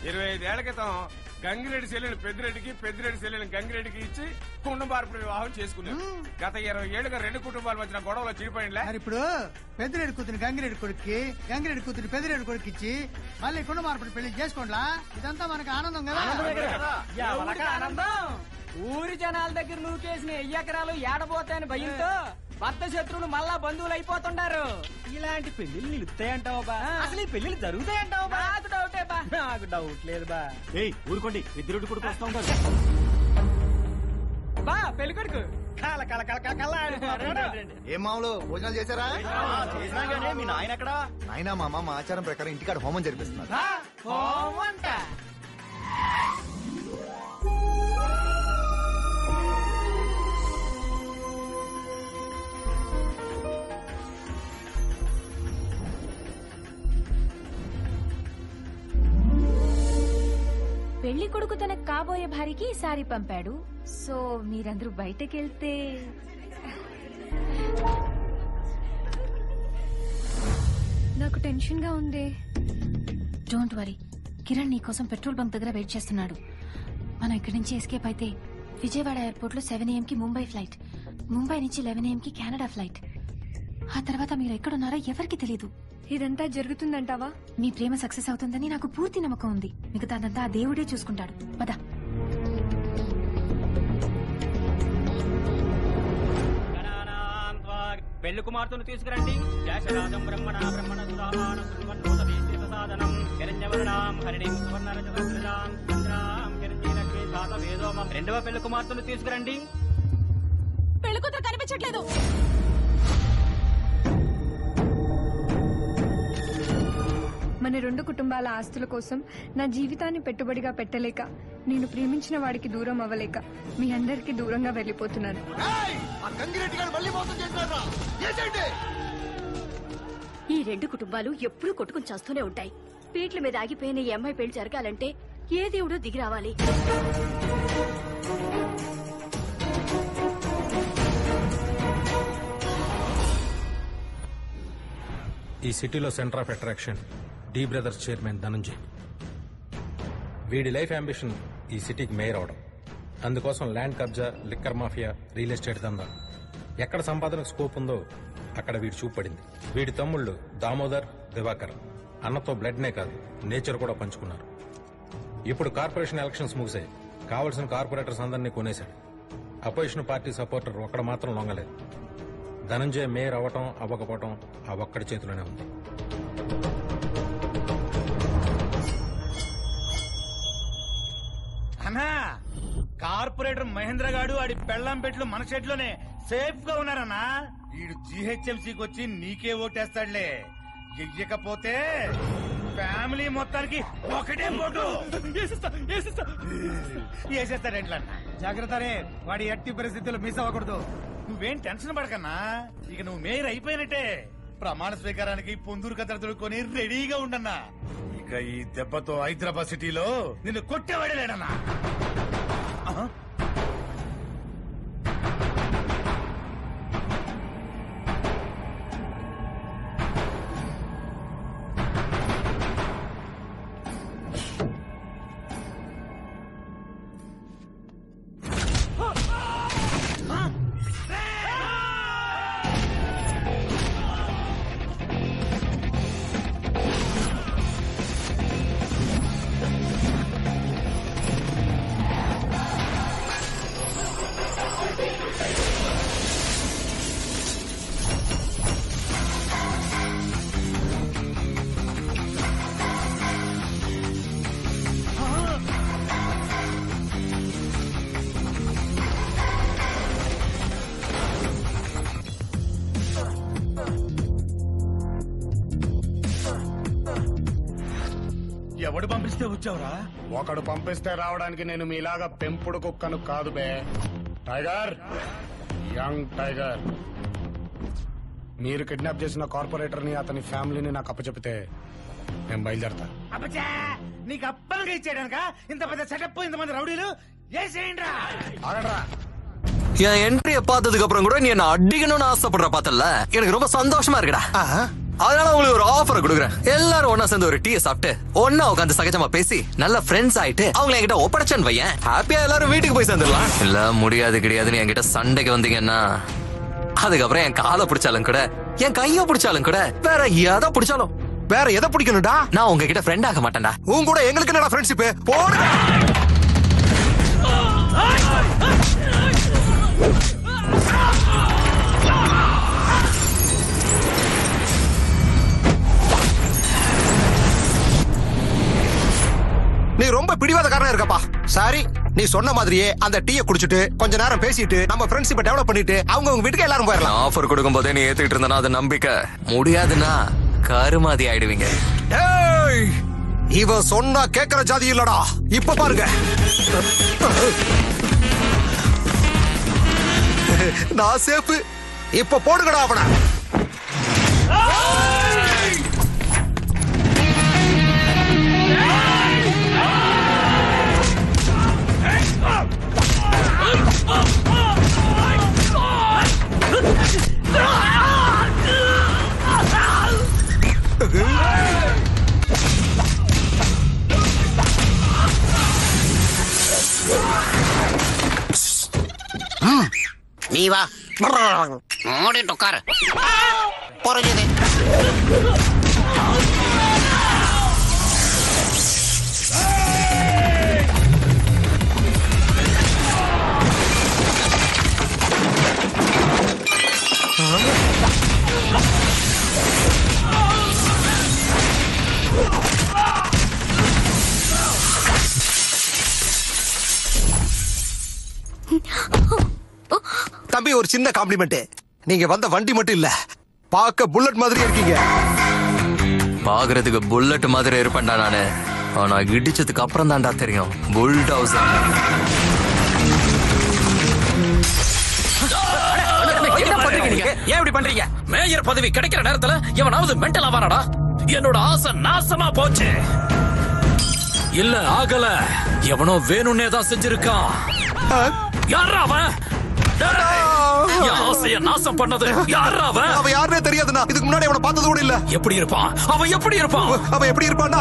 ఇరవై ఐదేళ్ల క్రితం గంగిరెడ్డి చెల్లెలు పెద్దిరెడ్డికి పెద్దిరెడ్డి చెల్లెలు గంగిరెడ్డికి ఇచ్చి కుండం మార్పుడు వివాహం చేసుకున్నారు గత ఇరవై ఏళ్ళుగా రెండు కుటుంబాల మధ్యన గొడవలు చీడిపోయిందిలే మరి ఇప్పుడు పెద్దిరెడ్డి కూతురు గంగిరెడ్డి కొడుక్కి గంగిరెడ్డి కూతురు పెద్దిరెడ్డి కొడుకు ఇచ్చి మళ్ళీ కుండ మార్పుడు పెళ్లి చేసుకోండిలా ఇదంతా మనకు ఆనందం కదా ఎవరికి ఆనందం ఊరి జనాల దగ్గర నూకేసిన ఎయ్యి ఎకరాలు ఏడబోతాయని భయంతో భర్త శత్రువులు మళ్ళా బంధువులు అయిపోతున్నారు ఇలాంటి పెళ్లిళ్ళు నిలుస్తాయంటావు బా అసలు ఈ పెళ్లిళ్ళు జరుగుతాయంటావు బా నాకు డౌటే బా నాకు డౌట్ లేదు బా ఏయ్ ఊరుకోండి పెద్దిరెడ్డి కొడుకు వస్తా ఉంటాడు బా పెళ్లి కొడుకు కల కల కల కల కల ఆడిపోతున్నాడు. ఏం మామూలు భోజనాలు చేశారా చేసినా కానీ మీ నాయన ఎక్కడా నాయనా మా అమ్మ మా ఆచారం ప్రకారం ఇంటికాడ హోమం జరిపిస్తున్నారు బా, హోమంట పెళ్లి కొడుకు తన కాబోయే భార్యకి ఈ సారీ పంపాడు సో మీరందరూ బయటకెళ్తే నాకు టెన్షన్ గా ఉంది డోంట్ వరీ కిరణ్ నీ కోసం పెట్రోల్ బంక్ దగ్గర వెయిట్ చేస్తున్నాడు మనం ఇక్కడి నుంచి ఎస్కేప్ అయితే విజయవాడ ఎయిర్పోర్ట్ లో సెవెన్ ఏఎం కి ముంబై ఫ్లైట్ ముంబై నుంచి లెవెన్ ఏఎం కి కెనడా ఫ్లైట్ ఆ తర్వాత మీరు ఎక్కడున్నారో ఎవరికి తెలియదు ఇదంతా జరుగుతుందంటావా మీ ప్రేమ సక్సెస్ అవుతుందని నాకు పూర్తి నమ్మకం ఉంది మిగతాదంతా ఆ దేవుడే చూసుకుంటాడు పద గణానాం త్వా పెళ్లి కుమార్తెను తీసుకురండి శేషరాజం బ్రహ్మణ బ్రహ్మణ సుధామాన సున్వన్నోదీశ్వర సాధనం హిరణ్యవర్ణాం హరిణీం సువర్ణరజవస్త్రజాం చంద్రాం హిరణ్యలక్ష్మీ శాత వేదోమం రెండవ పెళ్లి కుమార్తెను తీసుకురండి పెళ్లి కూతురు కనిపించట్లేదు మన రెండు కుటుంబాల ఆస్తుల కోసం నా జీవితాన్ని పెట్టుబడిగా పెట్టలేక నేను ప్రేమించిన వాడికి దూరం అవ్వలేక మీ అందరికీ దూరంగా వెళ్ళిపోతున్నాను ఆ గంగిరెడ్డి గారు మళ్ళీ మోసం చేసినారా చేసేయండి ఈ రెండు కుటుంబాలు ఎప్పుడూ కొట్టుకుని చేస్తూనే ఉంటాయి పీట్ల మీద ఆగిపోయిన ఈ అమ్మాయి పెళ్లి జరగాలంటే ఏ దేవుడో దిగి రావాలి ఈ సిటీలో centre of attraction D brothers chairman Dhananjay వీడి లైఫ్ అంబిషన్ ఈ సిటీకి మేయర్ అవడం అందుకోసం ల్యాండ్ కబ్జా లిక్కర్ మాఫియా రియల్ ఎస్టేట్ దందా ఎక్కడ సంపాదనకు స్కోప్ ఉందో అక్కడ వీడి చూపడింది వీడి తమ్ముళ్ళు దామోదర్ దివాకర్ అన్నతో బ్లడ్నే కాదు నేచర్ కూడా పంచుకున్నారు ఇప్పుడు కార్పొరేషన్ ఎలక్షన్స్ ముగిశాయి కావలసిన కార్పొరేటర్స్ అందరినీ కొనేశాడు అపోజిషన్ పార్టీ సపోర్టర్ ఒక్కడ మాత్రం లొంగలేదు ధనంజయ్ మేయర్ అవ్వటం అవ్వకపోవటం ఆ ఒక్కడి చేతిలోనే ఉంది అన్నా కార్పొరేటర్ మహేంద్ర గాడు ఆడి పెళ్ళం పెట్లు మన షెడ్లోనే సేఫ్ గా ఉన్నారన్నా వీడు జిహెచ్ఎంసీకి వచ్చి నీకే ఓటేస్తాడులే ఎయ్యకపోతే ఫ్యామిలీ మొత్తానికి ఒకటే ఓటు వేసేస్తాడేంట్లన్నా జాగ్రత్త రే వాడి ఎట్టి పరిస్థితుల్లో మిస్ అవ్వకూడదు నువ్వేం టెన్షన్ పడకన్నా ఇక నువ్వు మేయర్ అయిపోయినట్టే ప్రమాణ స్వీకారానికి పొందూరు కథ తొడుక్కొని రెడీగా ఉండన్నా ఇక ఈ దెబ్బతో హైదరాబాద్ సిటీలో నిన్ను కొట్టేవాడలేడన్నా ఆహా. ఎవడు పంపిస్తే వచ్చావురా ఒకడు పంపిస్తే రావడానికి నేను మీలాగా పెంపుడు కుక్కను కాదు బే టైగర్ యంగ్ టైగర్ మీరు కిడ్నాప్ చేసిన కార్పొరేటర్ ని అతని ఫ్యామిలీని నాకు అప్పచెపితే నేను బయలుదేరతా అబ్బచ్చా నీకు అప్పలుగా ఇచ్చాడనక ఇంత పెద్ద సెటప్ ఇంతమంది రౌడీలు ఏసేయండి ఆగడరా என் என்ட்ரிய பார்த்ததுக்கு அப்புறம் கூட நீ என்ன அடிக்கணும்னு ஆசைப்படுற பார்த்தல எனக்கு ரொம்ப சந்தோஷமா இருக்குடா அதனால உங்களுக்கு ஒரு ஆஃபர் கொடுக்குறேன் எல்லாரும் ஒண்ணா சேர்ந்து ஒரு டீயை சாப்பிட்டு ஒண்ணா உட்காந்து சகஜமா பேசி நல்ல ஃப்ரெண்ட்ஸ் ஆயிட்டு அவங்கள என்கிட்ட ஒப்படைச்சேன்னு வையேன் ஹாப்பியா எல்லாரும் வீட்டுக்கு போய் சேர்ந்துடலாம் இல்ல முடியாது கிடையாதுன்னு என்கிட்ட சண்டைக்கு வந்தீங்கன்னா அதுக்கப்புறம் என் காலை பிடிச்சாலும் கூட என் கைய பிடிச்சாலும் கூட வேற எதை பிடிச்சாலும் வேற எதை பிடிக்கணும்டா நான் உங்ககிட்ட ஃப்ரெண்ட் ஆக மாட்டேன்டா உன் கூட எங்களுக்கு என்னடா ஃப்ரெண்ட்ஷிப் போடு நீ ரொம்ப பிடிவாதக்காரனா இருக்கப்பா சாரி நீ சொன்ன மாதிரியே அந்த டீயை குடிச்சிட்டு கொஞ்ச நேரம் பேசிட்டு நம்ம ஃப்ரெண்ட்ஷிப்பை டெவலப் பண்ணிட்டு அவங்க உங்க வீட்டுக்கு எல்லாரும் போயிடலாம் ஆஃபர் கொடுக்கும் போதே நீ ஏத்துக்கிட்டு இருந்தனா அது நம்பிக்கை முடியாதுன்னா கருமாதி ஆயிடுவீங்க ஏய் இவன் சொன்னா கேக்குற ஜாதி இல்லடா இப்ப பாருங்க நான் சேப்பு இப்ப போடுங்கடா அவன நீ வா மூடிட்டு உட்காரு புரிஞ்சுது தம்பி ஒரு சின்ன காம்ப்ளிமெண்ட் நீங்க வந்த வண்டி மட்டும் இல்ல பார்க்க புல்லட் மாதிரி இருக்கீங்க பாக்குறதுக்கு புல்லட் மாதிரி இருப்பேன்டா நானு ஆனா இடிச்சதுக்கு அப்புறம் தான்டா தெரியும் புல்டவுசர் என்ன பண்றீங்க நீங்க ஏன் இப்படி பண்றீங்க மேயர் பதவி கிடைக்கிற நேரத்துல எவனாவது மென்டல் ஆவானடா என்னோட ஆசை நாசமா போச்சு இல்ல ஆகல எவனோ வேணும்னே தான் செஞ்சிருக்கான் யாரா அவன் டேய், என் ஆசைய நாசம் பண்ணது யாரா அவன் அவன் யாருனே தெரியாதுண்ணா இதுக்கு முன்னாடி அவனை பார்த்தது கூட இல்ல எப்படி இருப்பான் அவன் எப்படி இருப்பான் அவன் எப்படி இருப்பான்னா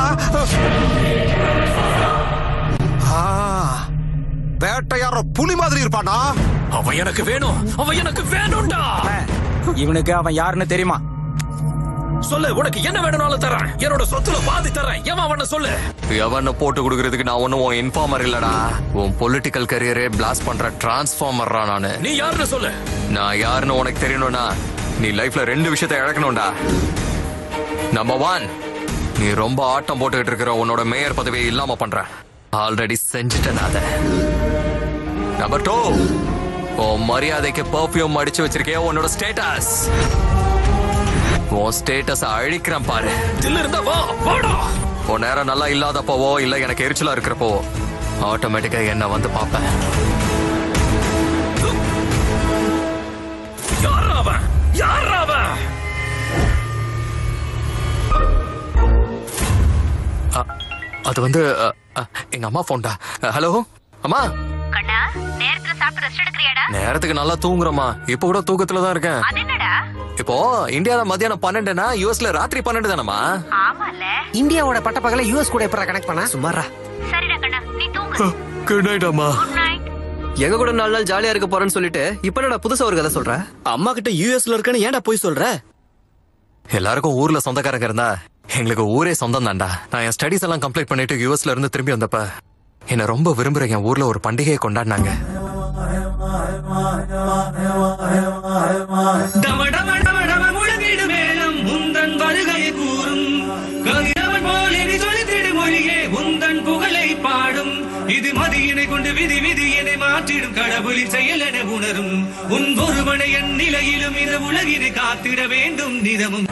ஆ, வேட்டையாடுற புலி மாதிரி இருப்பானா அவன் எனக்கு வேணும் அவன் எனக்கு வேணும்டா இவனுக்கு அவன் யாருன்னு தெரியுமா சொல்லு உனக்கு என்ன வேணும்னாலும் தரேன் என்னோட சொத்துல பாதி தரேன் எவன் அவன சொல்லு எவன போட்டு கொடுக்கறதுக்கு நான் ஒண்ணும் உன் இன்ஃபார்மர் இல்லடா உன் பொலிட்டிக்கல் கரியரே பிளாஸ்ட் பண்ற டிரான்ஸ்ஃபார்மர்ரா நானு நீ யாருன்னு சொல்லு நான் யாருன்னு உனக்கு தெரியணும்னா நீ லைஃப்ல ரெண்டு விஷயத்தை இழக்கணும்டா நம்பர் ஒன் நீ ரொம்ப ஆட்டம் போட்டுக்கிட்டு இருக்கிற உன்னோட மேயர் பதவியை இல்லாம பண்ற ஆல்ரெடி செஞ்சுட்டேன் அத நம்பர் டூ உன் மரியாதைக்கு பர்ஃபியூம் அடிச்சு வச்சிருக்கே உன்னோட ஸ்டேட்டஸ் உன் ஸ்டேட்டஸ் அழிக்கிறேன் பாரு தில்லு இருந்தா வா வாடா உன் நேரம் நல்லா இல்லாதப்போவோ இல்ல எனக்கு எரிச்சலா இருக்கிறப்போ ஆட்டோமேட்டிக்கா என்ன வந்து பாப்பேன் யார் அவன் யார் அவன் அ, அது வந்து அ, அ, எங்க அம்மா போன்டா ஹலோ அம்மா கண்ணா நேரத்துல சாப்பிட்டு ரெஸ்ட் எடுக்கிறியாடா நேரத்துக்கு நல்லா தூங்குறோமா இப்ப கூட தூக்கத்துல தான் இருக்கேன் அது என்னடா இப்போ இந்தியால மத்தியானம் பன்னெண்டுனா யூஎஸ்ல ராத்திரி பன்னெண்டு தானமா ஆமால இந்தியாவோட பட்டப்பகல யூஎஸ் கூட எப்பறம் கனெக்ட் பண்ணா சுமாரா சரிடா கண்ணா நீ தூங்கு குட் நைட் அம்மா குட் நைட் எங்க கூட நாலு நாள் ஜாலியா இருக்க போறேன்னு சொல்லிட்டு இப்ப என்னடா புதுசா ஒரு கதை சொல்ற அம்மா கிட்ட யூஎஸ்ல இருக்கேன்னு ஏன்டா போய் சொல்ற எல்லாருக்கும் ஊர்ல சொந்தக்காரங்க இருந்தா எங்களுக்கு ஊரே சொந்தம் தான்டா நான் என் ஸ்டடிஸ் எல்லாம் கம்ப்ளீட் பண்ணிட்டு யூஎஸ்ல இருந்து திரும்பி வந்தப்ப என்ன ரொம்ப விரும்புற என் ஊர்ல ஒரு பண்டிகையை கொண்டாடினாங்க டம டம டம டம முழங்கிடு மேளம் உந்தன் வருகை கூறும் கதிரவன் போல் இனி சொலித்திடு மொழியே உந்தன் புகழை பாடும் இது மதியினை கொண்டு விதி விதியினை மாற்றிடும் கடவுளின் செயல் என உணரும் உன் ஒருவனை என் நிலையிலும் இந்த உலகினை காத்திட வேண்டும் நிதமும்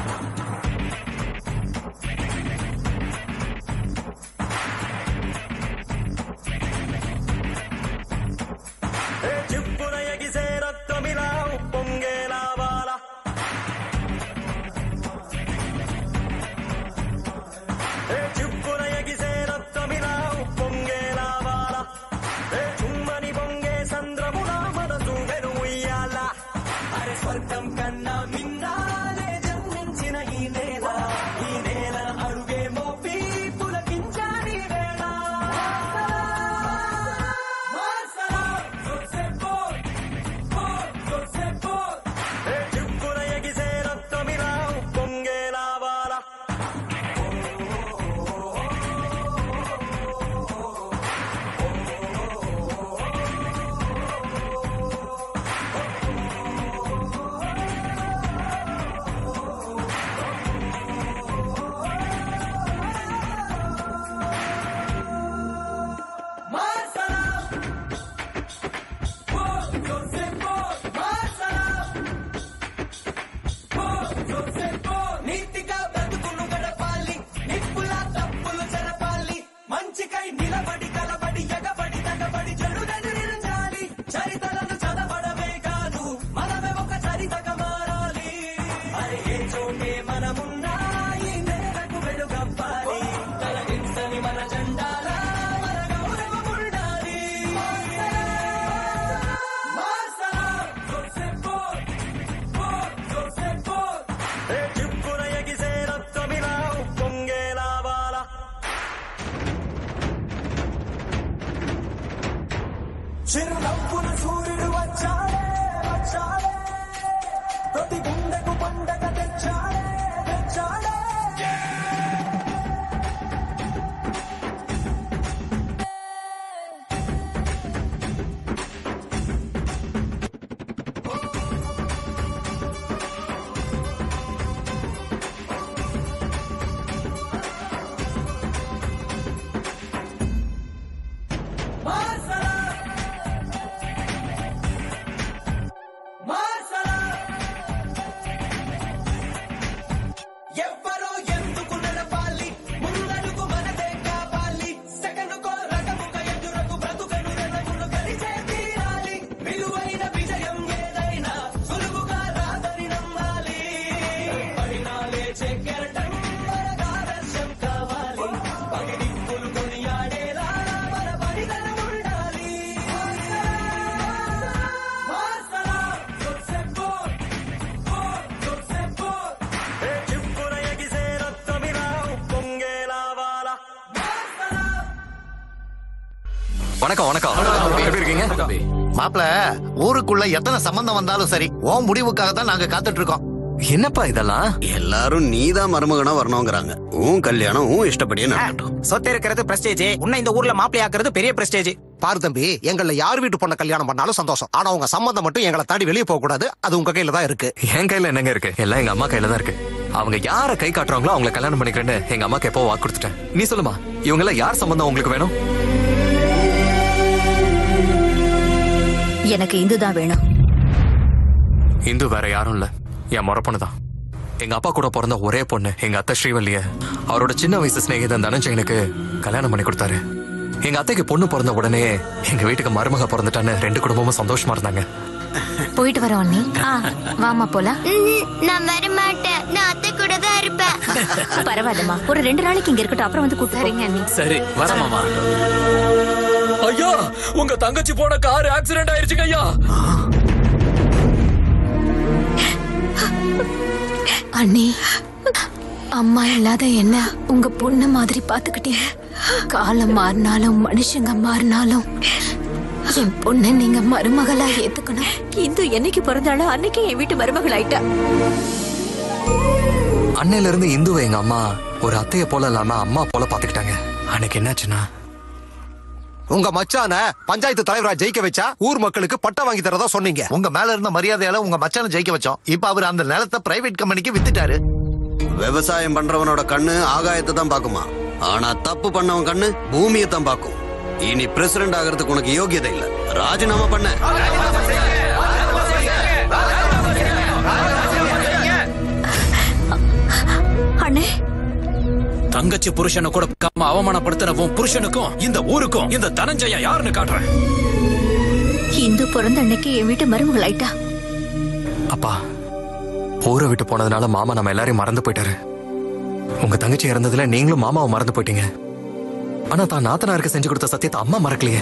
స్వర్గం కన్నా మిన్నాలే జన్మించిన ఈ నేల வணக்கம் வணக்கம் எப்படி இருக்கீங்க மாப்பிள ஊருக்குள்ள எத்தனை சம்பந்தம் வந்தாலும் சரி உன் முடிவுக்காக தான் நாங்க காத்துட்டு இருக்கோம் என்னப்பா இதெல்லாம் எல்லாரும் நீதான் மருமகனா வரணுங்கிறாங்க உன் கல்யாணம் உன் இஷ்டப்படியே நடக்கட்டும் சொத்து இருக்கிறது பிரஸ்டேஜ் உன்னை இந்த ஊர்ல மாப்பிள்ளை ஆக்குறது பெரிய பிரஸ்டேஜ் பாரு தம்பி எங்கள யார் வீட்டு பொண்ண கல்யாணம் பண்ணாலும் சந்தோஷம் ஆனா உங்க சம்மந்தம் மட்டும் எங்களை தாண்டி வெளியே போக கூடாது அது உங்க கையில தான் இருக்கு என் கையில என்னங்க இருக்கு எல்லாம் எங்க அம்மா கையில தான் இருக்கு அவங்க யார கை காட்டுறாங்களோ அவங்கள கல்யாணம் பண்ணிக்கிறேன்னு எங்க அம்மாக்கு எப்போ வாக்கு கொடுத்துட்டேன் நீ சொல்லுமா இவங்க எல்லாம் யார் சம்பந்தம் உங்களுக்கு வேணும் எனக்கு இந்துதான் வேணும் இந்து வேற யாரும் இல்ல என் முறை பொண்ணு தான் எங்க அப்பா கூட பிறந்த ஒரே பொண்ணு எங்க அத்தை ஸ்ரீவல்லிய அவரோட சின்ன வயசு சிநேகிதன் தனஞ்சயனுக்கு கல்யாணம் பண்ணி கொடுத்தாரு எங்க அத்தைக்கு பொண்ணு பிறந்த உடனே எங்க வீட்டுக்கு மருமக பிறந்துட்டான்னு ரெண்டு குடும்பமும் சந்தோஷமா இருந்தாங்க போயிட்டு வரோம் அண்ணி வாமா போலாம் நான் வர மாட்டேன் நான் அத்தை கூட தான் இருப்பேன் பரவாயில்லம்மா ஒரு ரெண்டு நாளைக்கு இங்க இருக்கட்டும் அப்புறம் வந்து கூட்டு சரிங்க அண்ணி சரி வர மாமா ஐயா உங்க தங்கச்சி போன கார் ஆக்சிடென்ட் ஆயிருச்சுங்க ஐயா அண்ணி அம்மா இல்லாத என்ன உங்க பொண்ணு மாதிரி பாத்துக்கிட்டீங்க காலம் மாறினாலும் மனுஷங்க மாறினாலும் என் பொண்ணை நீங்க மருமகளா ஏத்துக்கணும் இந்து என்னைக்கு பிறந்தாலும் அன்னைக்கு என் வீட்டு மருமகள் ஆயிட்டா அன்னையில இருந்து இந்துவை எங்க அம்மா ஒரு அத்தைய போல இல்லாம அம்மா போல பாத்துக்கிட்டாங்க அன்னைக்கு என்னாச்சுன்னா உங்க மச்சான பஞ்சாயத்து தலைவரா ஜெயிக்க வச்சா ஊர் மக்களுக்கு பட்டம் வாங்கி தரதா சொன்னீங்க உங்க மேல இருந்த மரியாதையால உங்க மச்சான ஜெயிக்க வச்சோம் இப்ப அவர் அந்த நிலத்தை பிரைவேட் கம்பெனிக்கு வித்துட்டாரு விவசாயம் பண்றவனோட கண்ணு ஆகாயத்தை தான் பாக்குமா ஆனா தப்பு பண்ணவன் கண்ணு பூமியை தான் பாக்கும் இனி பிரசிடண்ட் ஆகிறதுக்கு உனக்கு யோகியதை இல்ல ராஜினாமா பண்ண அண்ணே தங்கச்சி புருஷனை கூட பார்க்காம அவமானப்படுத்தின உன் புருஷனுக்கும் இந்த ஊருக்கும் இந்த தனஞ்சயா யாருன்னு காட்டுறேன் இந்து பிறந்த அன்னைக்கு என் வீட்டு மருமகள் ஆயிட்டா அப்பா ஊரை விட்டு போனதுனால மாமா நம்ம எல்லாரையும் மறந்து போயிட்டாரு உங்க தங்கச்சி இறந்ததுல நீங்களும் மாமாவை மறந்து போயிட்டீங்க ஆனா தான் நாத்தனாருக்கு செஞ்சு கொடுத்த சத்தியத்தை அம்மா மறக்கலையே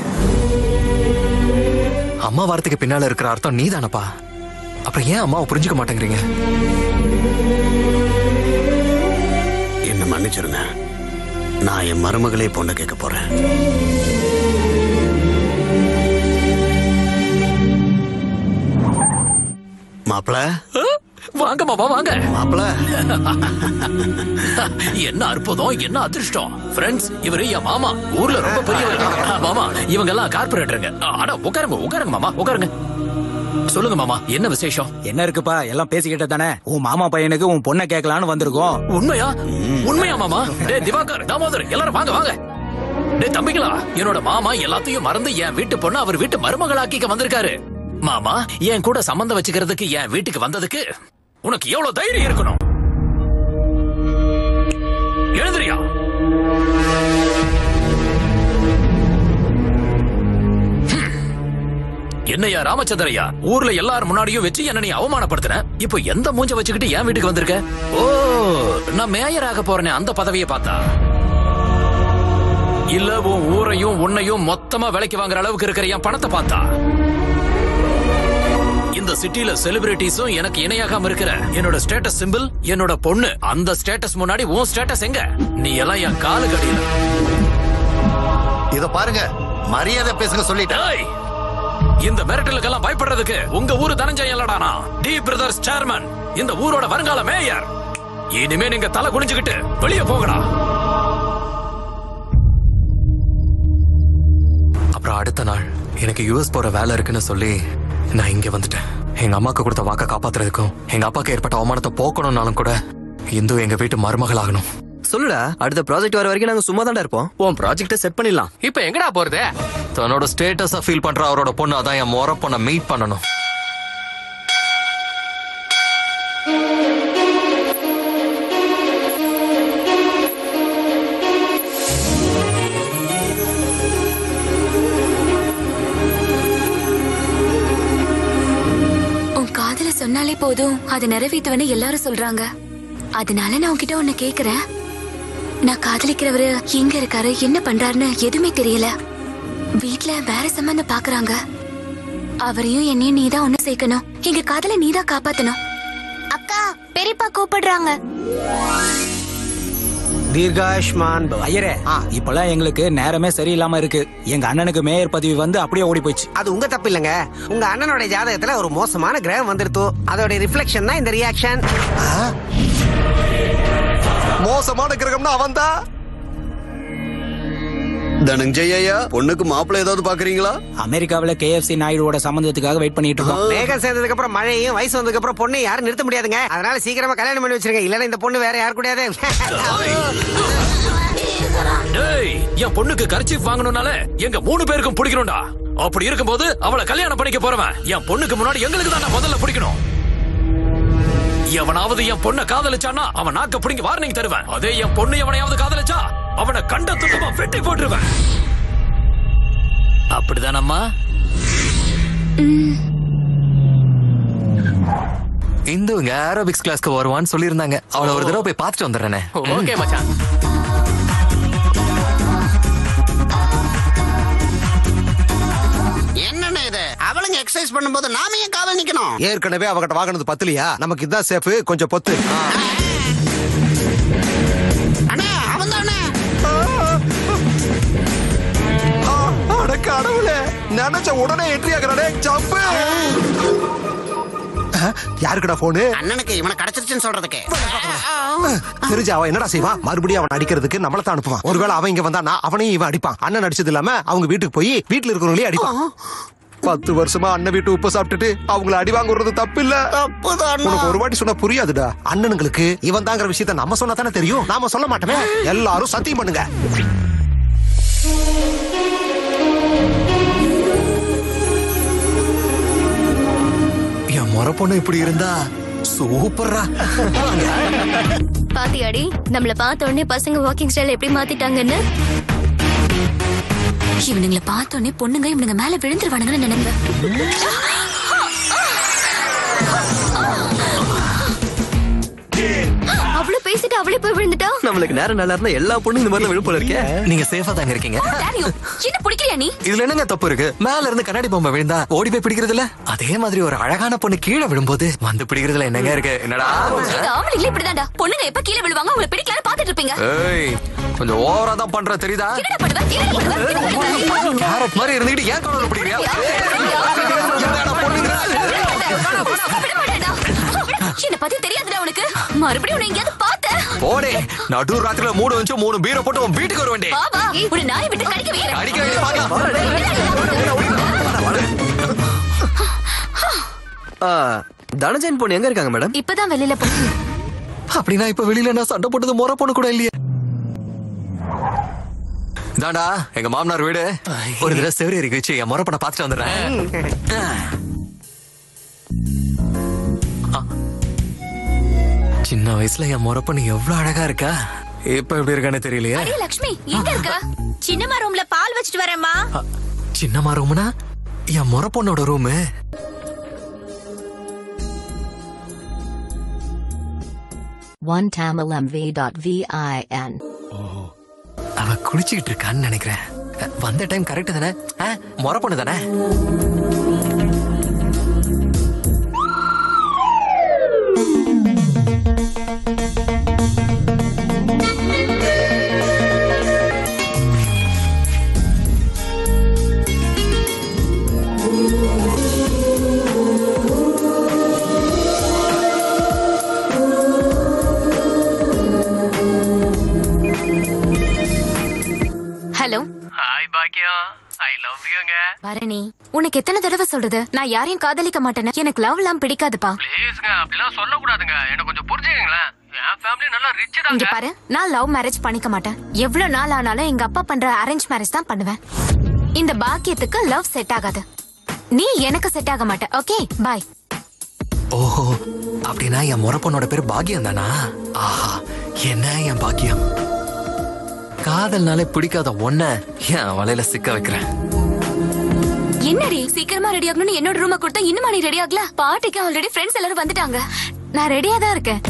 அம்மா வாரத்துக்கு பின்னால இருக்கிற அர்த்தம் நீதானப்பா அப்புறம் ஏன் அம்மாவை புரிஞ்சுக்க மாட்டேங்கிறீங்க என்ன மன்னிச்சிருங்க நான் என் மருமகளே பொண்ணு கேட்க போறேன் மாப்பிள வாங்க மாமா வாங்க மாப்பிள என்ன அற்புதம் என்ன அதிர்ஷ்டம் ஃப்ரெண்ட்ஸ் இவரு என் மாமா ஊர்ல ரொம்ப பெரியவர் ஆ, மாமா இவங்க எல்லாம் கார்பரேட்டருங்க அட உட்காருங்க உட்காருங்க மாமா உட்காருங்க சொல்லுங்க மாமா என்ன விசேஷம் என்ன இருக்குப்பா எல்லாம் பேசிக்கிட்ட தானே உன் மாமா பையனுக்கு உன் பொண்ணை கேட்கலான்னு வந்திருக்கோம் உண்மையா உண்மையா மாமா டேய் திவாகர் தாமோதர் எல்லாரும் வாங்க வாங்க டேய் தம்பிகளா என்னோட மாமா எல்லாத்தையும் மறந்து என் வீட்டு பொண்ணு அவர் வீட்டு மருமகளாக்கிக்க வந்திருக்காரு மாமா என் கூட சம்பந்தம் வச்சுக்கிறதுக்கு என் வீட்டுக்கு வந்ததுக்கு உனக்கு எவ்வளவு தைரியம் இருக்கணும் எழுந்திரியா ஹம். என்னையா ராமச்சந்திரையா ஊர்ல எல்லாரும் முன்னாடியும் வச்சு என்ன நீ அவமானப்படுத்துற இப்போ எந்த மூஞ்ச வச்சுக்கிட்டு என் வீட்டுக்கு வந்திருக்க ஓ நான் மேயர் ஆக போறேனே அந்த பதவியை பார்த்தா இல்ல உன் ஊரையும் உன்னையும் மொத்தமா விலைக்கு வாங்குற அளவுக்கு இருக்கிற என் பணத்தை பார்த்தா இந்த சிட்டில செலிபிரிட்டிஸும் எனக்கு இணையாகாம இருக்கிற என்னோட ஸ்டேட்டஸ் சிம்பிள் என்னோட பொண்ணு அந்த ஸ்டேட்டஸ் முன்னாடி உன் ஸ்டேட்டஸ் எங்க நீ எல்லாம் என் காலு கடியில இத பாருங்க மரியாதை பேசுங்க சொல்லிட்டேன் டேய், இந்த மிரட்டலுக்கெல்லாம் பயப்படுறதுக்கு உங்க ஊரு தனஞ்சயம் இல்லடானா டி பிரதர்ஸ் சேர்மன் இந்த ஊரோட வருங்கால மேயர் இனிமே நீங்க தலை குனிஞ்சுக்கிட்டு வெளியே போகடா அப்புறம் அடுத்த நாள் எனக்கு யுஎஸ் போற வேலை இருக்குன்னு சொல்லி நான் இங்க வந்துட்டேன் எங்க அம்மாக்கு கொடுத்த வாக்க காப்பாத்துறதுக்கும் எங்க அப்பாக்கு ஏற்பட்ட அவமானத்தை போக்கணும்னாலும் கூட இந்து எங்க வீட்டு மருமகள் ஆகணும் சொல்லுடா அடுத்த ப்ராஜெக்ட் வர வரைக்கும் நாங்க சும்மா தான்டா இருப்போம் உன் ப்ராஜெக்ட செட் பண்ணிடலாம் இப்ப எங்கடா போறது தன்னோட ஸ்டேட்டஸ ஃபீல் பண்ற அவரோட பொண்ணு அதான் என் முறை பொண்ணை மீட் பண்ணணும் உன் காதல சொன்னாலே போதும் அதை நிறைவேத்துவன்னு எல்லாரும் சொல்றாங்க அதனால நான் உன்கிட்ட ஒண்ணு கேக்குறேன் நான் காதலிக்கிறவரு எங்க இருக்காரு என்ன பண்றாருன்னு எதுவுமே தெரியல வீட்ல வேற சம்பந்தம் பாக்குறாங்க அவரையும் என்னையும் நீதான் ஒண்ணு சேர்க்கணும் எங்க காதல நீதான் காப்பாத்தணும் அக்கா பெரியப்பா கூப்பிடுறாங்க தீர்காஷ்மான் ஐயரே இப்பெல்லாம் எங்களுக்கு நேரமே சரியில்லாம இருக்கு எங்க அண்ணனுக்கு மேயர் பதவி வந்து அப்படியே ஓடி போயிடுச்சு அது உங்க தப்பு இல்லங்க உங்க அண்ணனோட ஜாதகத்துல ஒரு மோசமான கிரகம் வந்துருத்து அதோட ரிஃப்ளெக்ஷன் தான் இந்த ரியாக்ஷன் மோசமான கிரகம்னா அவன்தான் தனஞ்சய் ஐயா பொண்ணுக்கு மாப்பிள்ளை ஏதாவது பாக்குறீங்களா அமெரிக்காவுல கேஎஃப்சி நாயுடுவோட சம்பந்தத்துக்காக வெயிட் பண்ணிட்டு இருக்கோம் மேகம் சேர்ந்ததுக்கு அப்புறம் மழையும் வயசு வந்ததுக்கு அப்புறம் பொண்ணு யாரும் நிறுத்த முடியாதுங்க அதனால சீக்கிரமா கல்யாணம் பண்ணி வச்சிருங்க இல்லன்னா இந்த பொண்ணு வேற யாரு கூடயாவது டேய் என் பொண்ணுக்கு கர்ச்சீஃப் வாங்கணும்னால எங்க மூணு பேருக்கும் பிடிக்கணும்டா அப்படி இருக்கும்போது அவளை கல்யாணம் பண்ணிக்க போறவன் என் பொண்ணுக்கு முன்னாடி எங்களுக்கு தான் முதல்ல பிடிக்கணும் எவனாவது என் பொண்ணை காதலிச்சானா அவன் நாக்க பிடிங்க வார்னிங் தருவேன் அதே என் பொண்ணு எவனையாவது காதலிச்சா அவனை கண்ட துண்டமா வெட்டி போட்டுருவேன் அப்படிதானம்மா இந்துங்க ஏரோபிக்ஸ் கிளாஸ்க்கு வருவான்னு சொல்லியிருந்தாங்க அவளை ஒரு தடவை போய் பார்த்துட்டு வந்துடுறேனே ஓகே மச்சான் என்னண்ணே இது அவளுங்க எக்ஸசைஸ் பண்ணும்போது நாம ஏன் காவல் நிக்கணும் ஏற்கனவே அவகிட்ட வாங்கினது பத்தலையா நமக்கு இதான் சேஃப் கொஞ்சம் பொத்து அண்ணே அவன் தானே அட கடவுளே நினைச்ச உடனே என்ட்ரி ஆகுறானே ஜம்ப் யாருக்குடா போனு அண்ணனுக்கு இவனை கிடைச்சிருச்சுன்னு சொல்றதுக்கு தெரிஞ்சு அவன் என்னடா செய்வான் மறுபடியும் அவன் அடிக்கிறதுக்கு நம்மள தான் அனுப்புவான் ஒருவேளை அவன் இங்க வந்தானா அவனையும் இவன் அடிப்பான் அண்ணன் அடிச்சது இல்லாம அவங்க வீட்டுக்கு போய் வீட்டுல இருக்கிறவங்களே அடிப்பான் பத்து வருஷமா அண்ணன் வீட்டு உப்பு சாப்பிட்டுட்டு அவங்கள அடி வாங்க விடுறது தப்பு இல்ல உனக்கு ஒரு வாட்டி சொன்னா புரியாதுடா அண்ணனுங்களுக்கு இவன் தாங்கிற விஷயத்த நம்ம சொன்னா தானே தெரியும் நாம சொல்ல மாட்டோமே எல்லாரும் சத்தியம் பண்ணுங்க என் முறை பொண்ணு இப்படி இருந்தா சூப்பர்ரா பாத்தியாடி நம்மள பார்த்த உடனே பசங்க வாக்கிங் ஸ்டைல் எப்படி மாத்திட்டாங்கன்னு இவனுங்களை பார்த்த உடனே பொண்ணுங்க இவனுங்க மேல விழுந்துருவானுங்கன்னு நினைப்பேன் அவ்வளவு பேசிட்டு அவளே போய் விழுந்துட்டா நம்மளுக்கு நேரம் நல்லா இருந்தா எல்லா பொண்ணும் இந்த மாதிரி விழுப்பல இருக்கே நீங்க சேஃபா தாங்க இருக்கீங்க என்ன பிடிக்கலையா நீ இதுல என்னங்க தப்பு இருக்கு மேல இருந்து கண்ணாடி பொம்மை விழுந்தா ஓடி போய் பிடிக்கிறது இல்ல அதே மாதிரி ஒரு அழகான பொண்ணு கீழே விழும்போது வந்து பிடிக்கிறதுல என்னங்க இருக்கு என்னடா எங்க ஆம்பளைங்களே இப்படிதான்டா பொண்ணுங்க எப்ப கீழே விழுவாங்க உங்களை பிடிக்கலான்னு பாத்துட்டு இருப்பீங்க ஏய் கொஞ்சம் ஓவரா தான் பண்ற தெரியுதா என்னடா பண்ணுவ? என்னடா பண்ணுவ? என்னடா பண்ணுவ? கேரட் மாதிரி இருந்துகிட்டு ஏன் கலர் பிடிக்கிறியா விட மாட்டேன்டா. என்னை பத்தி தெரியாதுடா உனக்கு மறுபடியும் உன்னை எங்கேயாவது பார்த்தேன் போடே நடு ராத்திரில மூணு வச்சு மூணு பீரை போட்டு உன் வீட்டுக்கு வர வேண்டிய வா வா உன்னை நாயை விட்டு கடிக்க வைக்கிறேன் அடிக்க வேண்டிய பார்க்கலாம் தனஜன் பொண்ணு எங்க இருக்காங்க மேடம் இப்பதான் வெளியில போ அப்படின்னா இப்ப வெளியில நான் சண்டை போட்டது முறை பொண்ணு கூட இல்லையே தாண்டா எங்க மாமனார் வீடு ஒரு தடவை செவரி இறக்கி வச்சு என் முறை பண்ண பாத்துட்டு வந்துடுறேன் ஆ. சின்ன வயசுல என் முறை பண்ணி எவ்வளவு அழகா இருக்கா இப்ப எப்படி இருக்கான்னு தெரியலையே அடே லக்ஷ்மி எங்க இருக்க சின்னம்மா ரூம்ல பால் வச்சிட்டு வரேம்மா சின்னமா ரூம்னா என் முறை பொண்ணோட ரூமு One tamilmv.vin. அவ குளிச்சுக்கிட்டு இருக்கான்னு நினைக்கிறேன் அஹ், வந்த டைம் கரெக்ட் தானே அஹ், முறை பொண்ணு தானே ஹலோ ஹாய் பாக்கியம் ஐ லவ் யூங்க பரணி உனக்கு எத்தனை தடவை சொல்றது நான் யாரையும் காதலிக்க மாட்டேன்னு எனக்கு லவ் எல்லாம் பிடிக்காதுப்பா ப்ளீஸ்ங்க அப்படிலாம் சொல்லக்கூடாதுங்க என்ன கொஞ்சம் புரிஞ்சுக்கங்களேன் என் ஃபேமிலி நல்லா ரிச் இங்க தாங்க பாரு நான் லவ் மேரேஜ் பண்ணிக்க மாட்டேன் எவ்வளவு நாள் ஆனாலும் எங்க அப்பா பண்ற அரேஞ்ச் மேரேஜ் தான் பண்ணுவேன் இந்த பாக்கியத்துக்கு லவ் செட் ஆகாது நீ எனக்கு செட் ஆக மாட்ட ஓகே பாய் ஓஹோ அப்படின்னா என் முறை பொண்ணோட பேர் பாக்கியம் தானா ஆஹா என்ன என் பாக்கியம் காதல்னாலே பிடிக்காத ஒன்ன என் வலையில சிக்க வைக்கிறேன் என்னடி சீக்கிரமா ரெடி ஆகணும்னு என்னோட ரூம கொடுத்தா இன்னுமா நீ ரெடி ஆகல பார்ட்டிக்கு ஆல்ரெடி ஃப்ரெண்ட்ஸ் எல்லாரும் வந்துட்டாங்க நான் ரெடியா தான் இருக்கேன்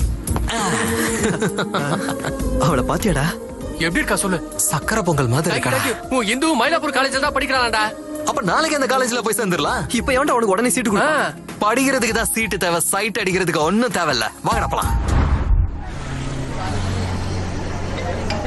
அவளை பாத்தியாடா எப்படி இருக்கா சொல்லு சக்கரை பொங்கல் மாதிரி இருக்கா உன் இந்து மயிலாப்பூர் காலேஜ்ல தான் படிக்கிறான்டா அப்ப நாளைக்கு அந்த காலேஜ்ல போய் சேர்ந்துடலாம் இப்ப எவன்டா உனக்கு உடனே சீட்டு கொடு படிக்கிறதுக்கு தான் சீட்டு தேவை சைட் அடிக்கிறதுக்கு ஒண்ணும் தேவையில்ல வாங்கடா போலாம்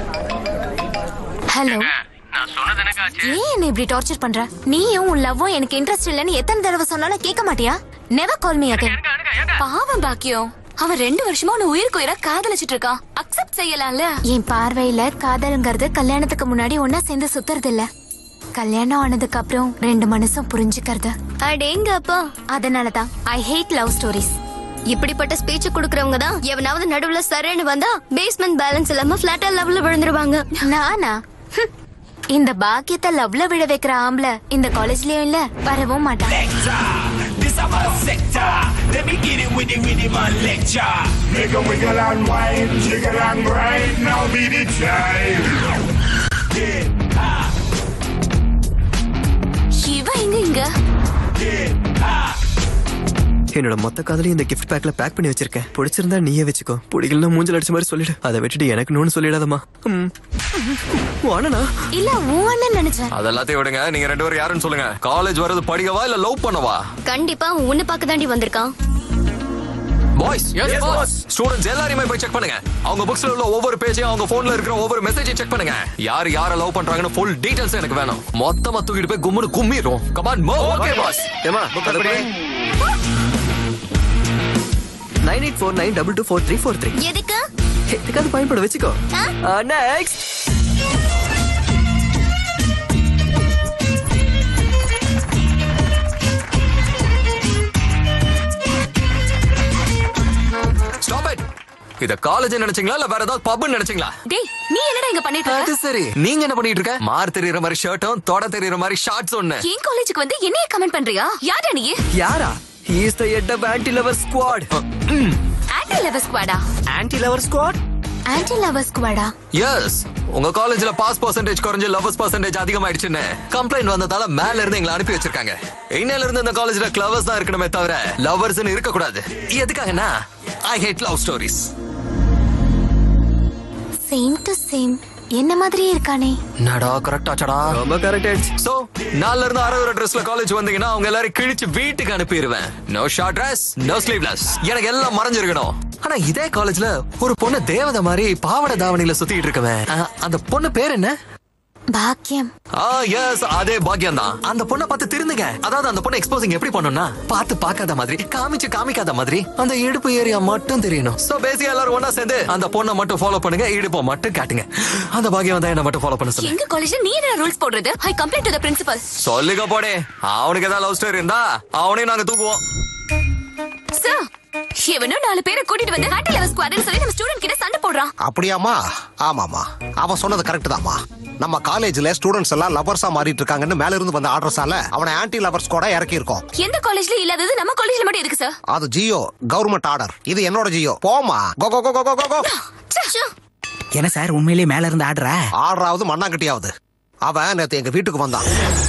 ஹலோ நான் சொன்னது எனக்கு ஆச்சு ஏன் என்ன இப்படி டார்ச்சர் பண்ற நீயும் உன் லவ்வும் எனக்கு இன்ட்ரெஸ்ட் இல்லைன்னு எத்தனை தடவை சொன்னாலும் கேட்க மாட்டியா நெவர் கால் மீ அகைன் பாவம் பாக்கியம் அவன் ரெண்டு வருஷமா உன்னை உயிருக்கு உயிரா காதலிச்சிட்டு இருக்கான் அக்செப்ட் செய்யலாம்ல என் பார்வையில காதலுங்கிறது கல்யாணத்துக்கு முன்னாடி ஒன்னா சேர்ந்து சுத்துறது இல்ல கல்யாணம் ஆனதுக்கு அப்புறம் ரெண்டு மனசும் புரிஞ்சுக்கிறது அடேங்க அப்பா அதனாலதான் ஐ ஹேட் லவ் ஸ்டோரிஸ் இப்படிப்பட்ட ஸ்பீச் குடுக்கறவங்க தான் எவனாவது நடுவுல சரேன்னு வந்தா பேஸ்மெண்ட் பேலன்ஸ் இல்லாம பிளாட்டா லெவல்ல விழுந்துருவாங்க நானா ஹம். இந்த பாக்கியத்தை லவ்ல விழ வைக்கிற ஆம்பளை இந்த காலேஜ்லயும் இல்ல வரவும் மாட்டான் This is our sector. Let me get it with it, with it, my lecture. Nigga, wiggle and wine, jiggle and grind. Now be the time. Get high, இவன் எங்க இங்க get high. என்னோட மொத்த காதலையும் இந்த கிஃப்ட் பேக்ல பேக் பண்ணி வச்சிருக்கேன் பிடிச்சிருந்தா நீயே வச்சுக்கோ பிடிக்கலன்னா மூஞ்சல் அடிச்ச மாதிரி சொல்லிடு அதை விட்டுட்டு எனக்கு நோன்னு சொல்லிடாதம்மா ம். உன் அண்ணனா இல்ல உன் அண்ணன் நினைச்சேன் அதெல்லாத்தையும் விடுங்க நீங்க ரெண்டு பேரும் யாருன்னு சொல்லுங்க காலேஜ் வர்றது படிக்கவா இல்ல லவ் பண்ணவா கண்டிப்பா அவன் உன்னை பார்க்க தாண்டி வந்திருக்கான் பாய்ஸ் ஸ்டூடண்ட்ஸ் எல்லாரையுமே போய் செக் பண்ணுங்க அவங்க புக்ஸ்ல உள்ள ஒவ்வொரு பேஜையும் அவங்க போன்ல இருக்கிற ஒவ்வொரு மெசேஜையும் செக் பண்ணுங்க யார் யார லவ் பண்றாங்கன்னு ஃபுல் டீடைல்ஸ் எனக்கு வேணும் மொத்தமா தூக்கிட்டு போய் கும்முன்னு கும்மிரும் கமான் மோ ஓகே பாஸ் ஏமா nine eight four nine double two four three four three எதுக்கு எதுக்காவது பயன்பட வச்சுக்கோ நெக்ஸ்ட் ஸ்டாப் இட் இத காலேஜ் நினைச்சீங்களா இல்ல வேற ஏதாவது பப்னு நினைச்சீங்களா டேய் நீ என்னடா இங்க பண்ணிட்டு அது இருக்க சரி நீங்க என்ன பண்ணிட்டு இருக்க மார் தெரியற மாதிரி ஷர்ட்டும் தொட தெரியற மாதிரி ஷார்ட்ஸ் ஒண்ணு என் காலேஜுக்கு வந்து என்னைய கமெண்ட் பண்றியா யாரா நீ யாரா he is the head of anti lover squad anti lover ஸ்குவாடா anti lover squad anti lover ஸ்குவாடா எஸ் உங்க காலேஜ்ல பாஸ் பர்சன்டேஜ் குறைஞ்சு லவர்ஸ் பர்சன்டேஜ் அதிகமாயிடுச்சுன்னு கம்ப்ளைண்ட் வந்ததால மேல இருந்து எங்களை அனுப்பி வச்சிருக்காங்க இன்னையில இருந்து இந்த காலேஜ்ல கிளவர்ஸ் தான் இருக்கணுமே தவிர லவர்ஸ் இருக்க கூடாது எதுக்காகனா I hate love stories same to same என்ன மாதிரியே இருக்கானே நடா கரெக்டா சடா ரொம்ப கரெக்ட் சோ நாள்ல இருந்து அரை ட்ரெஸ்ல காலேஜ் வந்தீங்கன்னா அவங்க எல்லாரும் கிழிச்சு வீட்டுக்கு அனுப்பிடுவேன் no short dress no sleeveless எனக்கு எல்லாம் மறைஞ்சிருக்கணும் ஆனா இதே காலேஜ்ல ஒரு பொண்ணு தேவதை மாதிரி பாவாடை தாவணியில சுத்திட்டு இருக்கவன் அஹ், அந்த பொண்ணு பேர் என்ன பாக்கியம் ஆ எஸ் அதே பாக்கியம் தான் அந்த பொண்ணை பார்த்து திருந்துங்க அதாவது அந்த பொண்ணை எக்ஸ்போசிங் எப்படி பண்ணணும்னா பார்த்து பார்க்காத மாதிரி காமிச்சு காமிக்காத மாதிரி அந்த இடுப்பு ஏரியா மட்டும் தெரியணும் சோ பேசிக்கா எல்லாரும் ஒண்ணா சேர்ந்து அந்த பொண்ணை மட்டும் ஃபாலோ பண்ணுங்க இடுப்பை மட்டும் காட்டுங்க அந்த பாக்கியம் தான் என்ன மட்டும் ஃபாலோ பண்ண சொல்லுங்க எங்க காலேஜ்ல நீ என்ன ரூல்ஸ் போடுறது I complaint to the principal சொல்லுங்க போடே அவனுக்கு ஏதாவது லவ் ஸ்டோரி இருந்தா அவனையும் நாங்க தூக்குவோம் சார் இவனும் நாலு பேரை கூட்டிட்டு வந்து ஆன்டி லவர் ஸ்குவாட்னு சொல்லி நம்ம ஸ்டூடண்ட் கிட்ட சண்டை போடுறான் அப்படியாமா ஆமாமா அவன் சொன்னது கரெக்ட் தான்மா நம்ம காலேஜ்ல ஸ்டூடெண்ட்ஸ் எல்லாம் லவர்ஸா மாறிட்டு இருக்காங்கன்னு மேல இருந்து வந்த ஆர்டர்ஸால அவனை ஆன்டி லவர்ஸ் கூட இறக்கி இருக்கோம் எந்த காலேஜ்ல இல்லாதது நம்ம காலேஜ்ல மட்டும் எதுக்கு சார் அது ஜியோ கவர்மெண்ட் ஆர்டர் இது என்னோட ஜியோ போமா கோ கோ கோ கோ கோ கோ என்ன சார் உண்மையிலேயே மேல இருந்து ஆடுறா ஆடுறாவது மண்ணாங்கட்டியாவது அவன் நேத்து எங்க வீட்டுக்கு வந்தான்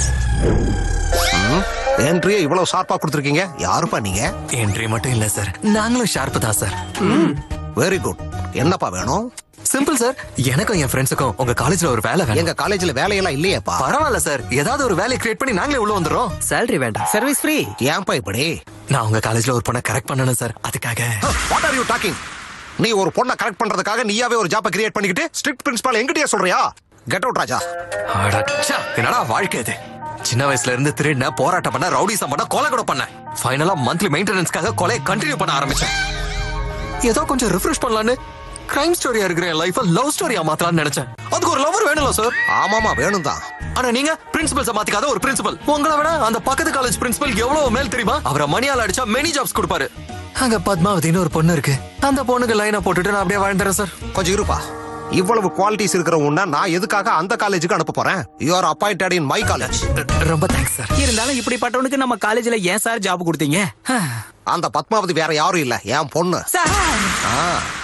என்ட்ரியை இவ்வளவு ஷார்ப்பா கொடுத்துருக்கீங்க யாருப்பா நீங்க என்ட்ரி மட்டும் இல்ல சார் நாங்களும் ஷார்ப் தான் சார் வெரி குட் என்னப்பா வேணும் சிம்பிள் சார் எனக்கும் என் ஃப்ரெண்ட்ஸுக்கும் உங்க காலேஜ்ல ஒரு வேலை வேணும் எங்க காலேஜ்ல வேலையெல்லாம் இல்லையேப்பா பரவாயில்ல சார் ஏதாவது ஒரு வேலையை கிரியேட் பண்ணி நாங்களே உள்ள வந்துடுறோம் சேலரி வேண்டாம் சர்வீஸ் ஃப்ரீ ஏன்பா இப்படி நான் உங்க காலேஜ்ல ஒரு பொண்ணை கரெக்ட் பண்ணணும் சார் அதுக்காக வாட் ஆர் யூ டாக்கிங் நீ ஒரு பொண்ணை கரெக்ட் பண்றதுக்காக நீயாவே ஒரு ஜாப்பை கிரியேட் பண்ணிக்கிட்டு ஸ்ட்ரிக்ட் பிரின்சிபால் எங்கிட்டயே சொல்றியா கெட் அவுட் ராஜா அடச்சா, என்னடா வாழ்க்கை இது சின்ன வயசுல இருந்து திருடின போராட்டம் பண்ண ரவுடிசம் பண்ண கொலை கூட பண்ண ஃபைனலா மந்த்லி மெயின்டெனன்ஸ்க்காக கொலையை கண்டினியூ பண்ண ஆரம்பிச்சேன் ஏதோ கொஞ்சம் ரிஃப்ரெஷ் பண்ணலான்னு கிரைம் ஸ்டோரியா இருக்கிற என் லைஃப லவ் ஸ்டோரியா மாத்தலாம்னு நினைச்சேன் அதுக்கு ஒரு லவர் வேணும்ல சார் ஆமாமா வேணும் தான் ஆனா நீங்க பிரின்சிபல்ஸ மாத்திக்காத ஒரு பிரின்சிபல் உங்களை விட அந்த பக்கத்து காலேஜ் பிரின்சிபல் எவ்வளவு மேல் தெரியுமா அவரை மணியால் அடிச்சா மெனி ஜாப்ஸ் கொடுப்பாரு அங்க பத்மாவதினு ஒரு பொண்ணு இருக்கு அந்த பொண்ணுக்கு லைனை போட்டுட்டு நான் அப்படியே வாழ்ந்துறேன் சார் கொஞ்சம் இருப்பா இவ்வளவு குவாலிட்டிஸ் இருக்கிற உன்ன நான் எதுக்காக அந்த காலேஜுக்கு அனுப்ப போறேன் you are appointed in my college ரொம்ப தேங்க்ஸ் சார் இருந்தாலும் இப்படிப்பட்டவனுக்கு நம்ம காலேஜ்ல ஏன் சார் ஜாப் கொடுத்தீங்க அந்த பத்மாவதி வேற யாரும் இல்ல என் பொண்ணு ஆ.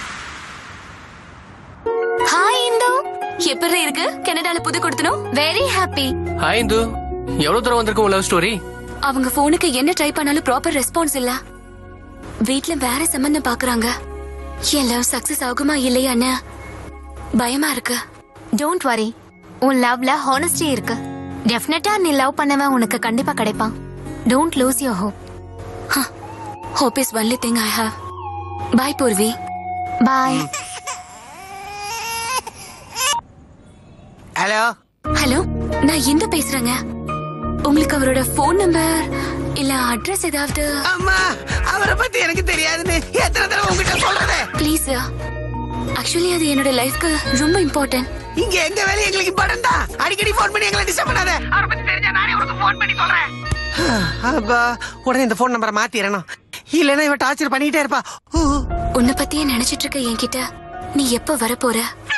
ஹாய் இந்து எப்படி இருக்கு கனடால புது கொடுத்தனும் வெரி ஹாப்பி ஹாய் இந்து எவ்வளவு தூரம் வந்திருக்கும் லவ் ஸ்டோரி அவங்க போனுக்கு என்ன ட்ரை பண்ணாலும் ப்ராப்பர் ரெஸ்பான்ஸ் இல்ல வீட்ல வேற சம்பந்தம் பாக்குறாங்க என் லவ் சக்சஸ் ஆகுமா இல்லையான்னு பயமா இருக்கு டோன்ட் வரி உன் லவ்ல ஹானஸ்டி இருக்கு டெஃபினட்டா நீ லவ் பண்ணவன் உனக்கு கண்டிப்பா கிடைப்பான் don't lose your hope hope is only thing I have bye Poorvi bye hello hello நான் எந்த பேசுறேங்க உங்களுக்கு அவரோட ஃபோன் நம்பர் இல்ல அட்ரஸ் ஏதாவது அம்மா அவரை பத்தி எனக்கு தெரியாதுன்னு எத்தனை தடவை உங்ககிட்ட சொல்றது ப்ளீஸ் ஆக்சுவலி அது என்னோட லைஃப்க்கு ரொம்ப இம்பார்ட்டன்ட் இங்க எங்க வேலை எங்களுக்கு இம்பார்ட்டன் தான் அடிக்கடி ஃபோன் பண்ணி எங்களை டிஸ்டர்ப் பண்ணாத அவரை பத்தி தெரிஞ்சா நானே உனக்கு ஃபோன் பண்ணி சொல்றேன் அப்பா உடனே இந்த ஃபோன் நம்பரை மாத்திரணும் இல்லைன்னா இவ டார்ச்சர் பண்ணிட்டே இருப்பா ஊ. உன்னை பத்தியே நினைச்சிட்டு இருக்க என்கிட்ட நீ எப்ப வர போற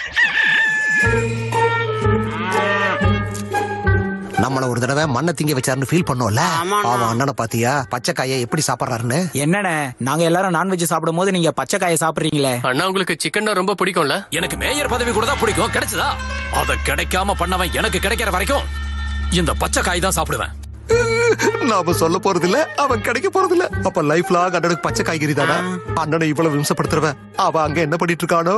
நம்மள ஒரு தடவை மண்ணை திங்க வச்சாருன்னு ஃபீல் பண்ணோம்ல அவன் அண்ணனை பாத்தியா பச்சை காயை எப்படி சாப்பிடுறாருன்னு என்னண்ணே நாங்க எல்லாரும் நான்வெஜ் சாப்பிடும் போது நீங்க பச்சை காயை சாப்பிடுறீங்களே அண்ணா உங்களுக்கு சிக்கன் ரொம்ப பிடிக்கும்ல எனக்கு மேயர் பதவி கூட தான் பிடிக்கும் கிடைச்சதா அத கிடைக்காம பண்ணவன் எனக்கு கிடைக்கிற வரைக்கும் இந்த பச்சை காய் தான் சாப்பிடுவேன் நாம சொல்ல போறது இல்ல அவன் கிடைக்க போறது இல்ல அப்ப லைஃப் லாங் அண்ணனுக்கு பச்சை காய்கறி தானா அண்ணனை இவ்வளவு விம்சப்படுத்துறவன் அவன் அங்க என்ன பண்ணிட்டு இருக்கானோ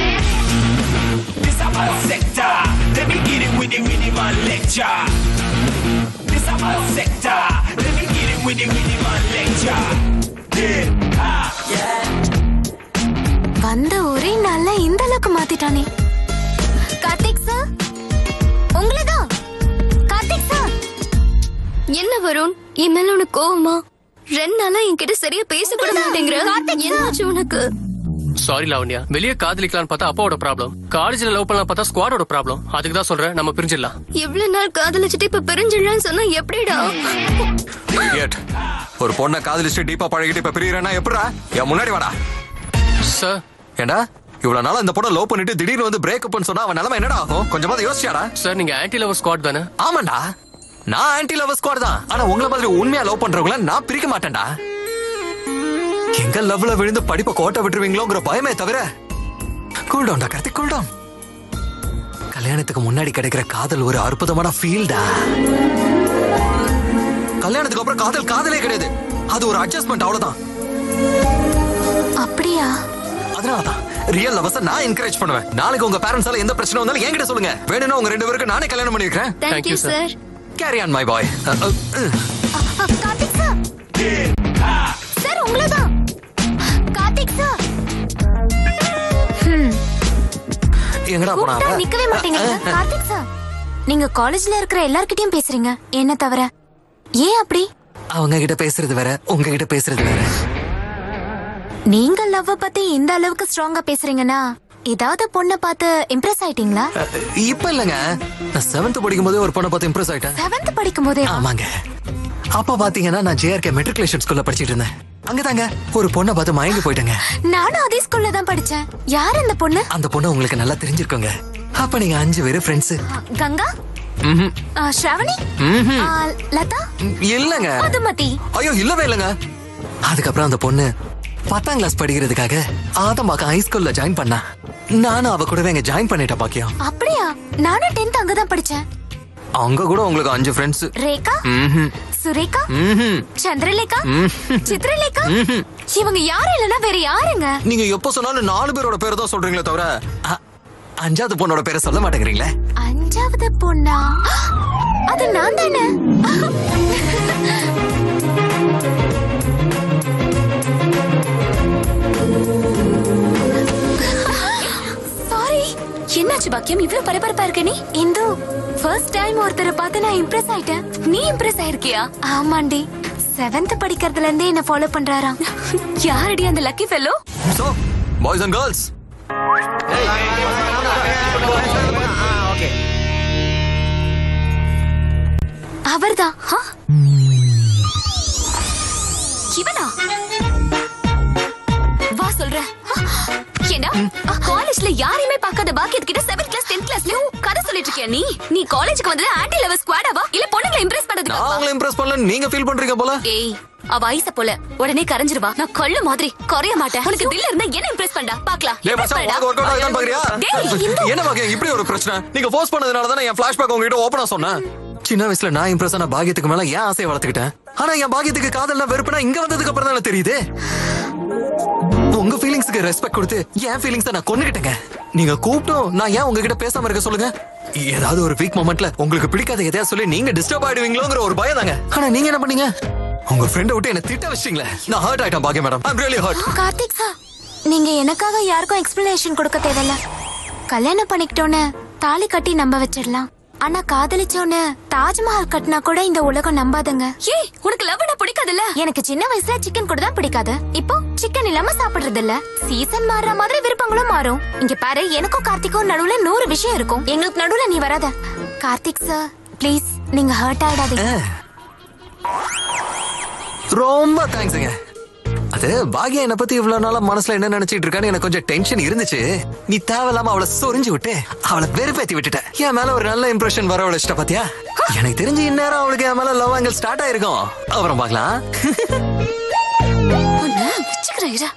This our sector. Let me get it with it, with it, my lecture. This our sector. Let me get it with it, with it, my lecture. Yeah, ah, yeah. வந்த ஒரே நாள்ல இந்த அளவுக்கு மாத்திட்டானே கார்த்திக் சார் உங்களதான் கார்த்திக் சார் என்ன வருண் என் மேல உனக்கு கோவமா ரெண்டு நாளா என்கிட்ட சரியா பேச கூட மாட்டேங்கிற என்னாச்சு உனக்கு சாரி லாவண்யா வெளியே காதலிக்கலாம்னு பார்த்தா அப்பாவோட ப்ராப்ளம் காலேஜ்ல லவ் பண்ணலாம் பார்த்தா ஸ்குவாடோட ப்ராப்ளம் அதுக்கு தான் சொல்றேன் நம்ம பிரிஞ்சிடலாம் எவ்வளவு நாள் காதலிச்சுட்டு இப்ப பிரிஞ்சிடலாம்னு சொன்னா எப்படிடா Idiot. ஒரு பொண்ணை காதலிச்சு டீப்பா பழகிட்டு இப்ப பிரியறேன்னா எப்படா என் முன்னாடி வாடா சார் ஏண்டா இவ்வளவு நாளா இந்த பொண்ணை லவ் பண்ணிட்டு திடீர்னு வந்து பிரேக்கப்னு சொன்னா அவன் நிலைமை என்னடா ஆகும் கொஞ்சமாவது யோசிச்சாடா சார் நீங்க ஆன்டி லவர் ஸ்குவாட் தானே ஆமாண்டா நான் ஆன்டி லவர் ஸ்குவாட் தான் ஆனா உங்களை மாதிரி உண்மையா லவ் பண்றவங்கள நான் பிரிக்க மாட்டேன்டா எங்க லவ்ல விழுந்து படிப்பை கோட்டை விட்டுருவீங்களோங்கிற பயமே தவிர கூல்டவுன்டா கார்த்திக் கூல்டவுன் கல்யாணத்துக்கு முன்னாடி கிடைக்கிற காதல் ஒரு அற்புதமான ஃபீல்டா கல்யாணத்துக்கு அப்புறம் காதல் காதலே கிடையாது அது ஒரு அட்ஜஸ்ட்மெண்ட் அவ்வளவுதான் அப்படியா அதனாலதான் ரியல் லவர்ஸ நான் என்கரேஜ் பண்ணுவேன் நாளைக்கு உங்க பேரண்ட்ஸால எந்த பிரச்சனை வந்தாலும் என்கிட்ட சொல்லுங்க வேணும்னா உங்க ரெண்டு பேருக்கு நானே கல்யாணம் பண்ணி வைக்கிறேன் Thank you, sir. Carry on my boy Karthik sir sir உங்களதான் கார்த்திக் சார் ஹம், எங்கடா போனா கூப்பிட்டா அவ? நிக்கவே மாட்டேங்கிறீங்க கார்த்திக் சார் நீங்க காலேஜ்ல இருக்கிற எல்லார்கிட்டயும் பேசுறீங்க என்ன தவிர ஏன் அப்படி அவங்க கிட்ட பேசுறது வேற உங்க கிட்ட பேசுறது வேற நீங்க லவ் பத்தி இந்த அளவுக்கு ஸ்ட்ராங்கா பேசுறீங்கன்னா ஏதாவது பொண்ணை பார்த்து இம்ப்ரெஸ் ஆயிட்டீங்களா இப்ப இல்லங்க நான் செவன்த் படிக்கும் போதே ஒரு பொண்ணை பார்த்து இம்ப்ரெஸ் ஆயிட்டேன் செவன்த் படிக்கும் போதே ஆமாங்க அப்ப பாத்தீங்கன்னா நான் ஜேஆர்கே மெட்ரிகுலேஷன் ஸ்கூல்ல படிச்சிட்டு இருந்தேன் அங்கதாங்க ஒரு பொண்ணை பார்த்து மயங்கி போயிட்டேங்க நானும் அதே ஸ்கூல்ல தான் படிச்சேன் யார் அந்த பொண்ணு அந்த பொண்ணு உங்களுக்கு நல்லா தெரிஞ்சிருக்கோங்க அப்ப நீங்க அஞ்சு பேரு ஃப்ரெண்ட்ஸ் கங்கா ஆ, ஸ்ராவணி ம்ஹும். ஆ, லதா இல்லங்க மதுமதி ஐயோ இல்லவே இல்லங்க அதுக்கப்புறம் அந்த பொண்ணு பத்தாம் கிளாஸ் படிக்கிறதுக்காக ஆதம்பாக்கம் ஹைஸ்கூல்ல ஜாயின் பண்ணா நானும் அவ கூடவே இங்க ஜாயின் பண்ணிட்டேன் பாக்கியம் அப்படியா நானும் டென்த் அங்கதான் படிச்சேன் அங்க கூட உங்களுக்கு அஞ்சு ஃப்ரெண்ட்ஸ் ரேகா சுரேகா சந்திரலேகா சித்ரலேகா இவங்க யாரும் இல்லனா வேற யாருங்க நீங்க எப்ப சொன்னாலும் நாலு பேரோட பேர் தான் சொல்றீங்களே தவிர அ- அஞ்சாவது பொண்ணோட பேரை சொல்ல மாட்டேங்கிறீங்களே அஞ்சாவது பொண்ணா அது நான் தானே சாரி என்னாச்சு பாக்கியம் இவ்ளோ பரபரப்பா இருக்க நீ இந்து ஃபர்ஸ்ட் டைம் ஒருத்தரை பார்த்து நான் இம்ப்ரெஸ் ஆயிட்டேன் நீ இம்ப்ரெஸ் ஆயிருக்கியா ஆமாண்டி செவன்த் படிக்கிறதுல இருந்தே என்ன ஃபாலோ பண்றாராம் யாரடி அந்த lucky fellow so boys and girls அவர்தான் ஹா? இவனா வா சொல்றேன் ஏண்டா காலேஜ்ல யாரையுமே பார்க்காத பாக்கியத் கிட்ட செவன்த் கிளாஸ் டென்த் கிளாஸ்லயும் கதை சொல்லிட்டு இருக்கியா நீ நீ காலேஜுக்கு வந்தது ஆன்டி லவர் ஸ்குவாடாவா இல்ல பொண்ணுங்களை இம்ப்ரெஸ் நான் பண்றதுக்கு உங்களை இம்ப்ரெஸ் பண்ணல நீங்க ஃபீல் பண்றீங்க போல ஏய் அவ ஐச போல உடனே கரைஞ்சிருவா நான் கொள்ள மாதிரி குறைய மாட்டேன் உனக்கு தில்ல இருந்தா என்ன இம்ப்ரெஸ் பண்ணா பாக்கலாம் டேய் மச்சான் உனக்கு ஒர்க் அவுட் ஆகுதான் பாக்குறியா என்ன பாக்கியம் இப்படி ஒரு பிரச்சனை நீங்க ஃபோர்ஸ் பண்ணதுனால தான் என் ஃபிளாஷ்பேக் உங்ககிட்ட ஓபனா சொன்னேன் சின்ன வயசுல நான் இம்ப்ரெஸ் ஆன பாக்கியத்துக்கு மேல ஏன் ஆசையை வளர்த்துக்கிட்டேன் ஆனா என் பாக்கியத்துக்கு காதல்னா வெறுப்புனா இங்க வந்ததுக்கு அப்புறம் தானே தெரியுது உங்க ஃபீலிங்ஸ்க்கு ரெஸ்பெக்ட் கொடுத்து என் ஃபீலிங்ஸ் நான் கொன்னுகிட்டேங்க நீங்க கூப்பிட்டோம் நான் ஏன் உங்ககிட்ட பேசாம இருக்க சொல்லுங்க ஏதாவது ஒரு வீக் மொமெண்ட்ல உங்களுக்கு பிடிக்காத எதையா சொல்லி நீங்க டிஸ்டர்ப் ஆயிடுவீங்களோங்கிற ஒரு பயம் தாங்க ஆனா நீங்க என்ன பண்ணீங்க உங்க ஃப்ரெண்டை விட்டு என்ன திட்ட வச்சிட்டீங்களே நான் ஹர்ட் ஆயிட்டேன் Bakkiyam madam I'm really hurt Karthik sir நீங்க எனக்காக யாருக்கும் எக்ஸ்பிளனேஷன் கொடுக்க தேவையில்ல கல்யாணம் பண்ணிக்கிட்டோன்னு தாலி கட்டி நம்ப வச்சிடலாம் ஆனா காதலிச்சோன்னு தாஜ்மஹால் கட்டினா கூட இந்த உலகம் நம்பாதுங்க ஏய் உனக்கு லவ்னா பிடிக்காதுல்ல எனக்கு சின்ன வயசுல சிக்கன் கூட தான் பிடிக்காது இப்போ சிக்கன் இல்லாம சாப்பிடுறது இல்ல சீசன் மாறுற மாதிரி விருப்பங்களும் மாறும் இங்க பாரு எனக்கும் கார்த்திக்கும் நடுவுல நூறு விஷயம் இருக்கும் எங்களுக்கு நடுவுல நீ வராத கார்த்திக் சார் ப்ளீஸ் நீங்க ஹர்ட் ஆயிடாதீங்க ரொம்ப தேங்க்ஸுங்க அது பாக்யா என்ன பத்தி இவ்வளவு நாளா மனசுல என்ன நினைச்சிட்டு இருக்கான்னு எனக்கு கொஞ்சம் டென்ஷன் இருந்துச்சு நீ தேவையில்லாம அவளை சொரிஞ்சு விட்டு அவளை வெறுப்பேத்தி விட்டுட்ட என் மேல ஒரு நல்ல இம்ப்ரெஷன் வர வச்சுட்ட பாத்தியா எனக்கு தெரிஞ்சு இந்நேரம் அவளுக்கு என் மேல லவ் ஆங்கிள் ஸ்டார்ட் ஆயிருக்கும் அப்புறம் பார்க்கலாம் வச்சுக்கிறேன் இரு.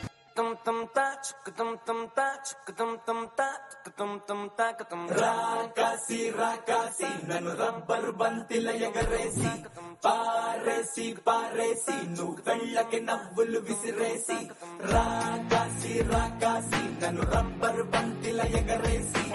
రాకాసి రాకాసి నన్ను రబ్బరు బంతిల ఎగరేసి పారేసి పారేసి నువ్వు వెళ్ళకి నవ్వులు విసిరేసి రాకాసి రాకాసి నన్ను రబ్బరు బంతిల ఎగరేసి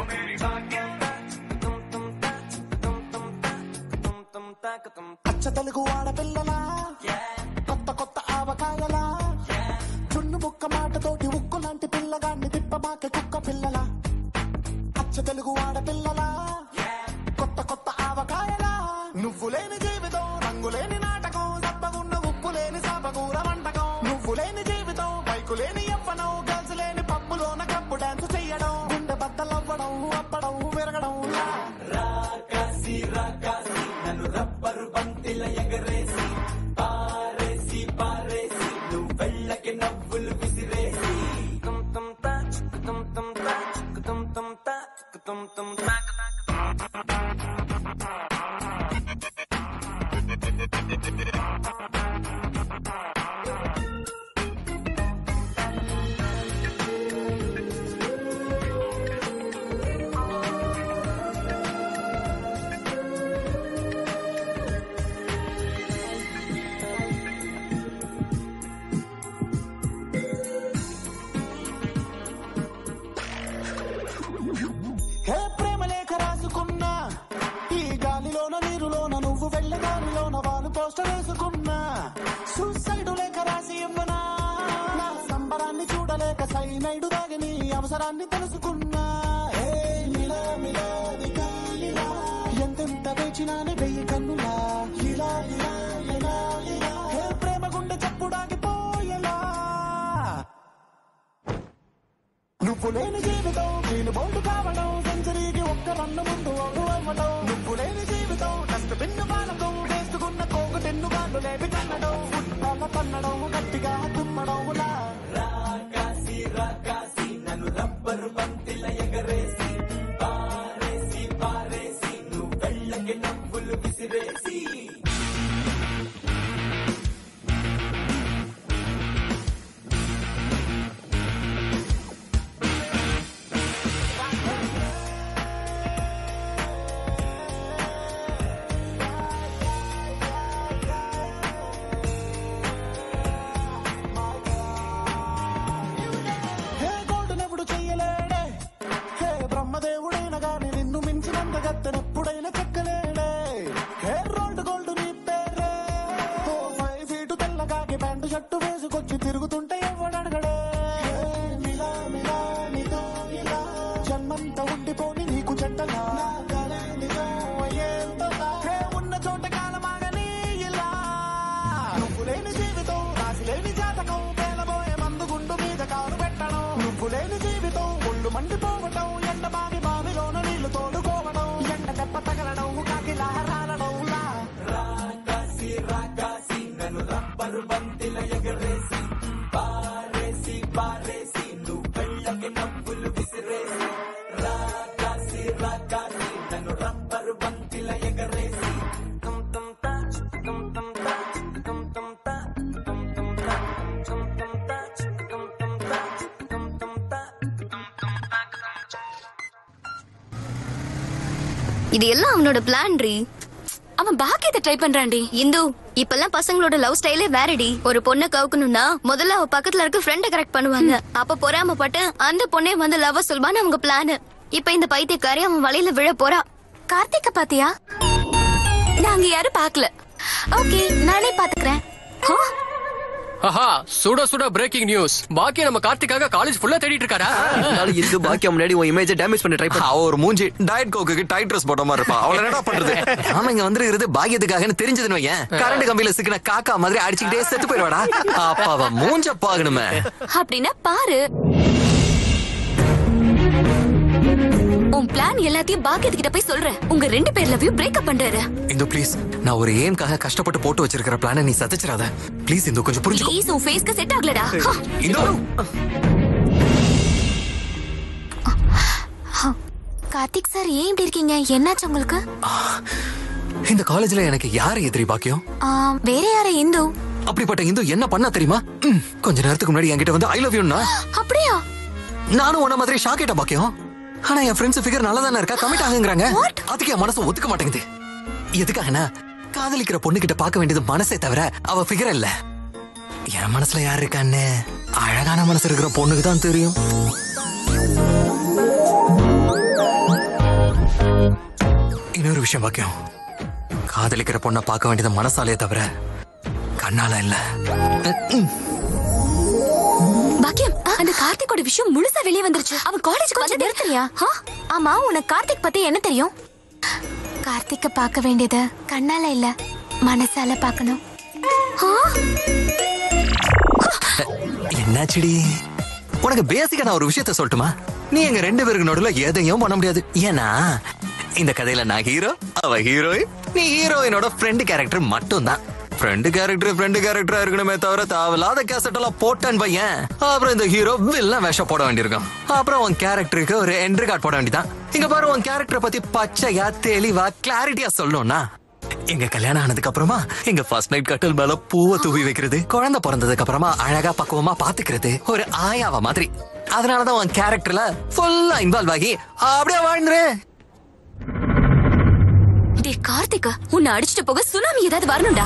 అచ్చ తెలుగు ఆడపిల్లలా కొత్త కొత్త ఆవకాయలా చున్ను ముక్క మాటతోటి ఉక్కు లాంటి పిల్లగాన్ని తిప్పబాక కుక్క పిల్లలా అచ్చ తెలుగు ఆడపిల్లలా కొత్త కొత్త ఆవకాయలా నువ్వు లేని జీవితం రంగు లేని నాటకం సబ్బగున్న ఉప్పు లేని సాపకూర వంటకం నువ్వు లేని జీవితం బైకు లేని ఎవ్వనం గర్ల్స్ లేని పప్పులోన కప్పు డాన్స్ చెయ్యడం గుండె బద్దలవ్వడం అప్పడం విరగడం రాకాసి రాకాసి నన్ను రబ్బరు బంతిల ఎగరేసి పారేసి పారేసి నువ్వు వెళ్ళకి నవ్వులు విసిరేసి tum tum ta tum tum ta tum tum ta tum tum ta హే ప్రేమ లేఖ రాసుకున్నా ఈ గాలిలోన నీరులోన నువ్వు వెళ్ళే దారిలోన వాళ్ళు పోస్టర్ వేసుకున్నా సూసైడ్ లేఖ రాసి ఇవ్వనా నా సంబరాన్ని చూడలేక సైనైడు దాగి నీ అవసరాన్ని తెలుసుకున్నా హే మిలా మిలా నికాలిలా ఎంతెంత వేచినాని వెయ్యి కన్నులా ఇలా ఇలా ఇలా ఇలా హే ప్రేమ గుండె చప్పుడాగిపోయేలా నువ్వు లేని జీవితం నేను బోల్డ్ కావడం సెంచరీకి ఒక్క రన్ను ముందు అవును అవ్వడం నువ్వు లేని జీవితం డస్ట్ బిన్ను పాలకం వేసుకున్న కోకు టెన్ను గాళ్ళు లేపి కన్నడం ఫుట్బాల్ పన్నడం గట్టిగా తుమ్మడం లా రాకాసి రాకాసి నన్ను రబ్బరు బంతిల ఎగరేసి పారేసి పారేసి నువ్వు వెళ్ళకి నవ్వులు విసిరేసి హే గోల్డ్ నెప్పుడు చెయ్యలేడే హే బ్రహ్మదేవుడైన గాని నిన్ను మించినంత గత్తెనెప్పుడైనా చెక్కలేడే హే రోల్డ్ గోల్డ్ నీ పేరే ఓ ఫైవ్ ఫీటు తెల్లగాకి ప్యాంటు షర్టు వేసుకొచ్చి తిరుగుతుంటే ఎవడడగడే హే మిలా మిలా నీతో ఇలా జన్మంతా ఉండిపోని నీకు చెడ్డలా నా కలే నిజం అయ్యేంతలా. హే ఉన్న చోట కాలమాగని ఇలా నువ్వు లేని జీవితం రాసి లేని జాతకం పేలబోయే మందు గుండు మీద కారు పెట్టడం నువ్వు లేని జీవితం ఒళ్ళు మండిపోవటం ఎండ బావి బావిలోన నీళ్లు తోడుకోవడం ఎండ దెబ్బ తగలడం కాకిలా రాలడం లా రాకాసి రాకాసి నన్ను రబ్బరు బంతిల ఎగరేసి పారేసి పారేసి నువ్వు వెళ్ళకి నవ్వులు విసిరేసి రాకాసి రాకాసి నన్ను రబ్బరు బంతిల ఎగరేసి tum tum ta tum tum ta tum tum ta tum tum ta tum tum ta tum tum ta tum tum ta இது எல்லாம் அவனோட பிளான் ரீ அவன் பாக்கியத்தை ட்ரை பண்றான்டி இந்து இப்பெல்லாம் பசங்களோட லவ் ஸ்டைலே வேறடி ஒரு பொண்ணை கவுக்கணும்னா முதல்ல அவ பக்கத்துல இருக்க ஃப்ரெண்ட கரெக்ட் பண்ணுவாங்க அப்ப பொறாமப்பட்டு அந்த பொண்ணே வந்து லவ் சொல்வான்னு அவங்க பிளான் இப்ப இந்த பைத்தியக்காரி அவன் வலையில விழ போறா கார்த்திக்க பாத்தியா நாங்க யாரும் பாக்கல ஓகே நானே பாத்துக்கிறேன் ஆஹா சுட சுட பிரேக்கிங் நியூஸ் பாக்கி நம்ம கார்த்திக்காக காலேஜ் ஃபுல்லா தேடிட்டு இருக்காரா அதனால இதுக்கு பாக்கியம் முன்னாடி உன் இமேஜை டேமேஜ் பண்ண ட்ரை பண்ண அவ ஒரு மூஞ்சி டயட் கோக்குக்கு டைட் ட்ரெஸ் போட்ட மாதிரி இருப்பா அவள என்னடா பண்றது நாம இங்க வந்துருக்கிறது பாக்கியத்துக்காகன்னு தெரிஞ்சதுன்னு வையேன் கரண்ட் கம்பியில சிக்கின காக்கா மாதிரி அடிச்சுக்கிட்டே செத்து போயிடுவாடா அப்ப அவ மூஞ்ச பாக்கணுமே அப்படின்னா பாரு உன் பிளான் எல்லாத்தையும் பாக்கியத்துக்கிட்ட போய் சொல்றேன் உங்க ரெண்டு பேர் லவ் பிரேக்கப் பண்றாரு இந்து ப்ளீஸ் நான் ஒரு ஏம்காக கஷ்டப்பட்டு போட்டு வச்சிருக்கிற பிளான நீ சதிச்சிடாத ப்ளீஸ் இந்து கொஞ்சம் புரிஞ்சுக்கோ ப்ளீஸ் உன் ஃபேஸ்க்கு செட் ஆகலடா ஹா. இந்து கார்த்திக் சார் ஏன் இப்படி இருக்கீங்க என்னாச்சு உங்களுக்கு இந்த காலேஜ்ல எனக்கு யாரு எதிரி பாக்கியம் ஆ, வேற யார இந்து அப்படிப்பட்ட இந்து என்ன பண்ணா தெரியுமா ம், கொஞ்ச நேரத்துக்கு முன்னாடி என்கிட்ட வந்து ஐ லவ் யூன்னா அப்படியா நானும் உன்ன மாதிரி ஷாக் ஆயிட்ட பாக்கியம் ஆனா என் ஃப்ரெண்ட்ஸ் ஃபிகர் நல்லா தானே இருக்கா கமிட் ஆகுங்கிறாங்க அதுக்கு என் மனசு ஒத்துக்க மாட்டேங்குது எதுக்காகனா காதலிக்கிற பொண்ணு கிட்ட பார்க்க வேண்டியது மனசே தவிர அவ ஃபிகர் இல்ல என் மனசுல யார் இருக்கான்னு அழகான மனசு இருக்கிற பொண்ணுக்கு தான் தெரியும் இன்னொரு விஷயம் பாக்கியம் காதலிக்கிற பொண்ணை பார்க்க வேண்டியது மனசாலே தவிர கண்ணால இல்ல பாக்கியம் அந்த கார்த்திக்கோட விஷயம் முழுசா வெளியே வந்துருச்சு அவன் காலேஜ் கொஞ்சம் நிறுத்துறியா ஆ? ஆமா உனக்கு கார்த்திக் பத்தி என்ன தெரியும் கார்த்திக்க பார்க்க வேண்டியது கண்ணால இல்ல மனசால பார்க்கணும் ஆ? என்னாச்சுடி உனக்கு பேசிக்கா நான் ஒரு விஷயத்த சொல்லட்டுமா நீ எங்க ரெண்டு பேருக்கு நடுவுல எதையும் பண்ண முடியாது ஏன்னா இந்த கதையில நான் ஹீரோ அவ ஹீரோயின் நீ ஹீரோயினோட ஃப்ரெண்டு கேரக்டர் மட்டும்தான் ஃப்ரெண்டு கேரக்டர் ஃப்ரெண்டு கேரக்டரா இருக்கணுமே தவிர தேவையில்லாத கேசட் எல்லாம் போட்டேன் பையன் அப்புறம் இந்த ஹீரோ வில்ல வேஷம் போட வேண்டியிருக்கும் அப்புறம் உன் கேரக்டருக்கு ஒரு என்ட்ரி கார்டு போட வேண்டியதான் இங்க பாரு உன் கேரக்டரை பத்தி பச்சையா தெளிவா கிளாரிட்டியா சொல்லணும்னா எங்க கல்யாணம் ஆனதுக்கு அப்புறமா எங்க ஃபர்ஸ்ட் நைட் கட்டில் மேல பூவை தூவி வைக்கிறது குழந்தை பிறந்ததுக்கு அப்புறமா அழகா பக்குவமா பாத்துக்கிறது ஒரு ஆயாவ மாதிரி அதனாலதான் உன் கேரக்டர்ல ஃபுல்லா இன்வால்வ் ஆகி அப்படியே வாழ்ந்துரு டேய் கார்த்திக் உன்னை அடிச்சுட்டு போக சுனாமி ஏதாவது வரணும்டா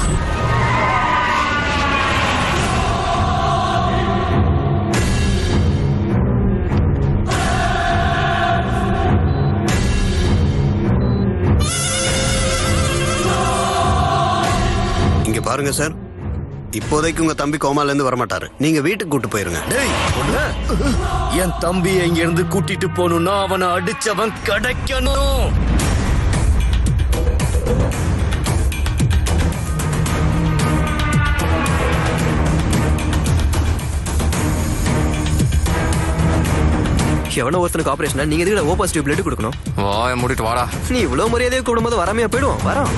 இங்க பாருங்க சார் இப்போதைக்கு உங்க தம்பி கோமால இருந்து வரமாட்டாரு நீங்க வீட்டுக்கு கூட்டு போயிருங்க டேய் பொண்ணு என் தம்பியை இங்க இருந்து கூட்டிட்டு போகணும்னா அவனை அடிச்சவன் கிடைக்கணும் எவனோ ஒருத்தனுக்கு ஆபரேஷன் நீங்க எதுக்கு ஓ பாசிட்டிவ் பிளட் கொடுக்கணும் வாய மூடிட்டு வாடா நீ இவ்வளவு மரியாதையை கூடும்போது வராமையா போயிடுவோம் வரோம்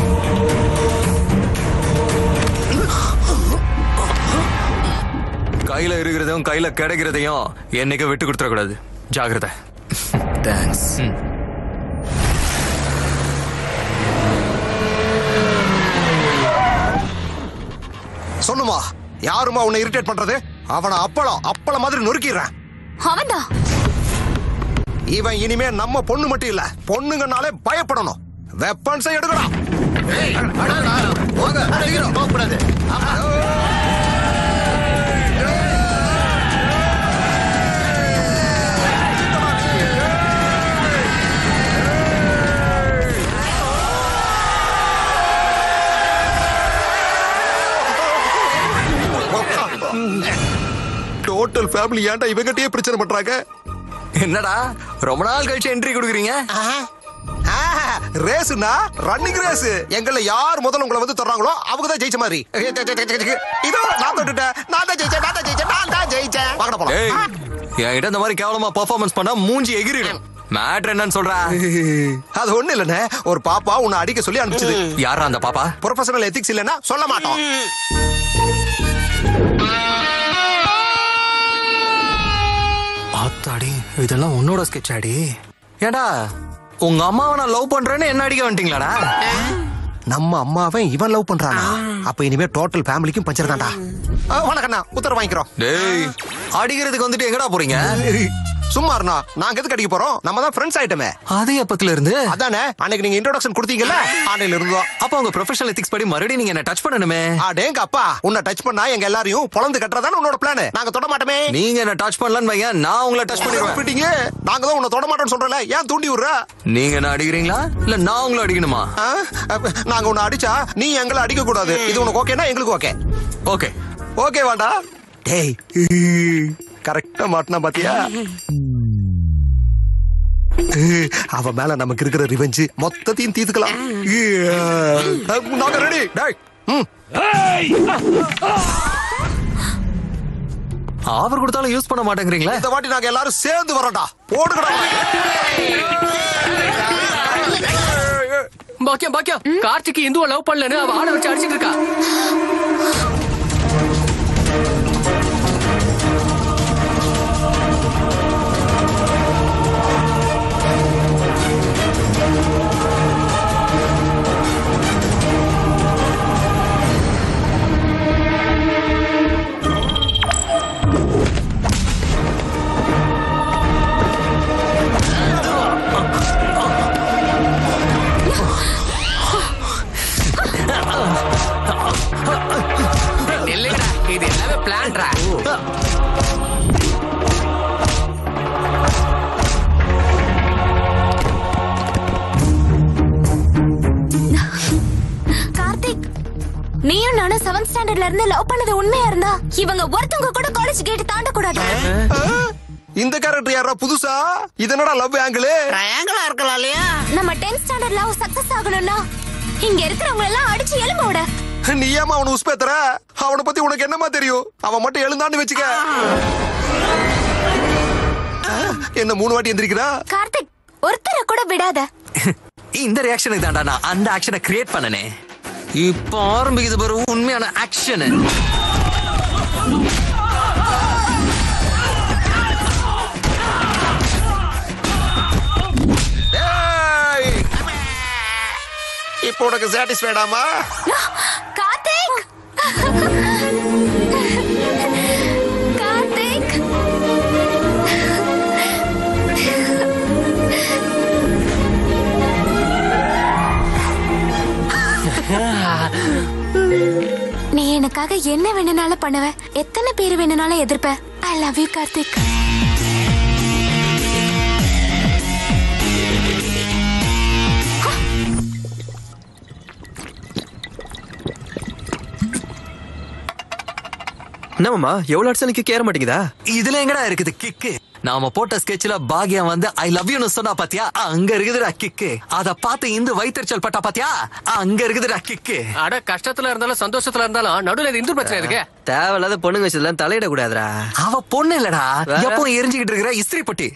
கையில இருக்கிறதையும் கையில கிடைக்கிறதையும் என்னைக்கு விட்டு கொடுத்துட கூடாது ஜாகிரதை தேங்க்ஸ் சொல்லுமா யாருமா உன்னை இரிட்டேட் பண்றது அவனை அப்பளம் அப்பளம் மாதிரி நொறுக்கிடுறேன் அவன்தான் இவன் இனிமே நம்ம பொண்ணு மட்டும் இல்ல பொண்ணுங்கனாலே பயப்படணும் வெப்பன்ஸை எடுக்கணும் டோட்டல் ஃபேமிலி ஏன்டா இவங்கிட்டயே பிரச்சனை பண்றாங்க என்னடா ரொம்ப நாள் கழிச்சு என்ட்ரி கொடுக்குறீங்க ரேஸ்னா ரன்னிங் ரேஸ் எங்கள யார் முதல்ல உங்களை வந்து தொடறாங்களோ அவங்க தான் ஜெயிச்ச மாதிரி இதோ நான் தொட்டுட்டேன் நான் தான் ஜெயிச்சேன் நான் தான் ஜெயிச்சேன் நான் தான் ஜெயிச்சேன் வாங்கடா ஏய் போலாம் என்கிட்ட இந்த மாதிரி கேவலமா பெர்ஃபார்மன்ஸ் பண்ணா மூஞ்சி எகிரிடும் மேட்ரு என்னன்னு சொல்ற அது ஒண்ணு இல்லனே ஒரு பாப்பா உன்னை அடிக்க சொல்லி அனுப்பிச்சது யாரா அந்த பாப்பா ப்ரொஃபஷனல் எத்திக்ஸ் இல்லனா சொல்ல மாட்டோம் ஆத்தாடி இதெல்லாம் உன்னோட ஸ்கெட்ச் ஆடி ஏடா உங்க அம்மாவை நான் லவ் பண்றேன்னு என்ன அடிக்க வந்துட்டீங்களாடா நம்ம அம்மாவை இவன் லவ் பண்றானா அப்ப இனிமே டோட்டல் ஃபேமிலிக்கும் பஞ்சர் தான்டா வணக்கண்ணா உத்தரவு வாங்கிக்கிறோம் டேய் அடிக்கிறதுக்கு வந்துட்டு எங்கடா போறீங்க சும்மா இருண்ணா நாங்க எதுக்கு அடிக்க போறோம் நம்ம தான் ஃப்ரெண்ட்ஸ் ஆயிட்டமே அது எப்பத்துல இருந்து அதானே அன்னைக்கு நீங்க இன்ட்ரோடக்ஷன் கொடுத்தீங்கல்ல ஆன்லைன்ல இருந்தோம் அப்ப உங்க ப்ரொஃபஷனல் எத்திக்ஸ் படி மறுபடியும் நீங்க என்ன டச் பண்ணணுமே அடேங்க அப்பா உன்னை டச் பண்ணா எங்க எல்லாரையும் பொழந்து கட்டுறதான உன்னோட பிளான் நாங்க தொட மாட்டோமே நீங்க என்ன டச் பண்ணலன்னு வையன் நான் உங்களை டச் பண்ணிடுவேன் பண்ணிட்டீங்க நாங்க தான் உன்னை தொட மாட்டோம்னு சொல்றல ஏன் தூண்டி விடுற நீங்க என்ன அடிக்கிறீங்களா இல்ல நான் உங்களை அடிக்கணுமா ஆ? அப்ப நாங்க உன்னை அடிச்சா நீ எங்களை அடிக்க கூடாது இது உனக்கு ஓகேனா எங்களுக்கு ஓகே ஓகே ஓகே வாடா டேய் கரெக்டா மாட்டினா பாத்தியா அவ மேல நமக்கு இருக்கிற ரிவெஞ்சு மொத்தத்தையும் தீர்த்துக்கலாம் நாங்க ரெடி டேய் ம். அவர் கொடுத்தாலும் யூஸ் பண்ண மாட்டேங்கிறீங்களா இந்த வாட்டி நாங்க எல்லாரும் சேர்ந்து வரோம்டா ஓடுங்கடா பாக்கியம் பாக்கியம் கார்த்திக் இந்துவை லவ் பண்ணலன்னு அவ ஆட வச்சு அடிச்சிட்டு இருக்கா இல்லைங்கடா இது எல்லாமே பிளான்டா கார்த்திக் நீயும் நானும் செவன்த் ஸ்டாண்டர்ட்ல இருந்து லவ் பண்ணது உண்மையா இருந்தா இவங்க ஒருத்தவங்க கூட காலேஜ் கேட் தாண்ட கூடாது இந்த கேரக்டர் யாரா புதுசா இது என்னடா லவ் ஆங்கிள் ட்ரையாங்கிளா இருக்கலாம் இல்லையா நம்ம டென்த் ஸ்டாண்டர்ட் லவ் சக்சஸ் ஆகணும்னா இங்க இருக்கிறவங்க எல்லாம் அடிச்சு எலும்ப விட நீ ஏமா அவனை உஸ்பேத்துற அவனை பத்தி உனக்கு என்னமா தெரியும் அவன் மட்டும் எழுந்தான்னு வச்சுக்க என்ன மூணு வாட்டி எந்திரிக்கிறா கார்த்திக் ஒருத்தரை கூட விடாத இந்த ரியாக்ஷனுக்கு தான்டா நான் அந்த ஆக்ஷனை கிரியேட் பண்ணனே இப்போ ஆரம்பிக்குது பாரு உண்மையான ஆக்ஷன் இப்போ உனக்கு சாட்டிஸ்ஃபைடாமா கார்த்திக் கார்த்திக் நீ எனக்காக என்ன வேணும்னாலும் பண்ணுவ எத்தனை பேர் வேணும்னாலும் எதிர்ப்ப ஐ லவ் யூ கார்த்திக் என்னமாமா எவ்வளவு அடிச்சாலும் கிக் ஏற மாட்டேங்குதா இதுல எங்கடா இருக்குது கிக்கு நாம போட்ட ஸ்கெட்ச்ல பாக்யம் வந்து ஐ லவ் யூன்னு சொன்னா பாத்தியா அங்க இருக்குதுடா கிக்கு அத பார்த்து இந்து வைத்தறிச்சல் பட்டா பாத்தியா அங்க இருக்குதுடா கிக்கு அட கஷ்டத்துல இருந்தாலும் சந்தோஷத்துல இருந்தாலும் நடுவுல இது இந்து பிரச்சனை இருக்கு தேவையில்லாத பொண்ணுங்க வச்சதெல்லாம் தலையிட கூடாதுடா அவ பொண்ணு இல்லடா வேற? எப்போ எரிஞ்சுக்கிட்டு இருக்கிற இஸ்திரி பொட்டி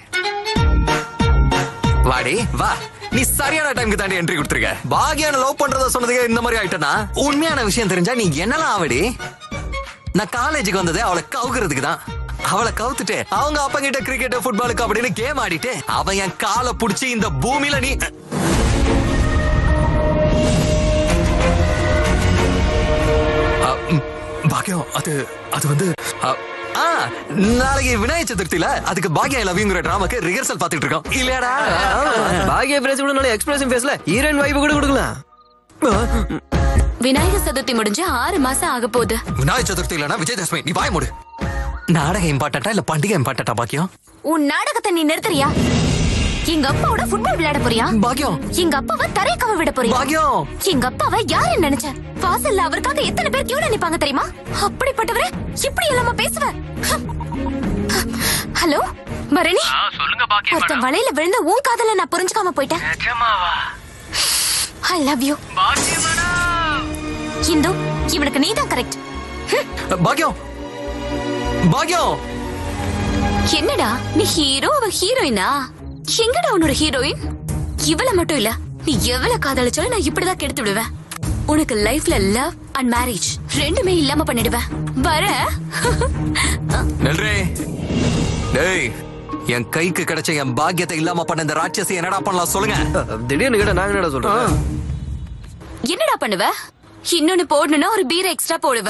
வாடி வா நீ சரியான டைம்க்கு தாண்டி என்ட்ரி கொடுத்துருக்க பாகியான லவ் பண்றத சொன்னதுக்கு இந்த மாதிரி ஆயிட்டனா உண்மையான விஷயம் தெரிஞ்சா நீ என்னலாம் ஆவடி நான் காலேஜுக்கு வந்ததே அவளை கவுக்கிறதுக்கு தான் அவளை கவுத்துட்டு அவங்க அப்பா கிட்ட கிரிக்கெட் ஃபுட்பாலுக்கு அப்படின்னு கேம் ஆடிட்டு அவன் என் காலை புடிச்சு இந்த பூமியில நீ அ, ம், பாக்கியம் அது அது வந்து அ, ஆ நாளைக்கு விநாயகர் சதுர்த்தியில அதுக்கு பாக்கியம் லவ்ங்கிற டிராமாக்கு ரிஹர்சல் பாத்துட்டு இருக்கோம் இல்லையாடா பாகிய பேஸ் கூட நல்ல எக்ஸ்பிரஷன் பேசல ஹீரோயின் வைப்பு கூட கொடுக்கலாம் விநாயகர் சதுர்த்தி முடிஞ்சு ஆறு மாசம் ஆக போகுது விநாயகர் சதுர்த்தி இல்லனா விஜயதசமி நீ வாய மூடு நாடகம் இம்பார்ட்டண்டா இல்ல பண்டிகை இம்பார்ட்டண்டா பாக்கியம் உன் நாடகத்தை நீ நிறுத்துறியா எங்க அப்பாவோட ஃபுட்பால் விளையாட போறியா பாக்கியம் எங்க அப்பாவை தரை கவ விட போறியா பாக்கியம் எங்க அப்பாவை யாரு நினைச்ச வாசல்ல அவருக்காக எத்தனை பேர் கியூல நிப்பாங்க தெரியுமா அப்படிப்பட்டவரே இப்படி இல்லாம பேசுவ ஹலோ பரணி சொல்லுங்க ஒருத்தன் வலையில விழுந்த உன் காதல நான் புரிஞ்சுக்காம போயிட்டேன் ஐ லவ் யூ இந்து இவனுக்கு நீதான் கரெக்ட் பாக்கியம் பாக்கியம் என்னடா நீ ஹீரோ அவ ஹீரோயினா எங்கடா உன்னோட ஹீரோயின் இவள மட்டும் இல்ல நீ எவ்வளவு காதலிச்சாலும் நான் இப்படிதான் கெடுத்து விடுவேன் உனக்கு லைஃப்ல லவ் அண்ட் மேரேஜ் ரெண்டுமே இல்லாம பண்ணிடுவேன் வர நல்ரே டேய் என் கைக்கு கிடைச்ச என் பாக்கியத்தை இல்லாம பண்ண இந்த ராட்சசி என்னடா பண்ணலாம் சொல்லுங்க திடீர்னு கிட்ட நாங்க என்னடா சொல்றோம் என்னடா பண்ணுவ இன்னொன்னு போடணும்னா ஒரு பீர் எக்ஸ்ட்ரா போடுவ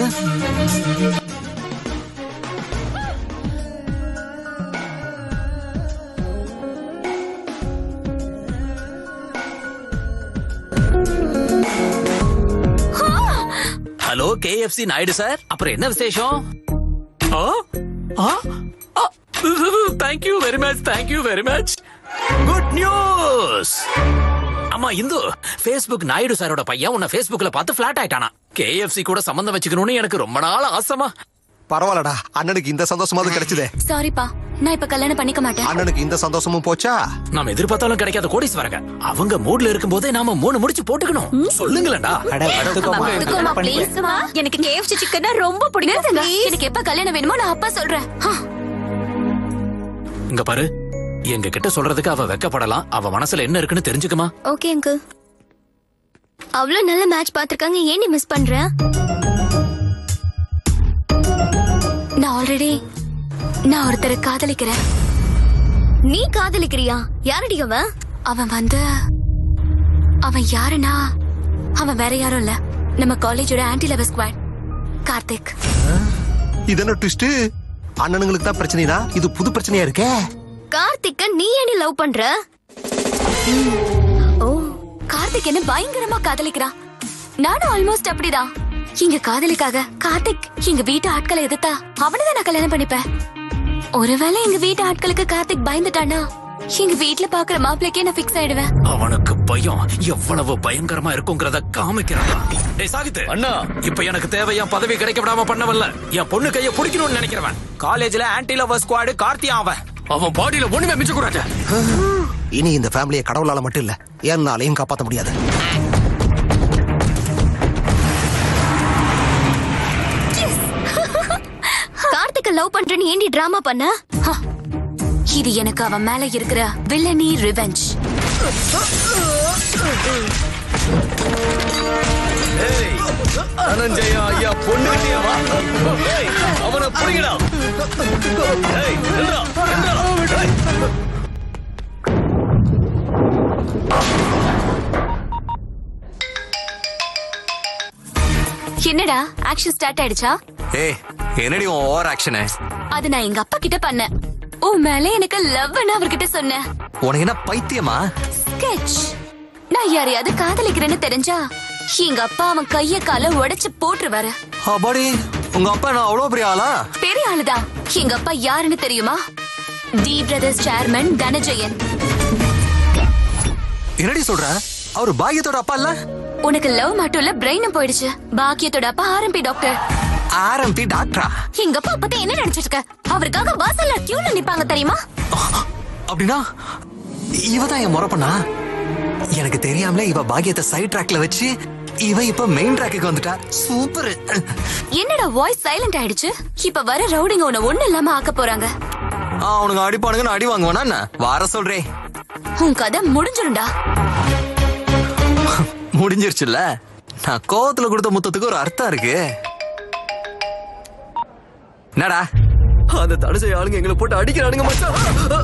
ஹலோ கேஎஃப்சி நாயுடு சார் அப்புறம் என்ன விசேஷம் thank you very much thank you very much good news ஆமா இந்து ஃபேஸ்புக் நாயுடு சாரோட பையன் உன்னை ஃபேஸ்புக்ல பார்த்து ஃபிளாட் ஆயிட்டானா கேஎஃப்சி கூட சம்பந்தம் வச்சுக்கணும்னு எனக்கு ரொம்ப நாள் ஆசைமா பரவாயில்லடா அண்ணனுக்கு இந்த சந்தோஷமாவது கிடைச்சதே சாரிப்பா நான் இப்ப கல்யாணம் பண்ணிக்க மாட்டேன் அண்ணனுக்கு இந்த சந்தோஷமும் போச்சா நாம எதிர்பார்த்தாலும் கிடைக்காத கோடீஸ்வரங்க அவங்க மூட்ல இருக்கும் போதே நாம மூணு முடிச்சு போட்டுக்கணும் சொல்லுங்களேன்டா பாத்துக்கோமா, please மா. எனக்கு KFC சிக்கன்னா ரொம்ப பிடிக்கும் எனக்கு எப்ப கல்யாணம் வேணுமோ நான் அப்பா சொல்றேன் ஆ. இங்க பாரு எங்க கிட்ட சொல்றதுக்கு அவ வெக்கப்படலாம் அவ மனசுல என்ன இருக்குன்னு தெரிஞ்சுக்குமா ஓகே அங்கிள் அவ்வளவு நல்ல மேட்ச் பாத்திருக்காங்க ஏன் நீ மிஸ் பண்ற நான் ஆல்ரெடி நான் ஒருத்தரை காதலிக்கிறேன் நீ காதலிக்கிறியா யாரடி அவன் அவன் வந்து அவன் யாருன்னா அவன் வேற யாரும் இல்ல நம்ம காலேஜோட ஆன்டி லவர் ஸ்குவாட் கார்த்திக் இது என்ன ட்விஸ்ட் அண்ணனுங்களுக்கு தான் பிரச்சனைனா இது புது பிரச்சனையா இருக்கே கார்த்திக்க நீ ஏன் லவ் பண்ற ஓ கார்த்திக் என்ன பயங்கரமா காதலிக்கிறான் நானும் ஆல்மோஸ்ட் அப்படிதான் எங்க காதலிக்காக கார்த்திக் எங்க வீட்டு ஆட்களை எதிர்த்தா அவனதான் நான் கல்யாணம் பண்ணிப்பேன் ஒருவேளை எங்க வீட்டு ஆட்களுக்கு கார்த்திக் பயந்துட்டானா எங்க வீட்ல பாக்குற மாப்பிளைக்கே நான் பிக்ஸ் ஆயிடுவேன் அவனுக்கு பயம் எவ்வளவு பயங்கரமா இருக்குங்கிறத காமிக்கிறான் டேய் சாகித்து அண்ணா இப்ப எனக்கு தேவையா பதவி கிடைக்க விடாம பண்ணவல்ல என் பொண்ணு கைய பிடிக்கணும்னு நினைக்கிறவன் காலேஜ்ல ஆன்டி லவர் ஸ்குவாடு கார்த்தியா அவன் அவன் பாடியில ஒண்ணுமே மிச்ச கூடாது இனி இந்த ஃபேமிலியை கடவுளால மட்டும் இல்ல என்னாலையும் காப்பாத்த முடியாது கார்த்திக்க லவ் பண்றேன்னு ஏண்டி டிராமா பண்ண இது எனக்கு அவன் மேல இருக்கிற வில்லனி ரிவெஞ்ச் தனஞ்சயா ஐயா பொண்ணுகிட்டே வா ஏய், அவனை புடிங்கடா ஏய், நில்றா, நில்றா. ஏய். என்னடா ஆக்ஷன் ஸ்டார்ட் ஆயிடுச்சா ஏய் என்னடி உன் ஓவர் ஆக்ஷனு அது நான் எங்க அப்பா கிட்ட பண்ணேன் உன் மேல எனக்கு லவ்னு அவர்கிட்ட சொன்னேன் உனக்கு என்ன பைத்தியமா ஸ்கெட்ச் நான் யாரையாவது காதலிக்கிறேன்னு தெரிஞ்சா எங்க அப்பா அவன் கைய கால உடைச்சு போட்டுருவாரு அப்பாடி உங்க அப்பா நான் அவ்வளவு பெரிய ஆளா பெரிய ஆளுதான் எங்க அப்பா யாருன்னு தெரியுமா டி பிரதர்ஸ் சேர்மன் தனஜெயன் என்னடி சொல்ற அவரு பாக்கியத்தோட அப்பா இல்ல உனக்கு லவ் மட்டும் இல்ல பிரெயினும் போயிடுச்சு பாக்கியத்தோட அப்பா ஆர்எம்பி டாக்டர் ஆர்எம்பி டாக்டரா எங்க அப்பா பத்தி என்ன நினைச்சிட்டு இருக்க அவருக்காக வாசல்ல கியூல நிப்பாங்க தெரியுமா அப்படின்னா இவ தான் என் முறை பண்ணா எனக்கு தெரியாமலே இவ பாக்கியத்தை சைட் ட்ராக்ல வச்சு இவ இப்ப மெயின் ட்ராக்குக்கு வந்துட்டா சூப்பர் என்னடா வாய்ஸ் சைலண்ட் ஆயிடுச்சு இப்ப வர ரவுடிங்க உன்னை ஒண்ணு இல்லாம ஆக்க போறாங்க அவனுங்க அடிப்பானுங்க நான் அடி வாங்குவானா என்ன வர சொல்றேன் உன் கதை முடிஞ்சிரும்டா முடிஞ்சிருச்சுல்ல நான் கோவத்துல கொடுத்த முத்தத்துக்கு ஒரு அர்த்தம் இருக்கு என்னடா அந்த தடுசை ஆளுங்க எங்களை போட்டு அடிக்கிறானுங்க மச்சான்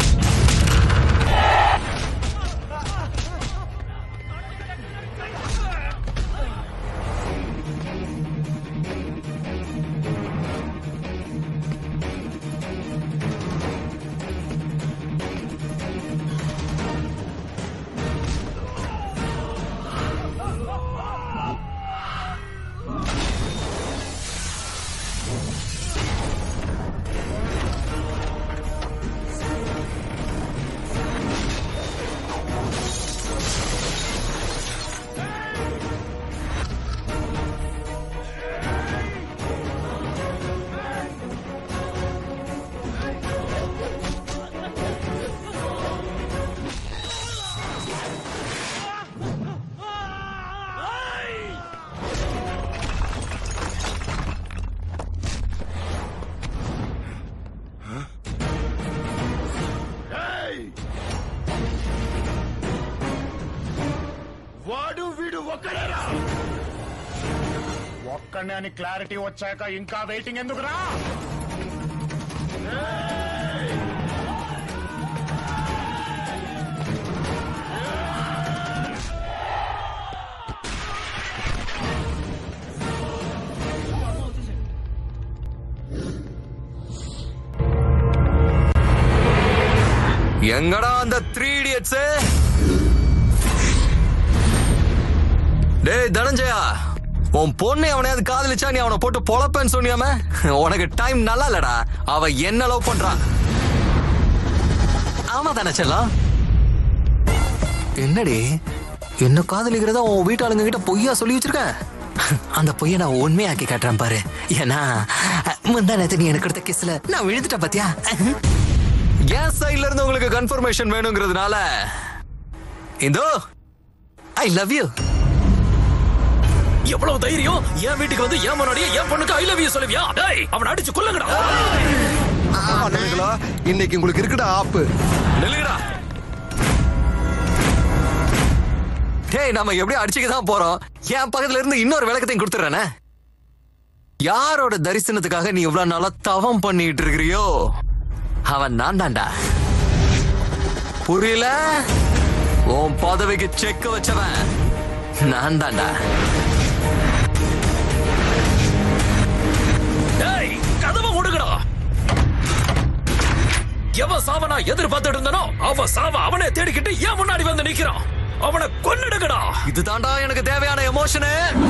వాడు వీడు ఒక్కడేరా ఒక్కడే అని క్లారిటీ వచ్చాక ఇంకా వెయిటింగ్ ఎందుకురా எங்கடா அந்த த்ரீ இடியட்ஸ் டேய் தனஞ்சயா உன் பொண்ணு அவனையாவது காதலிச்சா நீ அவனை போட்டு பொழப்பேன்னு சொன்னியாம உனக்கு டைம் நல்லா இல்லடா அவ என்ன லவ் பண்றா ஆமா தானே செல்லம் என்னடி என்ன காதலிக்கிறதா உன் வீட்டாளுங்க கிட்ட பொய்யா சொல்லி வச்சிருக்க அந்த பொய்யை நான் உண்மையாக்கி காட்டுறேன் பாரு ஏன்னா முந்தா நேத்து நீ எனக்கு கொடுத்த கிஸ்ல நான் விழுந்துட்டேன் பாத்தியா என் சைட்ல இருந்து உங்களுக்கு கன்ஃபர்மேஷன் வேணுங்கிறதுனால இந்தோ ஐ லவ் யூ எவ்வளவு தைரியம் என் வீட்டுக்கு வந்து என் முன்னாடியே என் பொண்ணுக்கு ஐ லவ் யூ சொல்லுவியா டேய் அவனை அடிச்சு கொல்லுங்கடா அண்ணனுங்களா இன்னைக்கு உங்களுக்கு இருக்குடா ஆப்பு நில்லுங்கடா டேய் நம்ம எப்படி அடிச்சுக்க தான் போறோம் என் பக்கத்துல இருந்து இன்னொரு விளக்கத்தையும் கொடுத்துறேனே யாரோட தரிசனத்துக்காக நீ இவ்வளவு நாளா தவம் பண்ணிட்டு இருக்கிறியோ அவன் நான் தான்டா புரியல உன் பதவிக்கு செக் வச்சவன் நான் தான்டா டேய் கதவை மூடுங்கடா எவன் சாவ நான் எதிர்பார்த்துட்டு இருந்தனோ அவன் சாவ அவனே தேடிக்கிட்டு ஏன் முன்னாடி வந்து நிக்கிறான் அவனை கொன்னுடுங்கடா இதுதான்டா எனக்கு தேவையான எமோஷனு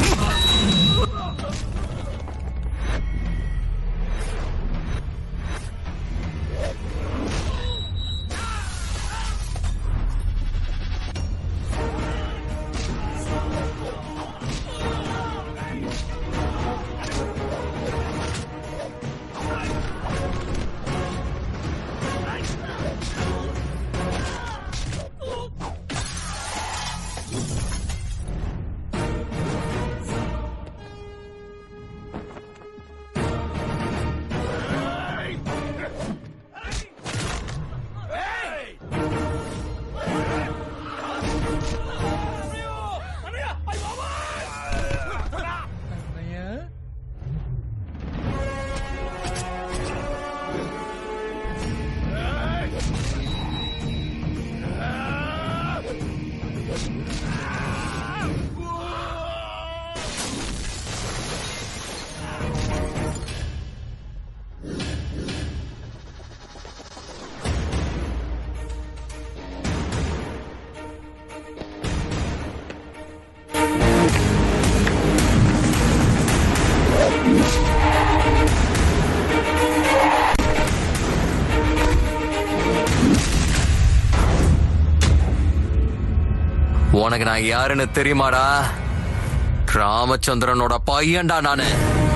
உனக்கு நான் யாருன்னு தெரியுமாடா ராமச்சந்திரனோட பையன்டா நானு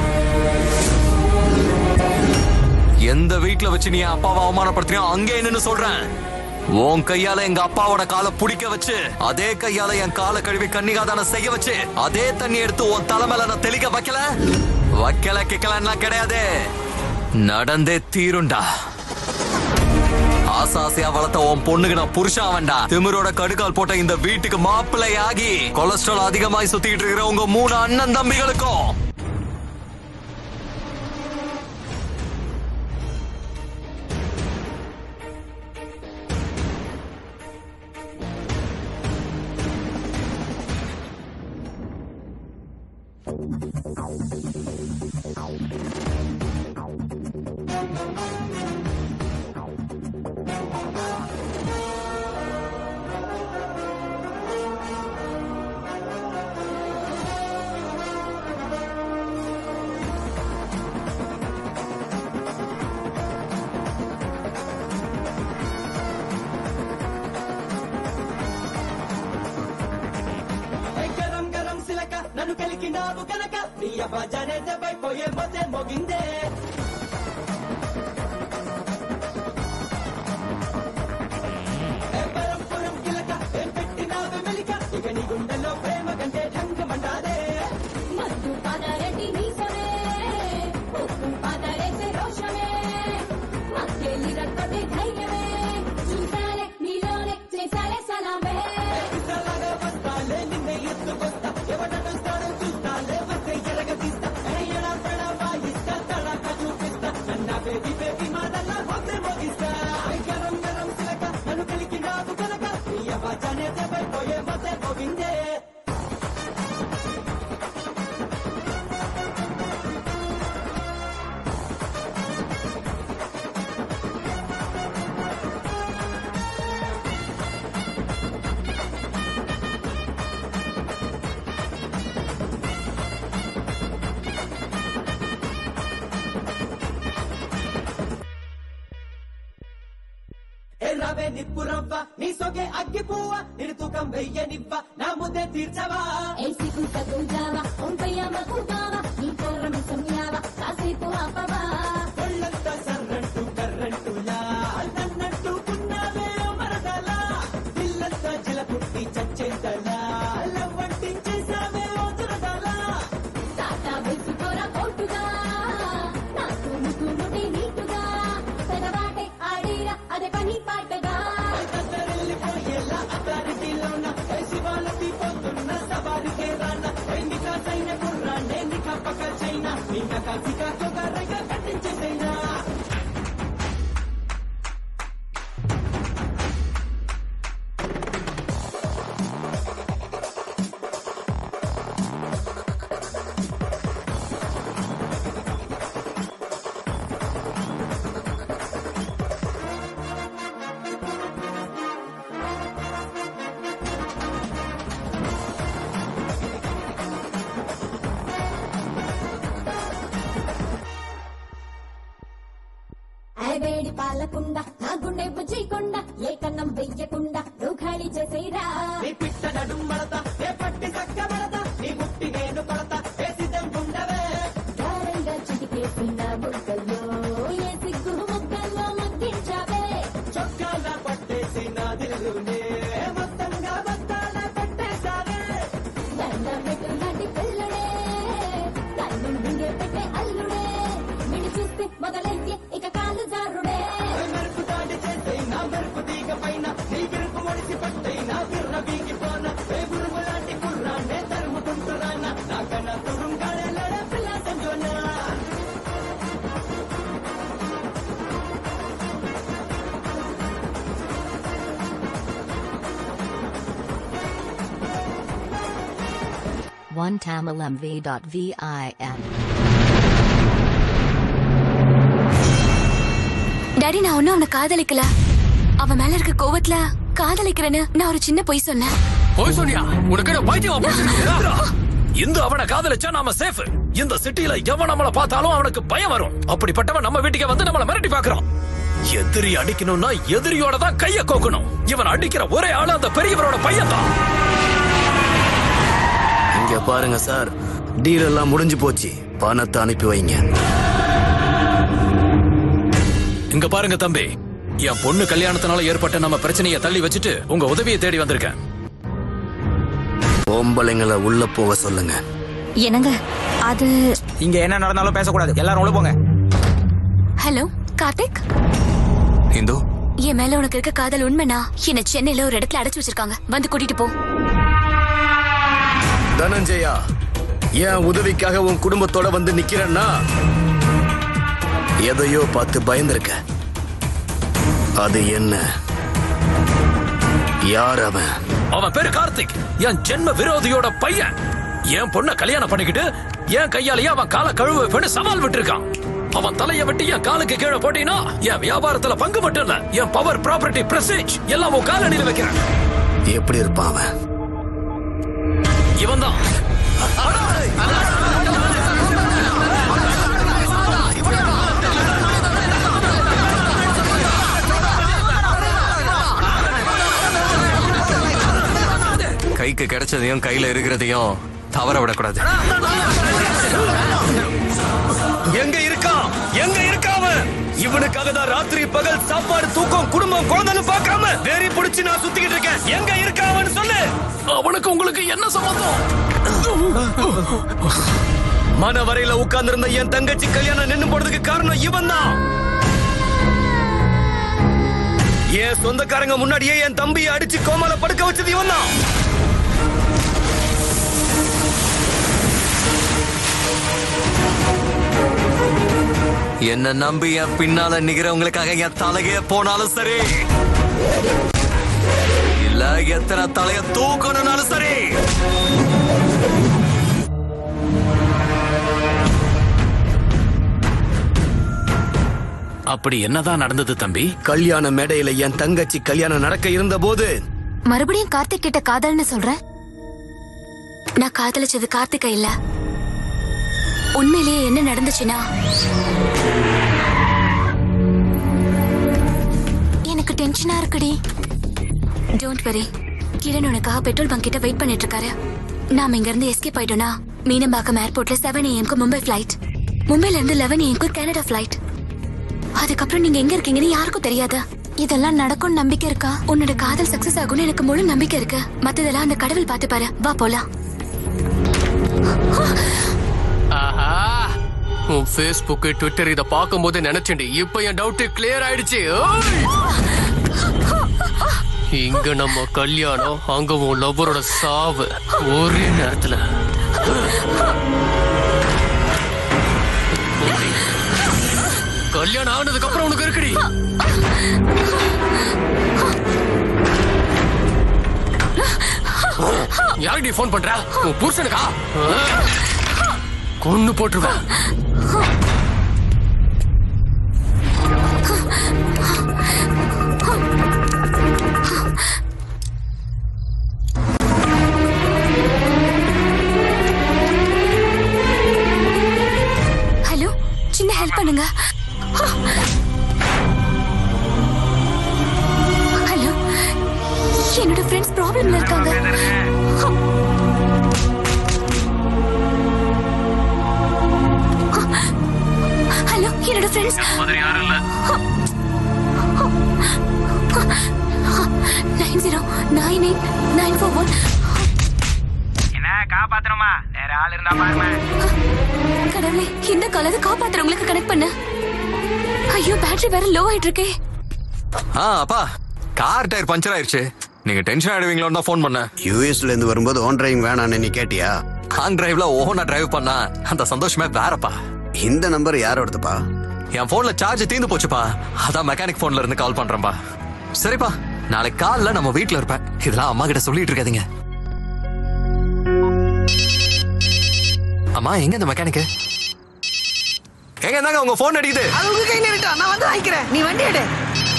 எந்த வீட்ல வச்சு நீ என் அப்பாவை அவமானப்படுத்தினியோ அங்கே நின்னு சொல்றேன் உன் கையால எங்க அப்பாவோட காலை பிடிக்க வச்சு அதே கையால என் காலை கழுவி கன்னிகாதானம் செய்ய வச்சு அதே தண்ணி எடுத்து உன் தலை மேல நான் தெளிக்க வைக்கல வைக்கல கிக்கலன்னா கிடையாது நடந்தே தீருண்டா ஆசை ஆசையா வளர்த்த உன் பொண்ணுக்கு நான் புருஷன் அவன்டா திமிரோட கடுக்கால் போட்ட இந்த வீட்டுக்கு மாப்பிள்ளை ஆகி கொலஸ்ட்ரால் அதிகமாய் சுத்திட்டு இருக்கிற உங்க மூணு அண்ணன் தம்பிகளுக்கும் గరం గరం సిలక నన్ను కలికినావు కనుక నీ అబ్బా జనేతే పోయే మొతే మొగిందే ఏ పరం పురం కిలక ఏం పెట్టినావు మెలిక ఇక నీ గుండెల్లో ప్రేమ కంటే ఢంగమంటాదే మధు పదరెడ్డి మీసమే ఉప్పు పదరేసే రోషమే అక్కేలి రక్తటి ధైర్యమే చూసాలే నీలోనే చేసాలే సలామే ఇసలాగా వస్తాలే నిన్నే ఎత్తుకొస్తా ఎవడొస్తాడో చూస్తాలే వస్తే ఎరగ తీస్తా ఎడా పెడా వాయిస్తా తడక చూపి ఎర్రవే నిప్పు రవ్వ నీ సొగే అగ్గి పువ్వ నిన్ను తూకం వెయ్యనివ్వ నా ముద్దే తీర్చవా ఏసి గుట్టకు జావా ఒంపయ్య మగువావా నీ కోరమ సమయావా కాసేపు ఆపవా ఒళ్ళంతా సర్రంటూ కర్రంటూలా నన్నట్టుకున్నావే మరదలా పిల్లంతా చిలకుట్టి చచ్చేంతలా లవ్వంటించేసావే ఓ దురదలా తాతా వేసుకోరా పోటుగా నాకు ముక్కు ముడి నీటుగా పెదవాటే ఆడేరా అదే పని పాటగా వెళ్ళిపోయేలా అథారిటీలోన కలిసి వాళ్ళకి పోతున్న సవారికే రాన ఎన్ని కాసైన కుర్రాన్నే నీ కప్పక చైనా నిన్న కాసి కాకొక రైక కట్టించేసైనా వేడి పాలకుండా నా గుండె బుజ్జికుండా ఏ కన్నం వెయ్యకుండా నువ్వు ఖాళీ చేసేరా నీ పిట్ట నడుం మడత ఏ పట్టి చక్క మడత నీ ముట్టి నేను కొడత ఏ సిద్ధం ఉండవే గారంగా చిటికేసిన బుగ్గల్లో ఏ సిగ్గు ముగ్గల్లో మగ్గించావే చొక్కాల పట్టేసి నా దిల్లునే మొత్తంగా మొత్తాల పెట్టేశావే దండం పెట్టు లాంటి పిల్లడే కన్ను మింగే పెట్టే అల్లుడే విడి చూస్తే మొదలైతే ఇక కాలు జారుడే మెరుపు దాడి చేసే నా మెరుపు తీగ పైన నీ విరుపు ఒడిసి పట్టే నా విర్ర వీగిపోన ఏ గురువు లాంటి కుర్రాన్నే తరుముకుంటున్నాన నా కన్నా తురుంగాడే లడే పిల్ల సంజోనా One tamilmv.vin. டாடி நான் ஒன்னும் அவனை காதலிக்கல அவன் மேல இருக்க கோவத்துல காதலிக்கிறேன்னு நான் ஒரு சின்ன பொய் சொன்னேன் போய் சொன்னியா உனக்கு என்ன பைத்தியமா பிடிச்சிருக்குதா? இந்த அவனை காதலிச்சா நாம சேஃப் இந்த சிட்டில எவன் நம்மள பார்த்தாலும் அவனுக்கு பயம் வரும் அப்படிப்பட்டவன் நம்ம வீட்டுக்கு வந்து நம்மள மிரட்டி பாக்குறான் எதிரி அடிக்கணும்னா எதிரியோட தான் கைய கோக்கணும் இவன் அடிக்கிற ஒரே ஆளு அந்த பெரியவரோட பையன் தான் இங்க பாருங்க சார் டீல் எல்லாம் முடிஞ்சு போச்சு பணத்தை அனுப்பி வைங்க இங்க பாருங்க தம்பி என் பொண்ணு கல்யாணத்தினால ஏற்பட்ட நம்ம பிரச்சனையை தள்ளி வச்சுட்டு உங்க உதவியை தேடி வந்திருக்கேன் பொம்பளைங்களை உள்ள போக சொல்லுங்க என்னங்க அது இங்க என்ன நடந்தாலும் பேசக்கூடாது எல்லாரும் உள்ள போங்க ஹலோ கார்த்திக் இந்து என் மேல உனக்கு இருக்க காதல் உண்மைனா என்ன சென்னையில ஒரு இடத்துல அடைச்சு வச்சிருக்காங்க வந்து கூட்டிட்டு போ தனஞ்சயா என் உதவிக்காக உன் குடும்பத்தோட வந்து நிக்கிறேன்னா எதையோ பார்த்து பயந்திருக்க அது என்ன யார் அவன் அவன் பேரு கார்த்திக் என் ஜென்ம விரோதியோட பையன் என் பொண்ண கல்யாணம் பண்ணிக்கிட்டு என் கையாலேயே அவன் கால கழுவு வைப்பேன்னு சவால் விட்டுருக்கான் அவன் தலைய வெட்டி என் காலுக்கு கீழே போட்டீங்கன்னா என் வியாபாரத்துல பங்கு மட்டும் இல்ல என் பவர் ப்ராப்பர்ட்டி பிரசேஜ் எல்லாம் உன் காலடியில வைக்கிறேன் எப்படி இருப்பான் அவன் இவன் தான் கைக்கு கிடைச்சதையும் கையில இருக்கிறதையும் தவற விடக்கூடாது எங்க இருக்கான் எங்க இருக்கான் அவன் இவனுக்காக தான் ராத்திரி பகல் சாப்பாடு தூக்கம் குடும்பம் குழந்தைன்னு பார்க்காம வெறி புடிச்சு நான் சுத்திக்கிட்டு இருக்கேன் எங்க இருக்கான் அவன் சொல்லு அவனுக்கு உங்களுக்கு என்ன சம்பந்தம் மன வரையில உட்கார்ந்து இருந்த என் தங்கச்சி கல்யாணம் நின்னு போனதுக்கு காரணம் இவன் தான் என் சொந்தக்காரங்க முன்னாடியே என் தம்பியை அடிச்சு கோமால படுக்க வச்சது இவன் தான் என்ன நம்பி என் பின்னால நிக்கிறவங்களுக்காக என் தலையே போனாலும் சரி இல்ல எத்தனை தலைய தூக்கணும்னாலும் சரி அப்படி என்னதான் நடந்தது தம்பி கல்யாண மேடையில என் தங்கச்சி கல்யாணம் நடக்க இருந்த போது மறுபடியும் கார்த்திக் கிட்ட காதல்னு சொல்ற நான் காதலிச்சது கார்த்திகை இல்ல உண்மையிலேயே என்ன நடந்துச்சுன்னா எனக்கு டென்ஷனா இருக்குடி டோன்ட் வரி கிரண் உனக்காக பெட்ரோல் பங்க் கிட்ட வெயிட் பண்ணிட்டு இருக்காரு நாம இங்க இருந்து எஸ்கேப் ஆயிட்டோம்னா மீனம்பாக்கம் ஏர்போர்ட்ல செவன் ஏஎம்க்கு மும்பை ஃபிளைட் மும்பைல இருந்து லெவன் ஏஎம்க்கு கனடா ஃபிளைட் அதுக்கப்புறம் நீங்க எங்க இருக்கீங்கன்னு யாருக்கும் தெரியாது இதெல்லாம் நடக்கும் நம்பிக்கை இருக்கா உன்னோட காதல் சக்சஸ் ஆகும்னு எனக்கு முழு நம்பிக்கை இருக்கு மத்ததெல்லாம் அந்த கடவுள் பார்த்து பாரு வா போலாம் ஆஹா உன் ஃபேஸ்புக் ட்விட்டர் இத பார்க்கும்போது நினைச்சேன் இப்ப என் டவுட் கிளியர் ஆயிடுச்சு ஓய்! இங்க நம்ம கல்யாணம் அங்க உன் லவ்வரோட சாவு ஒரே நேரத்துல கல்யாணம் ஆனதுக்கு அப்புறம் உனக்கு இருக்குடி யாருடி ஃபோன் பண்ற உன் புருஷனுக்கா கொன்னு போட்டுருவேன் ஹலோ சின்ன ஹெல்ப் பண்ணுங்க ஹலோ என்னோட ஃப்ரெண்ட்ஸ் ப்ராப்ளம்ல இருக்காங்க ஹலோ என்னோட ஃப்ரெண்ட்ஸ் மாதிரி யாரும் இல்ல nine zero nine eight nine four one என்ன காப்பாத்தணுமா வேற ஆள் இருந்தா பாருங்க கடவுளே இந்த காலது காப்பாத்துறவங்களுக்கு கனெக்ட் பண்ணு ஐயோ பேட்டரி வேற லோ ஆயிட்டு இருக்கே ஆ அப்பா கார் டயர் பஞ்சர் ஆயிருச்சு நீங்க டென்ஷன் ஆயிடுவீங்களோன்னு தான் ஃபோன் பண்ணேன் யூஎஸ்ல இருந்து வரும்போது ஓன் டிரைவிங் வேணான்னு நீ கேட்டியா ஆன் டிரைவ்ல ஓனா டிரைவ் பண்ணா அந்த சந்தோஷமே வேறப்பா இந்த நம்பர் யாரோடதுப்பா என் போன்ல சார்ஜ் தீந்து போச்சுப்பா அதான் மெக்கானிக் போன்ல இருந்து கால் பண்றேன்பா சரிப்பா நாளைக்கு காலைல நம்ம வீட்ல இருப்பேன் இதெல்லாம் அம்மா கிட்ட சொல்லிட்டு இருக்காதீங்க அம்மா எங்க இந்த மெக்கானிக் எங்க இருந்தாங்க உங்க போன் அடிக்குது அது உங்க கையில இருக்கட்டும் நான் வந்து வாங்கிக்கிறேன் நீ வண்டி எடு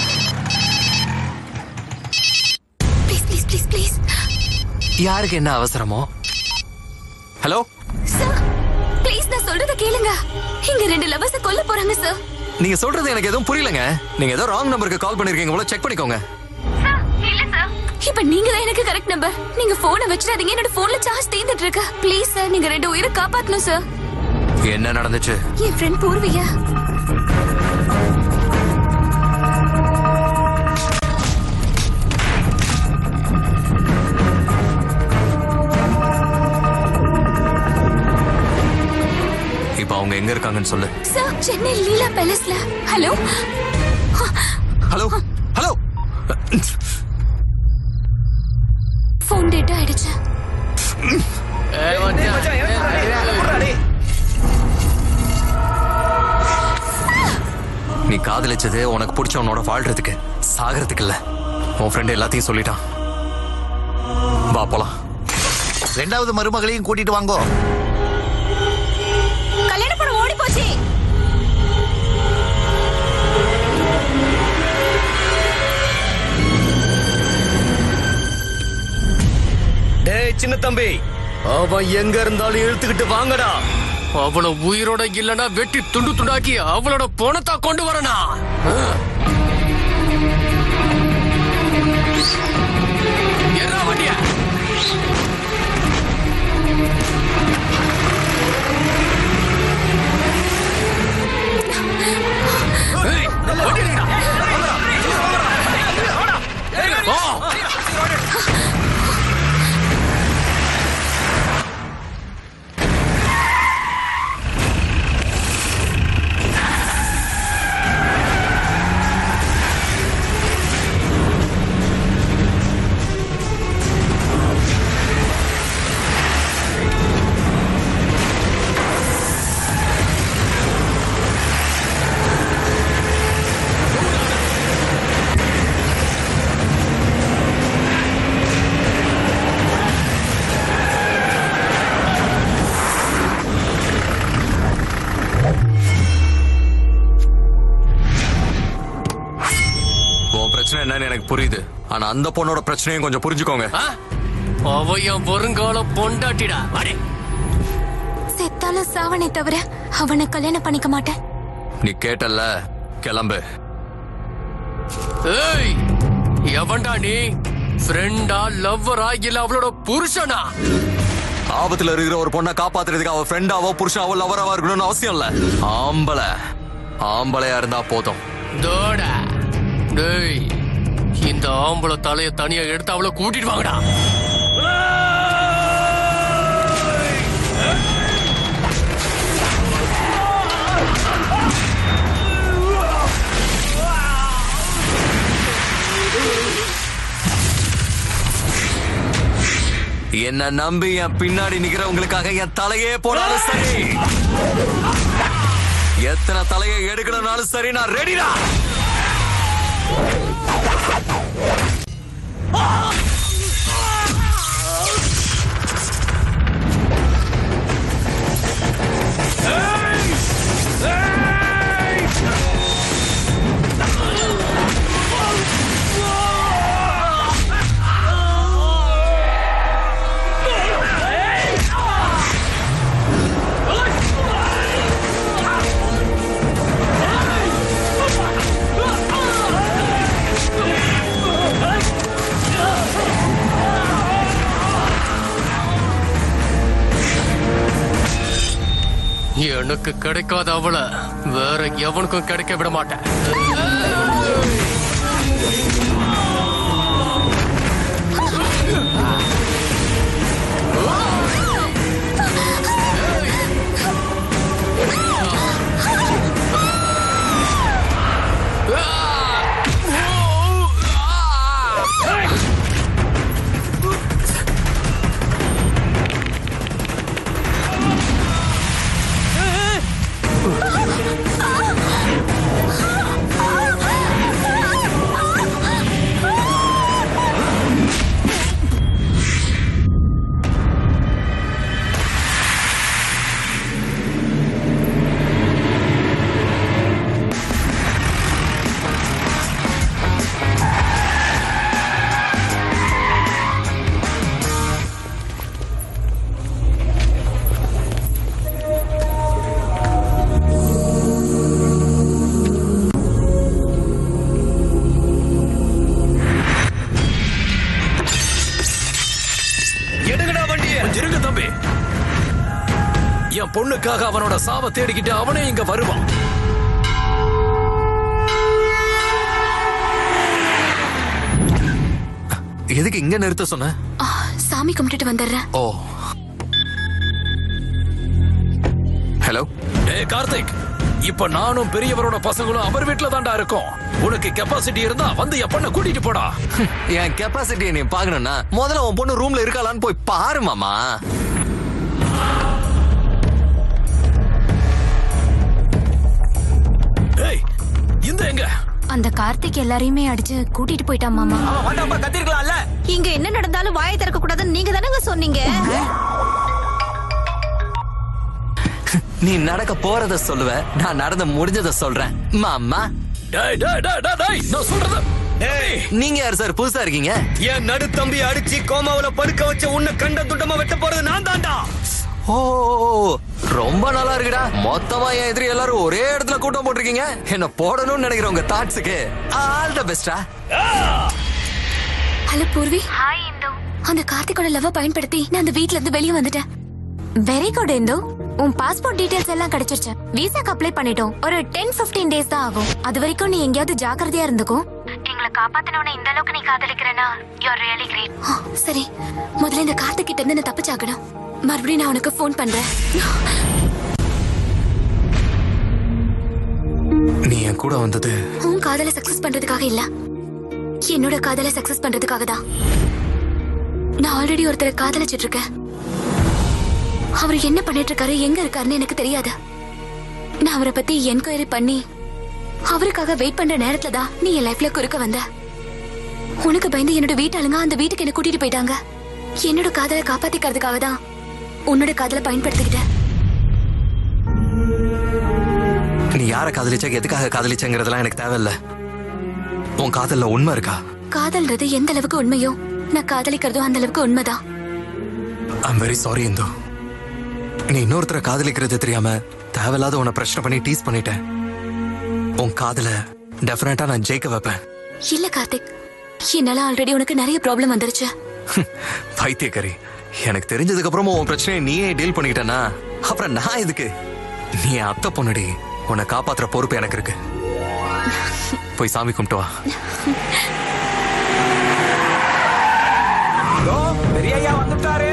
ப்ளீஸ் ப்ளீஸ் ப்ளீஸ் ப்ளீஸ் யாருக்கு என்ன அவசரமோ ஹலோ சார் ப்ளீஸ் நான் சொல்றத கேளுங்க இங்க ரெண்டு லவர்ஸ் கொல்ல போறாங்க சார் நீங்க சொல்றது எனக்கு எதுவும் புரியலங்க நீங்க ஏதோ ராங் நம்பருக்கு கால் பண்ணிருக்கீங்க போல செக் பண்ணிக்கோங்க இல்ல சார் இப்ப நீங்க தான் எனக்கு கரெக்ட் நம்பர் நீங்க போனை வச்சிடாதீங்க என்னோட போன்ல சார்ஜ் தீர்ந்துட்டு இருக்கு ப்ளீஸ் சார் நீங்க ரெண்டு உயிரை காப்பாத்தணும் சார் என்ன நடந்துச்சு என் ஃப்ரெண்ட் பூர்வியா இப்ப அவங்க எங்க இருக்காங்கன்னு சொல்லு சார் சென்னை லீலா பேலஸ்ல hello hello hello phone data ஆயிடுச்சு நீ காதலிச்சது உனக்கு பிடிச்சவனோட வாழ்றதுக்கு சாகிறதுக்கு இல்ல உன் ஃப்ரெண்ட் எல்லாத்தையும் சொல்லிட்டான் வா போலாம் ரெண்டாவது மருமகளையும் கூட்டிட்டு வாங்கோ கல்யாண படம் ஓடி போச்சு டேய் சின்ன தம்பி அவன் எங்க இருந்தாலும் இழுத்துக்கிட்டு வாங்கடா அவள உயிரோட இல்லனா வெட்டி துண்டு துண்டாக்கி அவளோட பணத்தா கொண்டு வரனா என்ன வண்டிய உன் பிரச்சனை என்னன்னு எனக்கு புரியுது ஆனா அந்த பொண்ணோட பிரச்சனையும் கொஞ்சம் புரிஞ்சுக்கோங்க அவ என் வருங்கால பொண்டாட்டிடா அடே செத்தாலும் சாவனை தவிர அவனை கல்யாணம் பண்ணிக்க மாட்டேன் நீ கேட்டல்ல கிளம்பு ஏய் எவன்டா நீ ஃப்ரெண்டா லவ்வரா இல்ல அவளோட புருஷனா ஆபத்துல இருக்கிற ஒரு பொண்ணை காப்பாத்துறதுக்கு அவ ஃப்ரெண்டாவோ புருஷனாவோ லவராவோ இருக்கணும்னு அவசியம் இல்ல ஆம்பளை ஆம்பளையா இருந்தா போதும் தோட டேய் இந்த ஆம்பளை தலைய தனியா எடுத்து அவளை கூட்டிட்டு வாங்கடா என்ன நம்பி என் பின்னாடி நிக்கிறவங்களுக்காக என் தலையே போனாலும் சரி எத்தனை தலையை எடுக்கணும்னாலும் சரி நான் ரெடிடா எனக்கு கிடைக்காத அவளை வேற எவனுக்கும் கிடைக்க விட மாட்டேன் எடுங்கடா வண்டிய இருங்க தம்பி என் பொண்ணுக்காக அவனோட சாவ தேடிக்கிட்டு அவனே இங்க வருவான் எதுக்கு இங்க நிறுத்த சொன்ன ஆ, சாமி கும்பிட்டுட்டு வந்துடுறேன் ஓ ஹலோ ஏய் கார்த்திக் இப்ப நானும் பெரியவரோட பசங்களும் அவர் வீட்டுல தான்டா இருக்கோம் உனக்கு கெப்பாசிட்டி இருந்தா வந்து என் பொண்ணை கூட்டிட்டு போடா என் கெப்பாசிட்டியை நீ பாக்கணும்னா முதல்ல உன் பொண்ணு ரூம்ல இருக்காளான்னு போய் பாரு மாமா ஏய் இந்த எங்க அந்த கார்த்திக் எல்லாரையுமே அடிச்சு கூட்டிட்டு போயிட்டான் மாமா கத்திருக்கலாம்ல இங்க என்ன நடந்தாலும் வாயை திறக்க கூடாதுன்னு நீங்க தானங்க சொன்னீங்க நீ நடக்க போறத சொல்லுவ நான் நடந்து முடிஞ்சத சொல்றேன் மாமா டேய் டேய் டேய் டேய், டேய் நான் சொல்றது நீங்க யார் சார் புதுசா இருக்கீங்க என் நடுத்தம்பி அடிச்சு கோமாவுல படுக்க வச்ச உன்னை கண்ட துண்டமா வெட்ட போறது நான் தான்டா ஓ ரொம்ப நல்லா இருக்குடா மொத்தமா என் எதிரி எல்லாரும் ஒரே இடத்துல கூட்டம் போட்டிருக்கீங்க என்ன போடணும்னு நினைக்கிற உங்க தாட்ஸுக்கு ஆல் த பெஸ்டா ஹலோ பூர்வி ஹாய் இந்து அந்த கார்த்திகோட லவ் பயன்படுத்தி நான் அந்த வீட்ல இருந்து வெளியே வந்துட்டேன் வெரி குட் இந்து உன் பாஸ்போர்ட் டீடைல்ஸ் எல்லாம் கிடைச்சிருச்சு விசாக்கு அப்ளை பண்ணிட்டோம் ஒரு டென் 15 டேஸ் தான் ஆகும் அது வரைக்கும் நீ எங்கேயாவது ஜாக்கிரதையா இருந்துக்கோ எங்களை காப்பாத்தினவன இந்த அளவுக்கு நீ காதலிக்கிறனா யூ ஆர் ரியலி கிரேட் சரி முதல்ல இந்த கார்த்திக் கிட்ட இருந்து நான் தப்பிச்சாகணும் மறுபடியும் நான் உனக்கு ஃபோன் பண்றேன் நீ என் கூட வந்தது உன் காதலை சக்சஸ் பண்றதுக்காக இல்ல என்னோட காதலை சக்சஸ் பண்றதுக்காக தான் நான் ஆல்ரெடி ஒருத்தரை காதலிச்சிட்டு இருக்கேன் அவர் என்ன பண்ணிட்டு இருக்காரு எங்க இருக்காருன்னு எனக்கு தெரியாது நான் அவரை பத்தி என்கொயரி பண்ணி அவருக்காக வெயிட் பண்ற நேரத்துல தான் நீ என் லைஃப்ல குறுக்க வந்த உனக்கு பயந்து என்னோட வீட்டாளுங்க அந்த வீட்டுக்கு என்ன கூட்டிட்டு போயிட்டாங்க என்னோட காதலை காப்பாத்திக்கிறதுக்காக தான் உன்னோட காதலை பயன்படுத்திக்கிட்டேன் நீ யார காதலிச்சா எதுக்காக காதலிச்சங்கிறதெல்லாம் எனக்கு தேவையில்ல உன் காதல்ல உண்மை இருக்கா காதல்ன்றது எந்த அளவுக்கு உண்மையோ நான் காதலிக்கிறதும் அந்த அளவுக்கு உண்மைதான் ஐம் வெரி சாரி இந்து நீ இன்னொருத்தரை காதலிக்கிறது தெரியாம தேவையில்லாத உன்னை பிரச்சனை பண்ணி டீஸ் பண்ணிட்டேன் உன் காதல டெஃபினட்டா நான் ஜெயிக்க வைப்பேன் இல்ல கார்த்திக் என்னால ஆல்ரெடி உனக்கு நிறைய ப்ராப்ளம் வந்துருச்சு பைத்தியக்காரி எனக்கு தெரிஞ்சதுக்கு அப்புறமா உன் பிரச்சனையை நீயே டீல் பண்ணிக்கிட்டனா அப்புறம் நான் எதுக்கு நீ என் அத்தை பொண்ணுடி உன்னை காப்பாத்துற பொறுப்பு எனக்கு இருக்கு போய் சாமி கும்பிட்டு வா பெரிய ஐயா வந்துட்டாரு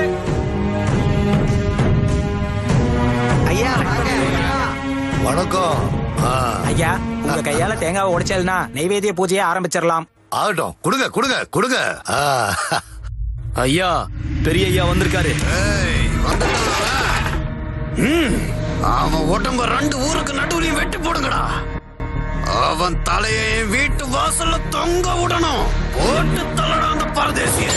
ஐயா வணக்கம் ஐயா உங்க கையால தேங்காவை உடைச்சல்னா நைவேத்திய பூஜையை ஆரம்பிச்சிடலாம் ஆகட்டும் கொடுங்க கொடுங்க கொடுங்க ஆ. ஐயா பெரிய ஐயா வந்திருக்காரு ம், அவன் உடம்ப ரெண்டு ஊருக்கு நடுவுலையும் வெட்டி போடுங்கடா அவன் தலையை என் வீட்டு வாசல்ல தொங்க விடணும் போட்டு தள்ளடா அந்த பரதேசிய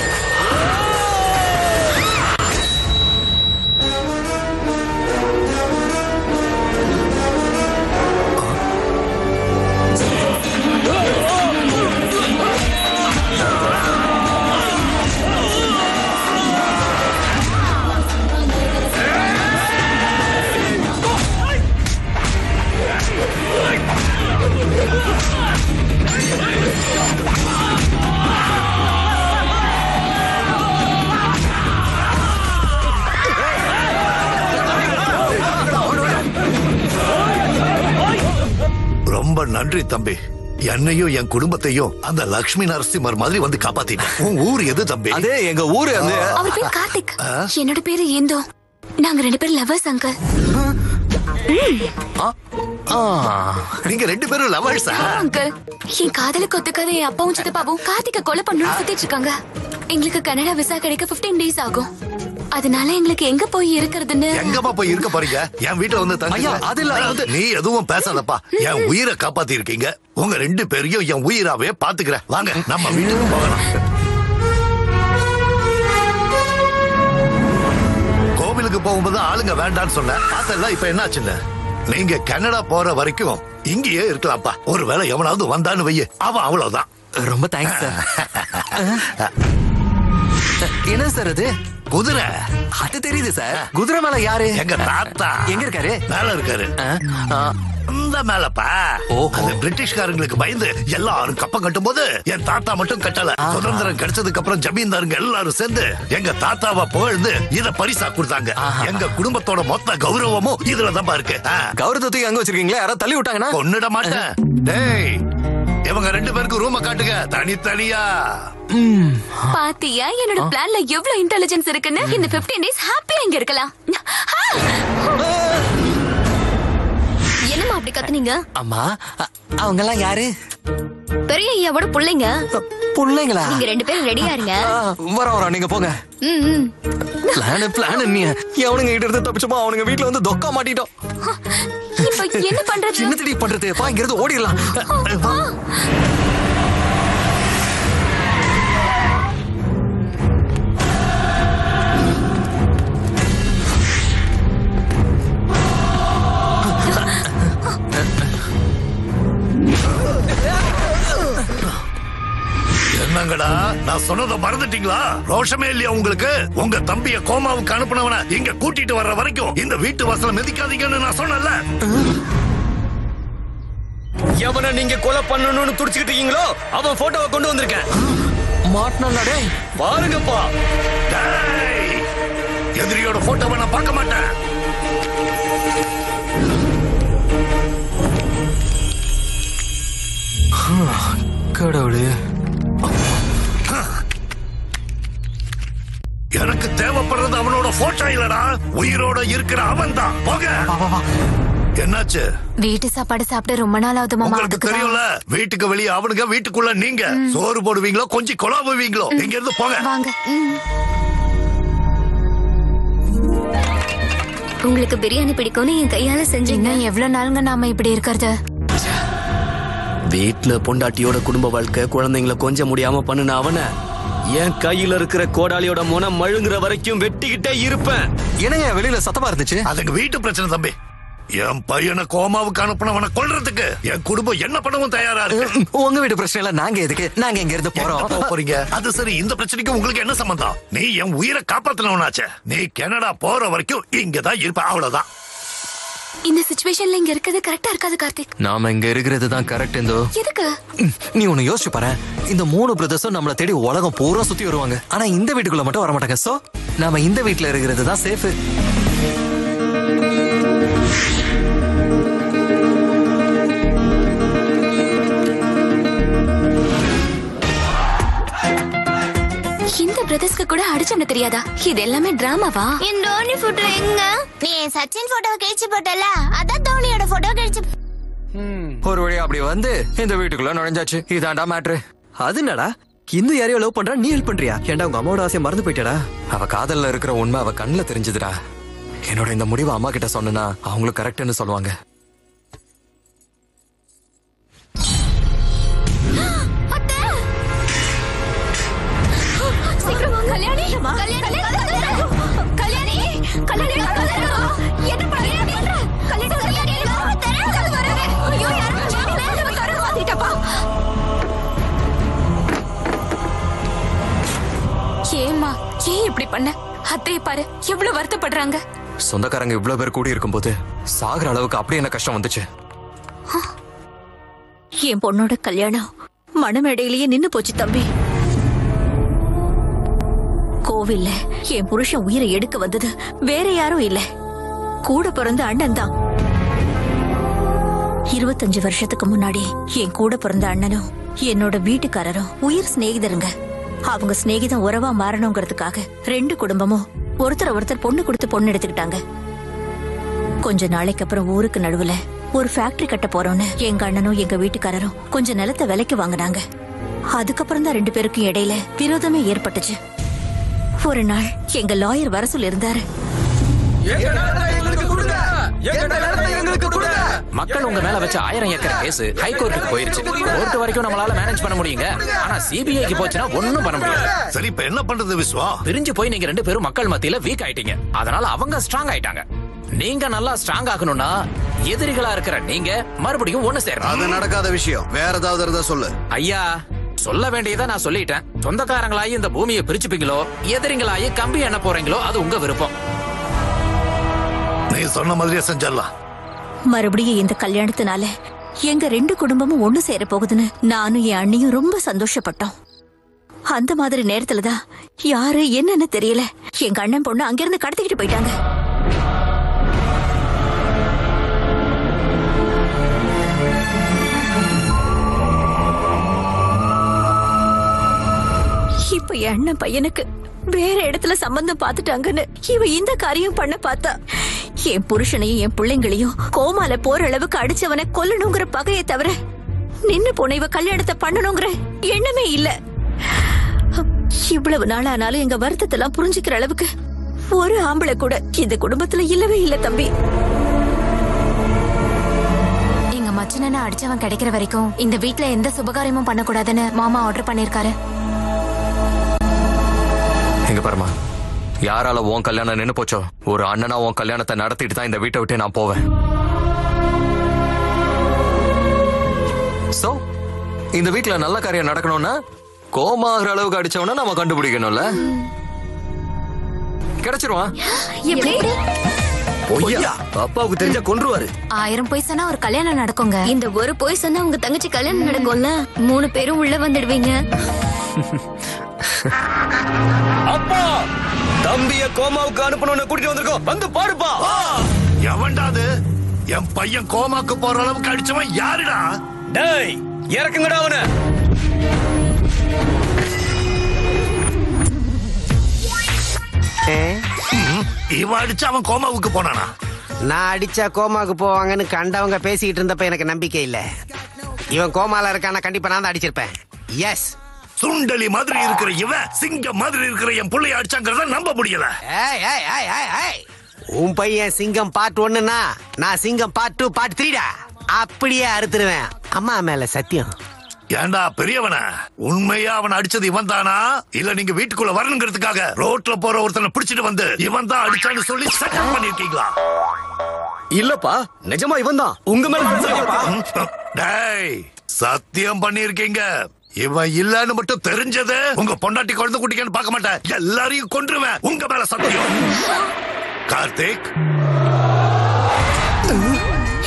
ரொம்ப நன்றி தம்பி என்னையும் என் குடும்பத்தையும் அந்த லக்ஷ்மி நரசிம்மர் மாதிரி வந்து காப்பாத்திட்டேன் உன் ஊர் எது தம்பி அது எங்க ஊரு அது அவர் பேர் கார்த்திக் என்னோட பேரு ஏந்தோ நாங்க ரெண்டு பேரும் லவர்ஸ் அங்கிள் நீங்க ரெண்டு பேரும் லவர்ஸா அங்கிள் என் காதலுக்கு ஒத்துக்காத என் அப்பாவும் சித்தப்பாவும் கார்த்திகை கொலை பண்ணணும்னு சுத்திட்டு இருக்காங்க எங்களுக்கு கனடா விசா கிடைக்க 15 டேஸ் ஆகும் அதனால எங்களுக்கு எங்க போய் இருக்கிறதுன்னு எங்கம்மா போய் இருக்க போறீங்க என் வீட்டுல வந்து தங்கி ஐயா, அது இல்ல, அது- நீ எதுவும் பேசாதப்பா என் உயிரை காப்பாத்தி இருக்கீங்க உங்க ரெண்டு பேரையும் என் உயிராவே பாத்துக்கிறேன் வாங்க நம்ம வீட்டுக்கு போகலாம் கோவிலுக்கு போகும்போது ஆளுங்க வேண்டாம்னு சொன்னேன் அதெல்லாம் இப்ப என்னாச்சுன்னு நீங்க கனடா போற வரைக்கும் இங்கேயே இருக்கலாம்ப்பா ஒருவேளை எவனாவது வந்தான்னு வைய அவன் அவ்வளவுதான் ரொம்ப தேங்க்ஸ் சார் என்ன சார் அது குதிரை அது தெரியுது சார் குதிரை மேல யாரு எங்க தாத்தா எங்க இருக்காரு மேல இருக்காரு இந்த மேலப்பா அந்த பிரிட்டிஷ்காரங்களுக்கு பயந்து எல்லாரும் கப்பம் கட்டும் போது என் தாத்தா மட்டும் கட்டல சுதந்திரம் கிடைச்சதுக்கு அப்புறம் ஜமீன்தாருங்க எல்லாரும் சேர்ந்து எங்க தாத்தாவை புகழ்ந்து இத பரிசா கொடுத்தாங்க எங்க குடும்பத்தோட மொத்த கௌரவமும் இதுலதான் இருக்கு கௌரவத்தை அங்க வச்சிருக்கீங்களா யாராவது தள்ளி விட்டாங்கன்னா கொன்னுட மாட்டேன் டேய் இவங்க ரெண்டு பேருக்கு ரூம காட்டுங்க தனித்தனியா பாத்தியா என்னோட பிளான்ல எவ்வளவு இன்டெலிஜென்ஸ் இருக்குன்னு இந்த 15 டேஸ் ஹாப்பியா இங்க இருக்கலாம் என்னம்மா அப்படி கத்துனீங்க அம்மா அவங்க எல்லாம் யாரு பெரிய ஐயாவோட புள்ளைங்க பிள்ளைங்களா நீங்க ரெண்டு பேரும் ரெடியா இருங்க வரோம் வரோம் நீங்க போங்க ம், ம். பிளான் பிளான் நீ அவனுங்க கிட்ட இருந்து தப்பிச்சோமா அவனுங்க வீட்ல வந்து தொக்கா மாட்டிட்டோம் இப்ப என்ன பண்றது என்ன திடீர் பண்றது பா இங்க இருந்து ஓடிடலாம் வா. என்னங்கடா நான் சொன்னதை மறந்துட்டீங்களா ரோஷமே இல்லையா உங்களுக்கு உங்க தம்பிய கோமாவுக்கு அனுப்புனவன இங்க கூட்டிட்டு வர்ற வரைக்கும் இந்த வீட்டு வாசல மிதிக்காதீங்கன்னு நான் சொன்னேன்ல எவனை நீங்க கொலை பண்ணணும்னு துடிச்சுக்கிட்டு இருக்கீங்களோ அவன் போட்டோவை கொண்டு வந்திருக்கேன் மாட்டினா டேய் பாருங்கப்பா டேய், எதிரியோட போட்டோவை நான் பார்க்க மாட்டேன் கடவுளே எனக்கு தேவைப்படுறது அவனோட போட்டோ இல்லடா உயிரோட இருக்கிற அவன் தான் போக என்னாச்சு வீட்டு சாப்பாடு சாப்பிட்டு ரொம்ப நாள் ஆகுது மாமா உங்களுக்கு தெரியும்ல வீட்டுக்கு வெளியே அவனுங்க வீட்டுக்குள்ள நீங்க சோறு போடுவீங்களோ கொஞ்சம் கொலாவுவீங்களோ இங்க இருந்து போங்க வாங்க உங்களுக்கு பிரியாணி பிடிக்கும்னு என் கையால செஞ்சீங்க இன்னும் எவ்வளவு நாளுங்க நாம இப்படி இருக்கிறது வீட்ல பொண்டாட்டியோட குடும்ப வாழ்க்கை குழந்தைங்கள கொஞ்சம் முடியாம பண்ணுன அவன என் கையில இருக்கிற கோடாலியோட முனை மழுங்குற வரைக்கும் வெட்டிக்கிட்டே இருப்பேன் என்னங்க வெளியில சத்தமா இருந்துச்சு அதுக்கு வீட்டு பிரச்சனை தம்பி என் பையனை கோமாவுக்கு அனுப்பினவனை கொல்றதுக்கு என் குடும்பம் என்ன பண்ணவும் தயாரா இருக்கு உங்க வீட்டு பிரச்சனை இல்ல நாங்க எதுக்கு நாங்க இங்க இருந்து எங்க போறோம் போக போறீங்க அது சரி இந்த பிரச்சனைக்கு உங்களுக்கு என்ன சம்பந்தம் நீ என் உயிரை காப்பாத்தினவனாச்சே நீ கனடா போற வரைக்கும் இங்கதான் இருப்ப அவ்வளவுதான் இந்த சுச்சுவேஷன்ல இங்க இருக்கிறது கரெக்டா இருக்காது கார்த்திக் நாம இங்க இருக்கிறது தான் கரெக்ட் இந்தோ எதுக்கு நீ ஒண்ணு யோசிச்சு பாரு இந்த மூணு பிரதர்ஸும் நம்மள தேடி உலகம் பூரா சுத்தி வருவாங்க ஆனா இந்த வீட்டுக்குள்ள மட்டும் வர மாட்டாங்க சோ நாம இந்த வீட்டுல இருக்கிறது தான் சேஃப் இந்த பிரதர்ஸ்க்கு கூட அடிச்சவன தெரியாதா இது எல்லாமே டிராமாவா என் தோனி போட்டோ எங்க நீ சச்சின் போட்டோ கிழிச்சு போட்டல அதான் தோனியோட போட்டோ கிழிச்சு ஒரு வழியா அப்படி வந்து இந்த வீட்டுக்குள்ள நுழைஞ்சாச்சு இதாண்டா மேட்ரு அது என்னடா இந்து யாரையோ லவ் பண்றா நீ ஹெல்ப் பண்றியா ஏன்டா உங்க அம்மாவோட ஆசையை மறந்து போயிட்டடா அவ காதல்ல இருக்கிற உண்மை அவ கண்ணுல தெரிஞ்சதுடா என்னோட இந்த முடிவை அம்மா கிட்ட சொன்னா அவங்களும் கரெக்ட்னு சொல்லுவாங்க சீக்கிரம் வா, கல்யாணி கல்யாணி கல்யாணி கல்யாணி என்ன கல்யாணி கல்யாணி கல்யாணி தரேன் வரேன் ஐயோ யாரும் நம்ம தர மாத்திட்டப்பா ஏம்மா ஏன் இப்படி பண்ண அத்தையை பாரு எவ்வளவு வருத்தப்படுறாங்க சொந்தக்காரங்க இவ்வளவு பேர் கூடி இருக்கும்போது சாகுற அளவுக்கு அப்படி என்ன கஷ்டம் வந்துச்சு என் பொண்ணோட கல்யாணம் மணமேடையிலேயே நின்னு போச்சு தம்பி கோவில்ல என் புருஷன் உயிரை எடுக்க வந்தது வேற யாரும் இல்ல கூட பிறந்த அண்ணன் தான் இருபத்தஞ்சு வருஷத்துக்கு முன்னாடி என் கூட பிறந்த அண்ணனும் என்னோட வீட்டுக்காரரும் உயிர் சிநேகிதருங்க அவங்க சிநேகிதம் உறவா மாறணுங்கிறதுக்காக ரெண்டு குடும்பமும் ஒருத்தர் ஒருத்தர் பொண்ணு கொடுத்து பொண்ணு எடுத்துக்கிட்டாங்க கொஞ்ச நாளைக்கு அப்புறம் ஊருக்கு நடுவுல ஒரு ஃபேக்டரி கட்ட போறோம்னு எங்க அண்ணனும் எங்க வீட்டுக்காரரும் கொஞ்ச நிலத்தை விலைக்கு வாங்குனாங்க அதுக்கப்புறம் தான் ரெண்டு பேருக்கும் இடையில விரோதமே ஏற்பட்டுச்சு ஒரு நாள் எங்க லாயர் வர சொல்லி இருந்தாரு மக்கள் உங்க மேல வச்ச ஆயிரம் ஏக்கர் கேஸ் ஹைகோர்ட்டுக்கு போயிருச்சு கோர்ட் வரைக்கும் நம்மளால மேனேஜ் பண்ண முடியுங்க ஆனா சிபிஐக்கு போச்சுன்னா ஒண்ணும் பண்ண முடியாது சரி இப்ப என்ன பண்றது விஸ்வா பிரிஞ்சு போய் நீங்க ரெண்டு பேரும் மக்கள் மத்தியில வீக் ஆயிட்டீங்க அதனால அவங்க ஸ்ட்ராங் ஆயிட்டாங்க நீங்க நல்லா ஸ்ட்ராங் ஆகணும்னா எதிரிகளா இருக்கிற நீங்க மறுபடியும் ஒண்ணு சேரணும் அது நடக்காத விஷயம் வேற ஏதாவது இருந்தா சொல்லு ஐயா சொல்ல வேண்டியதை நான் சொல்லிட்டேன் சொந்தக்காரங்களாயி இந்த பூமியை பிரிச்சுப்பீங்களோ எதிரிங்களாயி கம்பி எண்ண போறீங்களோ அது உங்க விருப்பம் நீ சொன்ன மாதிரியே செஞ்சிடலாம் மறுபடியும் இந்த கல்யாணத்தினால எங்க ரெண்டு குடும்பமும் ஒண்ணு சேர போகுதுன்னு நானும் என் அண்ணியும் ரொம்ப சந்தோஷப்பட்டோம் அந்த மாதிரி நேரத்துல தான் யாரு என்னன்னு தெரியல எங்க அண்ணன் பொண்ணு அங்கிருந்து கடத்திக்கிட்டு போயிட்டாங்க இப்ப என் அண்ணன் பையனுக்கு வேற இடத்துல சம்பந்தம் பார்த்துட்டாங்கன்னு இவ இந்த காரியம் பண்ண பார்த்தா என் புருஷனையும் என் பிள்ளைங்களையும் கோமால போற அளவுக்கு அடிச்சவனை கொல்லணுங்கிற பகையை தவிர நின்னு போன இவ கல்யாணத்தை பண்ணணுங்கிற எண்ணமே இல்ல இவ்வளவு நாள் ஆனாலும் எங்க வருத்தத்தை எல்லாம் புரிஞ்சுக்கிற அளவுக்கு ஒரு ஆம்பளை கூட இந்த குடும்பத்துல இல்லவே இல்ல தம்பி எங்க மச்சனனை அடிச்சவன் கிடைக்கிற வரைக்கும் இந்த வீட்ல எந்த சுபகாரியமும் பண்ணக்கூடாதுன்னு மாமா ஆர்டர் பண்ணிருக்காரு எங்க பாருமா யாரால உன் கல்யாணம் நின்னு போச்சோ ஒரு அண்ணனா உன் கல்யாணத்தை நடத்திட்டு தான் இந்த வீட்டை விட்டு நான் போவேன் சோ இந்த வீட்ல நல்ல காரியம் நடக்கணும்னா கோமாகிற அளவுக்கு அடிச்சவன நம்ம கண்டுபிடிக்கணும்ல கிடைச்சிருவான் எப்படி பொய்யா அப்பாவுக்கு தெரிஞ்சா கொன்றுவாரு ஆயிரம் பொய் சொன்னா ஒரு கல்யாணம் நடக்குங்க இந்த ஒரு போய் சொன்னா உங்க தங்கச்சி கல்யாணம் நடக்கும்ல மூணு பேரும் உள்ள வந்துடுவீங்க அப்பா தம்பிய கோமாவுக்கு அனுப்பணும்னு கூட்டிட்டு வந்திருக்கோம் வந்து பாருப்பா எவன்டாது என் பையன் கோமாக்கு போற அளவுக்கு அடிச்சவன் யாருடா டேய் இறக்குங்கடா அவன இவன் அடிச்சு அவன் கோமாவுக்கு போனானா நான் அடிச்சா கோமாக்கு போவாங்கன்னு கண்டவங்க பேசிக்கிட்டு இருந்தப்ப எனக்கு நம்பிக்கை இல்ல இவன் கோமால இருக்கான கண்டிப்பா நான் தான் அடிச்சிருப்பேன் எஸ் சுண்டலி மாதிரி இருக்கிற இவன் சிங்கம் மாதிரி இருக்கிற என் புள்ளைய அடிச்சாங்கிறத நம்ப முடியல ஏய் ஏய் ஏய் ஏய் ஏய் உன் பையன் சிங்கம் பார்ட் ஒன்னுனா நான் சிங்கம் பார்ட் டூ பார்ட் த்ரீடா அப்படியே அறுத்துருவேன் அம்மா மேல சத்தியம் ஏண்டா பெரியவன உண்மையா அவன் அடிச்சது இவன் தானா இல்ல நீங்க வீட்டுக்குள்ள வரணுங்கிறதுக்காக ரோட்ல போற ஒருத்தனை பிடிச்சிட்டு வந்து இவன் தான் அடிச்சான்னு சொல்லி செட்டப் பண்ணிருக்கீங்களா இல்லப்பா நிஜமா இவன் தான் உங்க மேல சத்தியம்ப்பா. டேய் சத்தியம் பண்ணிருக்கீங்க இவன் இல்லன்னு மட்டும் தெரிஞ்சது உங்க பொண்டாட்டி குழந்தை குட்டிக்கன்னு பார்க்க மாட்டேன் எல்லாரையும் கொன்றுவேன் உங்க மேல சத்தியம் கார்த்திக்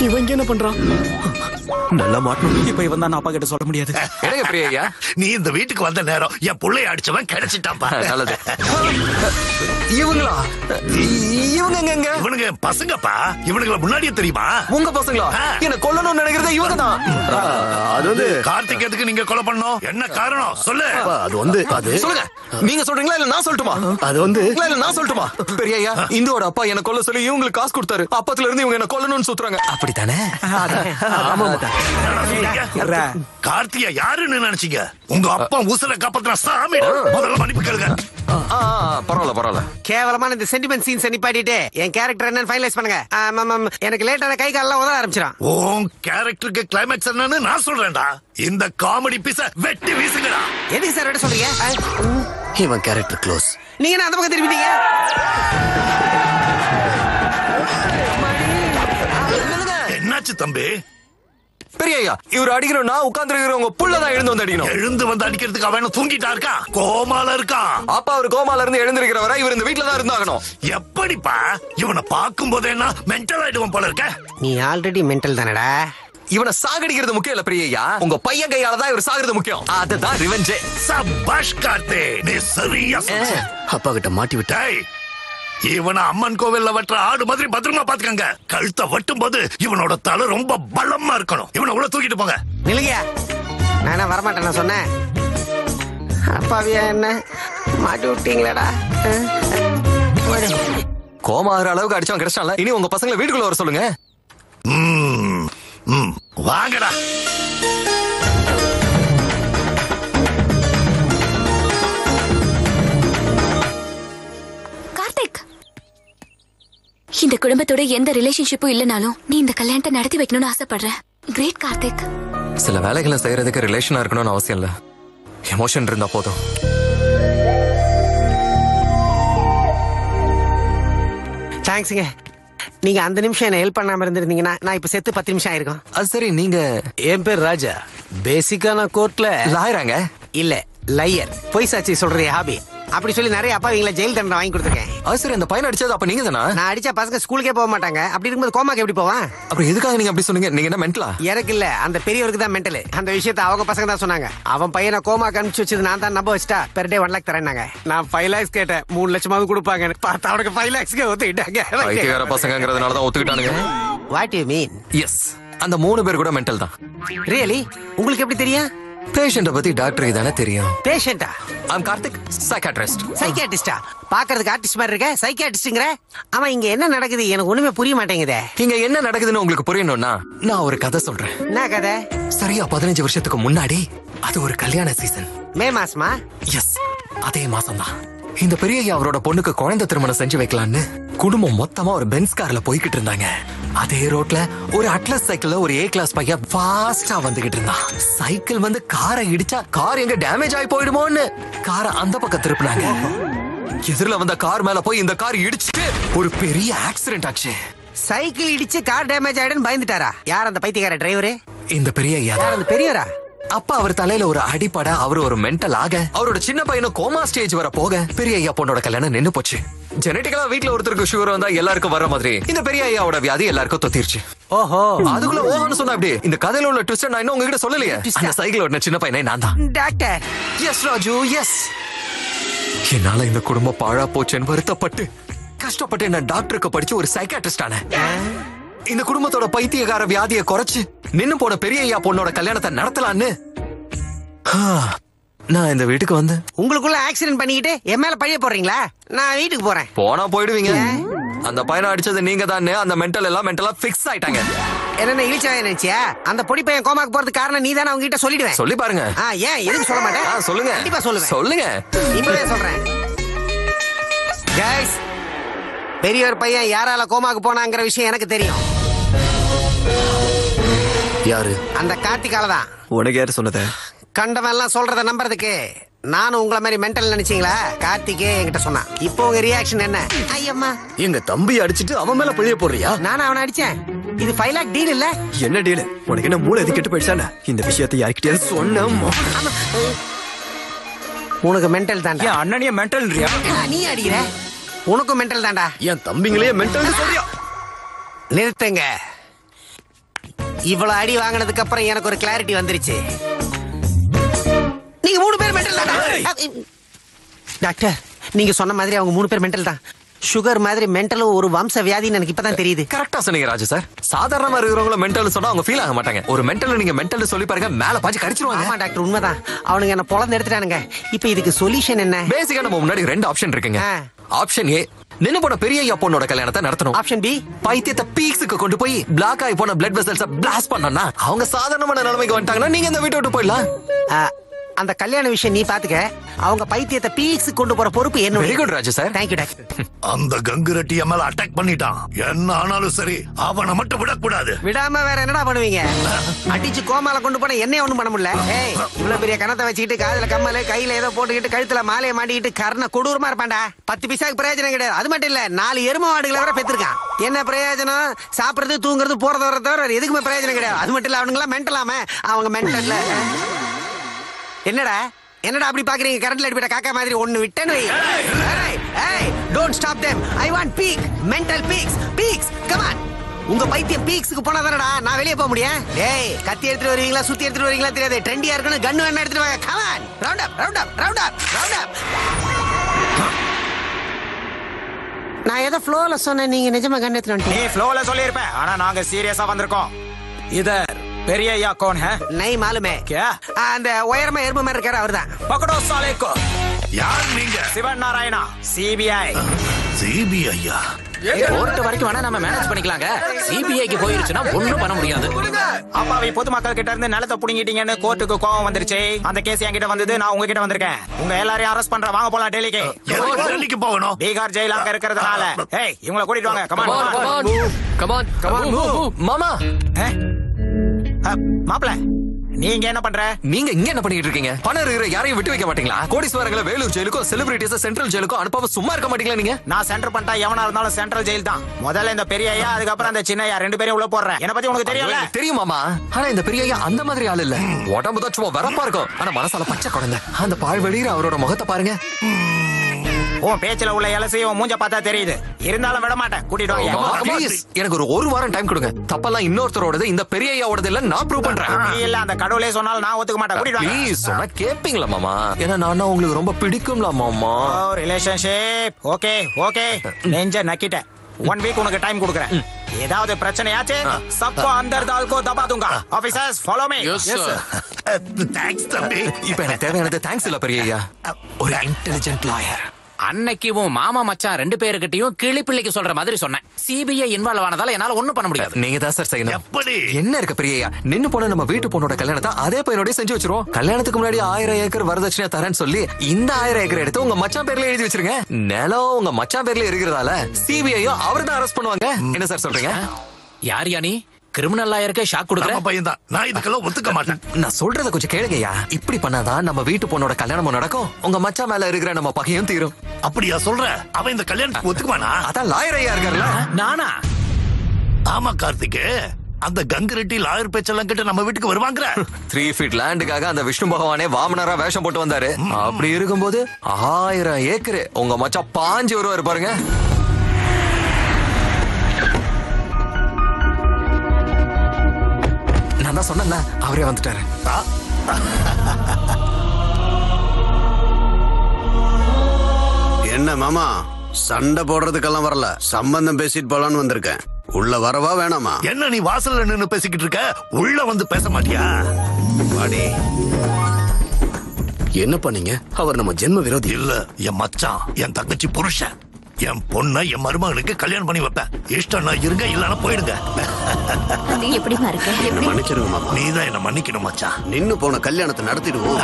இவன் இங்க என்ன பண்றான் நல்லா மாட்டணும் இப்ப இவன் தான் அப்பா கிட்ட சொல்ல முடியாது எனக்கு பிரியா நீ இந்த வீட்டுக்கு வந்த நேரம் என் புள்ளைய அடிச்சவன் கிடைச்சிட்டாப்பா நல்லது இவங்களா இவங்க எங்க இவனுங்க என் பசங்கப்பா இவனுங்கள முன்னாடியே தெரியுமா உங்க பசங்களா என்ன கொல்லணும்னு நினைக்கிறதே இவங்க தான் அது வந்து கார்த்திக் எதுக்கு நீங்க கொலை பண்ணோம் என்ன காரணம் சொல்லு அது வந்து அது சொல்லுங்க நீங்க சொல்றீங்களா இல்ல நான் சொல்லட்டுமா அது வந்து இல்ல இல்ல நான் சொல்லட்டுமா பெரியய்யா இந்துவோட அப்பா என்ன கொல்ல சொல்லி இவங்களுக்கு காசு கொடுத்தாரு அப்பத்துல இருந்து இவங்க என்ன கொல்லணும்னு சுத்துறாங்க அப்படித்தானே கார்த்தியா யாருன்னு நினைச்சீங்க உங்க அப்பா உசுர காப்பாத்தின சாமி முதல்ல மன்னிப்பு கேளுங்க பரவாயில்ல பரவாயில்ல கேவலமான இந்த சென்டிமெண்ட் சீன்ஸ் நிப்பாட்டிட்டு என் கேரக்டர் என்னன்னு ஃபைனலைஸ் பண்ணுங்க ஆம், ஆம், ஆம். எனக்கு லேட்டான கை காலெல்லாம் உதவ ஆரம்பிச்சிடும் உன் கேரக்டருக்கு கிளைமேக்ஸ் என்னன்னு நான் சொல்றேன்டா இந்த காமெடி பீஸ வெட்டி வீசுங்கடா எதுக்கு சார் விட சொல்றீங்க ஆ? இவன் கேரக்டர் க்ளோஸ் நீங்க என்ன அந்த பக்கம் திரும்பிட்டீங்க என்னாச்சு தம்பி பெரியய்யா இவர் அடிக்கணும்னா உட்கார்ந்து புள்ளதான் எழுந்து வந்து அடிக்கணும் எழுந்து வந்து அடிக்கிறதுக்கு அவன் தூங்கிட்டா இருக்கா கோமால இருக்கான் அப்பா அவர் கோமால இருந்து எழுந்திருக்கிற வரை இவர் இந்த வீட்டுல தான் இருந்தாகணும் எப்படிப்பா இவனை பார்க்கும் போதே என்ன மென்டல் ஆயிடுவான் போல இருக்க நீ ஆல்ரெடி மென்டல் தானடா இவனை சாகடிக்கிறது முக்கியம் இல்ல பெரியய்யா உங்க பையன் கையால தான் இவர் சாகிறது முக்கியம் அதுதான் ரிவெஞ்சே சபாஷ் கார்த்தே நீ சரியா சொன்ன. அப்பா கிட்ட மாட்டி விட்ட டேய், இவனை அம்மன் கோவில்ல வெட்டுற ஆடு மாதிரி பத்திரமா பாத்துக்கங்க கழுத்தை வெட்டும் போது இவனோட தலை ரொம்ப பலமா இருக்கணும் இவனை உள்ள தூக்கிட்டு போங்க நிலுங்க நான் என்ன வரமாட்டேன் நான் சொன்னேன் அப்பாவியா என்ன மாட்டி விட்டீங்களேடா ஆ? கோமா ஆகிற அளவுக்கு அடிச்சவன் கிடைச்சான்ல இனி உங்க பசங்களை வீட்டுக்குள்ள வர சொல்லுங்க ம், ம், வாங்கடா கார்த்திக் இந்த குடும்பத்தோட எந்த ரிலேஷன்ஷிப்பும் இல்லனாலும் நீ இந்த கல்யாணத்தை நடத்தி வைக்கணும்னு ஆசைப்படுறேன் கிரேட் கார்த்திக் சில வேலைகளை செய்யறதுக்கு ரிலேஷனா இருக்கணும்னு அவசியம் இல்ல எமோஷன் இருந்தா போதும் தேங்க்ஸுங்க நீங்க அந்த நிமிஷம் என்ன ஹெல்ப் பண்ணாம இருந்திருந்தீங்கன்னா நான் இப்ப செத்து பத்து நிமிஷம் ஆயிருக்கும் அது சரி நீங்க என் பேர் ராஜா பேசிக்கா நான் கோர்ட்ல லாயராங்க இல்ல லையர் பொய் சாட்சி சொல்றது ஹாபி அப்படி சொல்லி நிறைய அப்பா இவங்களை ஜெயில் தண்டனை வாங்கி கொடுத்துருக்கேன் அது சரி அந்த பையன் அடிச்சது அப்ப நீங்க தானா நான் அடிச்சா பசங்க ஸ்கூலுக்கே போக மாட்டாங்க அப்படி இருக்கும்போது கோமாக்கு எப்படி போவான் அப்புறம் எதுக்காக நீங்க அப்படி சொன்னீங்க நீங்க என்ன மென்டலா எனக்கு இல்ல அந்த பெரியவருக்கு தான் மென்டல் அந்த விஷயத்தை அவங்க பசங்க தான் சொன்னாங்க அவன் பையனை கோமா அனுப்பிச்சு வச்சது நான் தான் நம்ப வச்சுட்டா பெர் டே ஒன் லேக் தரேன்னாங்க நான் ஃபைவ் லேக்ஸ் கேட்டேன் மூணு லட்சமாவது கொடுப்பாங்க பார்த்தா அவனுக்கு ஃபைவ் லேக்ஸ்க்கு ஒத்துக்கிட்டாங்க பைத்தியக்கார பசங்கிறதுனால தான் ஒத்துக்கிட்டானுங்க வாட் யூ மீன் எஸ் அந்த மூணு பேர் கூட மென்டல் தான் ரியலி உங்களுக்கு எப்படி தெரியும் பேஷண்ட பத்தி டாக்டருக்கு தானே தெரியும் பேஷண்டா ஐம் கார்த்திக் சைக்காட்ரிஸ்ட் சைக்கியாட்டிஸ்டா பாக்குறதுக்கு ஆர்டிஸ்ட் மாதிரி இருக்க சைக்கியாட்டிஸ்ட்ங்கிற ஆமா இங்க என்ன நடக்குது எனக்கு ஒண்ணுமே புரிய மாட்டேங்குதே இங்க என்ன நடக்குதுன்னு உங்களுக்கு புரியணும்னா நான் ஒரு கதை சொல்றேன் என்ன கதை சரியா பதினஞ்சு வருஷத்துக்கு முன்னாடி அது ஒரு கல்யாண சீசன் மே மாசமா எஸ் அதே மாசம் தான் இந்த பெரிய அவரோட பொண்ணுக்கு குழந்தை திருமணம் செஞ்சு வைக்கலான்னு குடும்பம் மொத்தமா ஒரு பென்ஸ் கார்ல போய்கிட்டு இருந்தாங்க அதே ரோட்ல ஒரு அட்லஸ் சைக்கிள்ல ஒரு ஏ கிளாஸ் பையன் ஃபாஸ்டா வந்துகிட்டு இருந்தான் சைக்கிள் வந்து காரை இடிச்சா கார் எங்க டேமேஜ் ஆகி போயிடுமோன்னு காரை அந்த பக்கம் திருப்பினாங்க எதிரில வந்த கார் மேல போய் இந்த கார் இடிச்சுட்டு ஒரு பெரிய ஆக்சிடென்ட் ஆச்சு சைக்கிள் இடிச்சு கார் டேமேஜ் ஆயிடுன்னு பயந்துட்டாரா யார் அந்த பைத்தியக்கார டிரைவரு இந்த பெரிய ஐயா யார் அந்த பெரியவரா அப்ப அவர் தலையில ஒரு அடிப்பட அவர் ஒரு மென்டல் ஆக அவரோட சின்ன பையனும் கோமா ஸ்டேஜ் வர போக பெரிய ஐயா பொண்ணோட கல்யாணம் நின்னு போச்சு ஜெனட்டிக்கலா வீட்ல ஒருத்தருக்கு சுகர் வந்தா எல்லாருக்கும் வர மாதிரி இந்த பெரிய ஐயாவோட வியாதி எல்லாருக்கும் தொத்திருச்சு ஓஹோ அதுக்குள்ள ஓஹோன்னு சொன்ன அப்படி இந்த கதையில உள்ள ட்விஸ்ட் நான் இன்னும் உங்ககிட்ட சொல்லலையே அந்த சைக்கிள் ஓட்டின சின்ன பையனே நான் தான் டாக்டர் எஸ் ராஜு எஸ் என்னால இந்த குடும்பம் பாழா போச்சேன்னு வருத்தப்பட்டு கஷ்டப்பட்டு என்ன டாக்டருக்கு படிச்சு ஒரு சைக்காட்ரிஸ்ட் ஆனேன் இந்த குடும்பத்தோட பைத்தியக்கார வியாதியை குறைச்சு நின்னு போன பெரிய ஐயா பொண்ணோட கல்யாணத்தை நடத்தலான்னு ஆ, நான் இந்த வீட்டுக்கு வந்தேன் உங்களுக்குள்ள ஆக்சிடென்ட் பண்ணிக்கிட்டு என் மேல பழிய போடுறீங்களா நான் வீட்டுக்கு போறேன் போனா போயிடுவீங்க அந்த பையனை அடிச்சது நீங்க தானே அந்த மென்டல் எல்லாம் மென்டலா ஃபிக்ஸ் ஆயிட்டாங்க என்ன இழிச்சா நினைச்சியா அந்த பொடி பையன் கோமாக்கு போறதுக்கு காரணம் நீ தானே அவங்க கிட்ட சொல்லிடுவேன் சொல்லி பாருங்க ஆ ஏன் எதுக்கு சொல்ல மாட்டேன் ஆ, சொல்லுங்க கண்டிப்பா சொல்லுவேன் சொல்லுங்க இப்பவே சொல்றேன் கைஸ் பெரியவர் பையன் யாரால கோமாக்கு போனாங்கிற விஷயம் எனக்கு தெரியும் யாரு அந்த கார்த்திகால தான் உனக்கு யாரு சொன்னத கண்டவன் எல்லாம் சொல்றத நம்புறதுக்கு நானும் உங்கள மாதிரி மென்டல் நினைச்சீங்களா கார்த்திகே என்கிட்ட சொன்னான் இப்போ உங்க ரியாக்ஷன் என்ன ஐயம்மா எங்க தம்பி அடிச்சிட்டு அவன் மேல பழிய போடுறியா நானும் அவனை அடிச்சேன் இது ஃபைவ் லாக் டீல் இல்ல என்ன டீல் உனக்கு என்ன மூளை எது கெட்டு போயிடுச்சானே இந்த விஷயத்தை யார்கிட்டயாவது சொன்ன உனக்கு மென்டல் தாண்டா என் அண்ணனைய மென்டல்ன்றியா நீ அடிக்கிற உனக்கும் மென்டல் தாண்டா என் தம்பிங்களே மென்டல் சொல்றியா நிறுத்துங்க இவ்வளவு அடி வாங்கினதுக்கு அப்புறம் எனக்கு ஒரு கிளாரிட்டி வந்துருச்சு நீங்க மூணு பேர் மென்டல் தான் டாக்டர் நீங்க சொன்ன மாதிரி அவங்க மூணு பேர் மென்டல் தான் சுகர் மாதிரி மென்டலும் ஒரு வம்ச வியாதின்னு எனக்கு இப்பதான் தெரியுது கரெக்டா சொன்னீங்க ராஜு சார் சாதாரணமா இருக்கிறவங்கள மென்டல் சொன்னா அவங்க ஃபீல் ஆக மாட்டாங்க ஒரு மென்டல் நீங்க மென்டல் சொல்லி பாருங்க மேல பாஞ்சு கடிச்சிருவாங்க ஆமா டாக்டர் உண்மைதான் அவனுங்க என்ன பொழந்து எடுத்துட்டானுங்க இப்ப இதுக்கு சொல்யூஷன் என்ன பேசிக்கா நம்ம முன்னாடி ரெண்டு ஆப்ஷன் இருக்குங்க ஆப்ஷன் ஏ நின்னு போன பெரிய ஐயா பொண்ணோட கல்யாணத்தை நடத்தணும் ஆப்ஷன் பி பைத்தியத்தை பீக்ஸுக்கு கொண்டு போய் பிளாக் ஆகி போன பிளட் வெசல்ஸ் பிளாஸ்ட் பண்ணனா அவங்க சாதாரணமான நிலைமைக்கு வந்துட்டாங்கன்னா நீங்க இந்த வீட்டை விட்டு போயிடலாம் அந்த கல்யாண விஷயம் நீ பாத்துக்க அவங்க பைத்தியத்தை பீக்ஸ் கொண்டு போற பொறுப்பு என்ன very good Raju sir thank you doctor அந்த கங்கு ரெட்டி என் மேல அட்டாக் பண்ணிட்டான் என்ன ஆனாலும் சரி அவனை மட்டும் விடக்கூடாது விடாம வேற என்னடா பண்ணுவீங்க அடிச்சு கோமால கொண்டு போன என்ன ஒண்ணும் பண்ண முடியல ஏய் இவ்வளவு பெரிய கணத்தை வச்சுக்கிட்டு காதுல கம்மல கையில ஏதோ போட்டுக்கிட்டு கழுத்துல மாலையை மாட்டிக்கிட்டு கர்ண கொடூரமா இருப்பான்டா பத்து பைசாக்கு பிரயோஜனம் கிடையாது அது மட்டும் இல்ல நாலு எரும மாடுகளை வர பெற்றிருக்கான் என்ன பிரயோஜனம் சாப்பிடுறது தூங்குறது போறது வர்றது தவிர வேற எதுக்குமே பிரயோஜனம் கிடையாது அது மட்டும் இல்ல அவனுங்களா மென்டலாம அவங்க மென்டல்ல என்னடா என்னடா அப்படி பாக்குறீங்க கரண்ட்ல அடிப்பட்ட காக்கா மாதிரி ஒண்ணு விட்டேன்னு வை ஏய் don't stop them I want peak mental peaks peaks come on உங்க பைத்தியம் பீக்ஸ்க்கு போனா தானடா நான் வெளியே போக முடியும் டேய் கத்தி எடுத்துட்டு வருவீங்களா சுத்தி எடுத்துட்டு வருவீங்களா தெரியாது ட்ரெண்டியா இருக்கணும் கன்னு வேணா எடுத்துட்டு வாங்க come on round up round up round up round up நான் ஏதோ ஃப்ளோல சொன்னேன் நீங்க நிஜமா கன் எடுத்துட்டு நீ ஃப்ளோல சொல்லியிருப்ப ஆனா நாங்க சீரியஸா வந்திருக்கோம் இதர் பெரிய ஐயா कौन है नहीं मालूम है क्या அந்த உயரமா எறும்பு மாதிரி இருக்காரு அவர்தான் पकड़ो साले को யார் நீங்க சிவன் நாராயணா சிபிஐ சிபிஐயா கோர்ட் வரைக்கும் வேணா நம்ம மேனேஜ் பண்ணிக்கலாங்க சிபிஐக்கு போயிருச்சுன்னா ஒண்ணும் பண்ண முடியாது அப்பாவி பொதுமக்கள் கிட்ட இருந்து நிலத்தை புடுங்கிட்டீங்கன்னு கோர்ட்டுக்கு கோவம் வந்துருச்சு அந்த கேஸ் என்கிட்ட வந்தது நான் உங்ககிட்ட வந்திருக்கேன் உங்க எல்லாரையும் அரெஸ்ட் பண்ற வாங்க போலாம் டெல்லிக்கு எதுக்கு டெல்லிக்கு போகணும் பீகார் ஜெயில் அங்க இருக்கிறதுனால ஏய் இவங்கள கூட்டிட்டு வாங்க கமான் கமான் கமான் மாமா மாப்ள நீங்க என்ன பண்ற நீங்க இங்க என்ன பண்ணிட்டு இருக்கீங்க பணம் இருக்கிற யாரையும் விட்டு வைக்க மாட்டீங்களா கோடீஸ்வரங்களை வேலூர் ஜெயிலுக்கும் செலிபிரிட்டிஸ் சென்ட்ரல் ஜெயிலுக்கும் அனுப்பாம சும்மா இருக்க மாட்டீங்களா நீங்க நான் சென்டர் பண்ணிட்டா எவனா இருந்தாலும் சென்ட்ரல் ஜெயில் தான் முதல்ல இந்த பெரிய ஐயா அதுக்கப்புறம் அந்த சின்ன ஐயா ரெண்டு பேரையும் உள்ள போடுறேன் என்ன பத்தி உனக்கு தெரியல எனக்கு தெரியும் மாமா ஆனா இந்த பெரிய ஐயா அந்த மாதிரி ஆள் இல்ல உடம்பு தான் சும்மா வரப்பா இருக்கும் ஆனா மனசால பச்சை குழந்தை அந்த பால் வெளியிற அவரோட முகத்தை பாருங்க உன் பேச்சுல உள்ள இலசையும் உன் மூஞ்ச பார்த்தா தெரியுது இருந்தாலும் விட மாட்டேன் கூட்டிட்டு மாமா, வாங்க please, எனக்கு ஒரு ஒரு வாரம் டைம் கொடுங்க தப்பெல்லாம் இன்னொருத்தரோடது இந்த பெரிய ஐயாவோடது இல்ல நான் ப்ரூவ் பண்றேன் நீ இல்ல அந்த கடவுளே சொன்னாலும் நான் ஒத்துக்க மாட்டேன் கூட்டிட்டு வாங்க ப்ளீஸ் சொன்னா கேப்பீங்களா மாமா ஏன்னா நான் உங்களுக்கு ரொம்ப பிடிக்கும்ல மாமா ரிலேஷன்ஷிப் ஓகே ஓகே நெஞ்ச நக்கிட்டேன் ஒன் வீக் உனக்கு டைம் கொடுக்குறேன் ஏதாவது பிரச்சனையாச்சு சப்போ அந்தர் தால் கோ தபா दूंगा ஆபீசர்ஸ் ஃபாலோ மீ தேங்க்ஸ் தம்பி இப்ப எனக்கு தேவையானது தேங்க்ஸ் இல்ல பெரிய ஐயா ஒரு இன்டெலிஜென்ட் லாயர் அன்னைக்கு உன் மாமா மச்சான் ரெண்டு பேருக்கிட்டையும் கிளி பிள்ளைக்கு சொல்ற மாதிரி சொன்னேன் சிபிஐ இன்வால்வ் ஆனதால என்னால ஒண்ணும் பண்ண முடியாது நீங்க தான் சார் செய்யணும் எப்படி என்ன இருக்கு பெரிய ஐயா நின்னு போன நம்ம வீட்டு பொண்ணோட கல்யாணத்தை அதே பையனோடய செஞ்சு வச்சிருவோம் கல்யாணத்துக்கு முன்னாடி ஆயிரம் ஏக்கர் வரதட்சணை தரேன்னு சொல்லி இந்த ஆயிரம் ஏக்கர் எடுத்து உங்க மச்சான் பேர்ல எழுதி வச்சிருங்க நிலம் உங்க மச்சான் பேர்ல இருக்கிறதால சிபிஐயும் அவர் தான் அரெஸ்ட் பண்ணுவாங்க என்ன சார் சொல்றீங்க யார் யா நீ கிரிமினல் லாயருக்கு ஷாக் கொடுக்குற நம்ம பையன் தான் நான் இதுக்கெல்லாம் ஒத்துக்க மாட்டேன் நான் சொல்றத கொஞ்சம் கேளுங்கய்யா இப்படி பண்ணாதான் நம்ம வீட்டு பொண்ணோட கல்யாணமும் நடக்கும் உங்க மச்சான் மேல இருக்கிற நம்ம பகையும் தீரும் அப்படியா சொல்ற அவன் இந்த கல்யாணத்துக்கு ஒத்துக்குவானா அதான் லாயர் ஐயா இருக்காருல்ல நானா ஆமா கார்த்திக் அந்த கங்கு ரெட்டி லாயர் பேச்செல்லாம் கிட்ட நம்ம வீட்டுக்கு வருவாங்கிற த்ரீ ஃபீட் லேண்டுக்காக அந்த விஷ்ணு பகவானே வாமனரா வேஷம் போட்டு வந்தாரு அப்படி இருக்கும்போது ஆயிரம் ஏக்கரு உங்க மச்சான் பாஞ்சு வருவாரு பாருங்க நான் தான் சொன்னேன்ல அவரே வந்துட்டாரு என்ன மாமா சண்டை போடுறதுக்கெல்லாம் வரல சம்பந்தம் பேசிட்டு போலான்னு வந்திருக்கேன் உள்ள வரவா வேணாமா என்ன நீ வாசல்ல நின்னு பேசிக்கிட்டு இருக்க உள்ள வந்து பேச மாட்டியா வாடி என்ன பண்ணீங்க அவர் நம்ம ஜென்ம விரோதி இல்ல என் மச்சான் என் தங்கச்சி புருஷன் என் பொண்ணை என் மருமகனுக்கு கல்யாணம் பண்ணி வைப்பேன் இஷ்டம்னா இருங்க இல்லன்னா போயிடுங்க நீ எப்படிமா இருக்க எப்படி மன்னிச்சிருங்க மாமா நீதான் என்ன மன்னிக்கணும் மச்சான் நின்னு போன கல்யாணத்தை நடத்திடுவோம்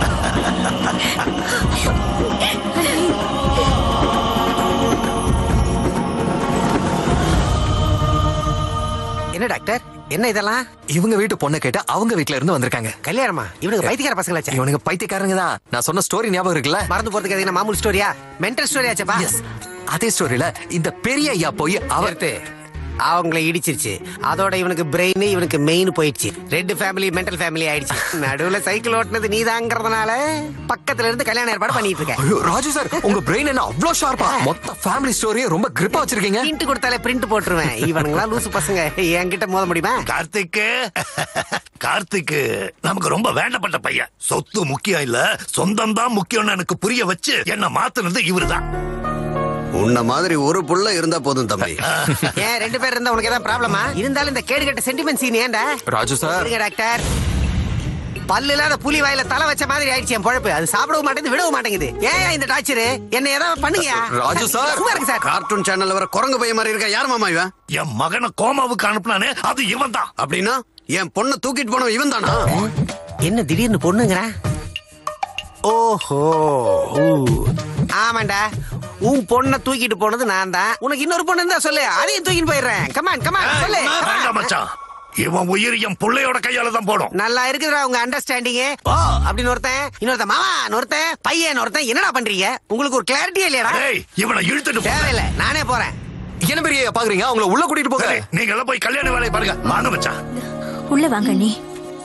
என்ன டாக்டர் என்ன இதெல்லாம் இவங்க வீட்டு பொண்ணை கேட்டு அவங்க வீட்ல இருந்து வந்திருக்காங்க கல்யாணமா இவனுக்கு பைத்தியக்கார பசங்களாச்சா இவனுக்கு பைத்தியக்காரங்க தான் நான் சொன்ன ஸ்டோரி ஞாபகம் இருக்குல்ல மறந்து போறதுக்கு அது என்ன மாமூல் ஸ்டோரியா மென்டல் ஸ்டோரி ஆச்சப்பா அதே ஸ்டோரியில இந்த பெரிய ஐயா போய் அவர் அவங்கள இடிச்சிருச்சு அதோட இவனுக்கு பிரெயின் இவனுக்கு மெயின் போயிடுச்சு ரெண்டு ஃபேமிலி மென்டல் ஃபேமிலி ஆயிடுச்சு நடுவுல சைக்கிள் ஓட்டுனது நீதாங்கிறதுனால பக்கத்துல இருந்து கல்யாண ஏற்பாடு பண்ணிட்டு இருக்கேன் ஐயோ ராஜு சார் உங்க பிரெயின் என்ன அவ்வளவு ஷார்ப்பா மொத்த ஃபேமிலி ஸ்டோரியை ரொம்ப கிரிப்பா வச்சிருக்கீங்க பிரிண்ட் கொடுத்தாலே பிரிண்ட் போட்டுருவேன் இவனுங்களா லூசு பசங்க என்கிட்ட மோத முடியுமா கார்த்திக் கார்த்திக் நமக்கு ரொம்ப வேண்டப்பட்ட பையன் சொத்து முக்கியம் இல்ல சொந்தம் தான் முக்கியம்னு எனக்கு புரிய வச்சு என்ன மாத்துனது இவருதான் உன்ன மாதிரி ஒரு புள்ள இருந்தா போதும் தம்பி ஏன் ரெண்டு பேர் இருந்தா உனக்கு ஏதாவது ப்ராப்ளமா இருந்தாலும் இந்த கேடு கட்ட சென்டிமெண்ட் சீன் ஏன்டா ராஜு சார் இருங்க டாக்டர் பல்லு இல்லாத புலி வாயில தலை வச்ச மாதிரி ஆயிடுச்சு என் பொழப்பு அது சாப்பிடவும் மாட்டேங்குது விடவும் மாட்டேங்குது ஏன் இந்த டார்ச்சர் என்ன ஏதாவது பண்ணுங்க ராஜு சார் சும்மா இருக்கு சார் கார்ட்டூன் சேனல்ல வர குரங்கு பையன் மாதிரி இருக்க யார் மாமா இவன் என் மகனை கோமாவுக்கு அனுப்புனானே அது இவன் தான் அப்படின்னா என் பொண்ணை தூக்கிட்டு போனவன் இவன் தானா என்ன திடீர்னு பொண்ணுங்கிற ஓஹோ ஊ. ஆமாண்டா உன் பொண்ணை தூக்கிட்டு போனது நான் தான் உனக்கு இன்னொரு பொண்ணு இருந்தா சொல்லு அதையும் தூக்கிட்டு போயிடுறேன் கமான் கமான் சொல்லு வேண்டாம் மச்சான் இவன் உயிர் என் பிள்ளையோட கையால தான் போடும் நல்லா இருக்குதுடா உங்க அண்டர்ஸ்டாண்டிங் ஓ அப்படின்னு ஒருத்தன் இன்னொருத்தன் மாமா ஒருத்தன் பையன் ஒருத்தன் என்னடா பண்றீங்க உங்களுக்கு ஒரு கிளாரிட்டியே இல்லையாடா இவனை இழுத்துட்டு போ. தேவையில்ல நானே போறேன் என்ன பெரிய பாக்குறீங்க அவங்கள உள்ள கூட்டிட்டு போக சரி, நீங்க எல்லாம் போய் கல்யாண வேலையை பாருங்க வாங்க மச்சான் உள்ள வாங்க நீ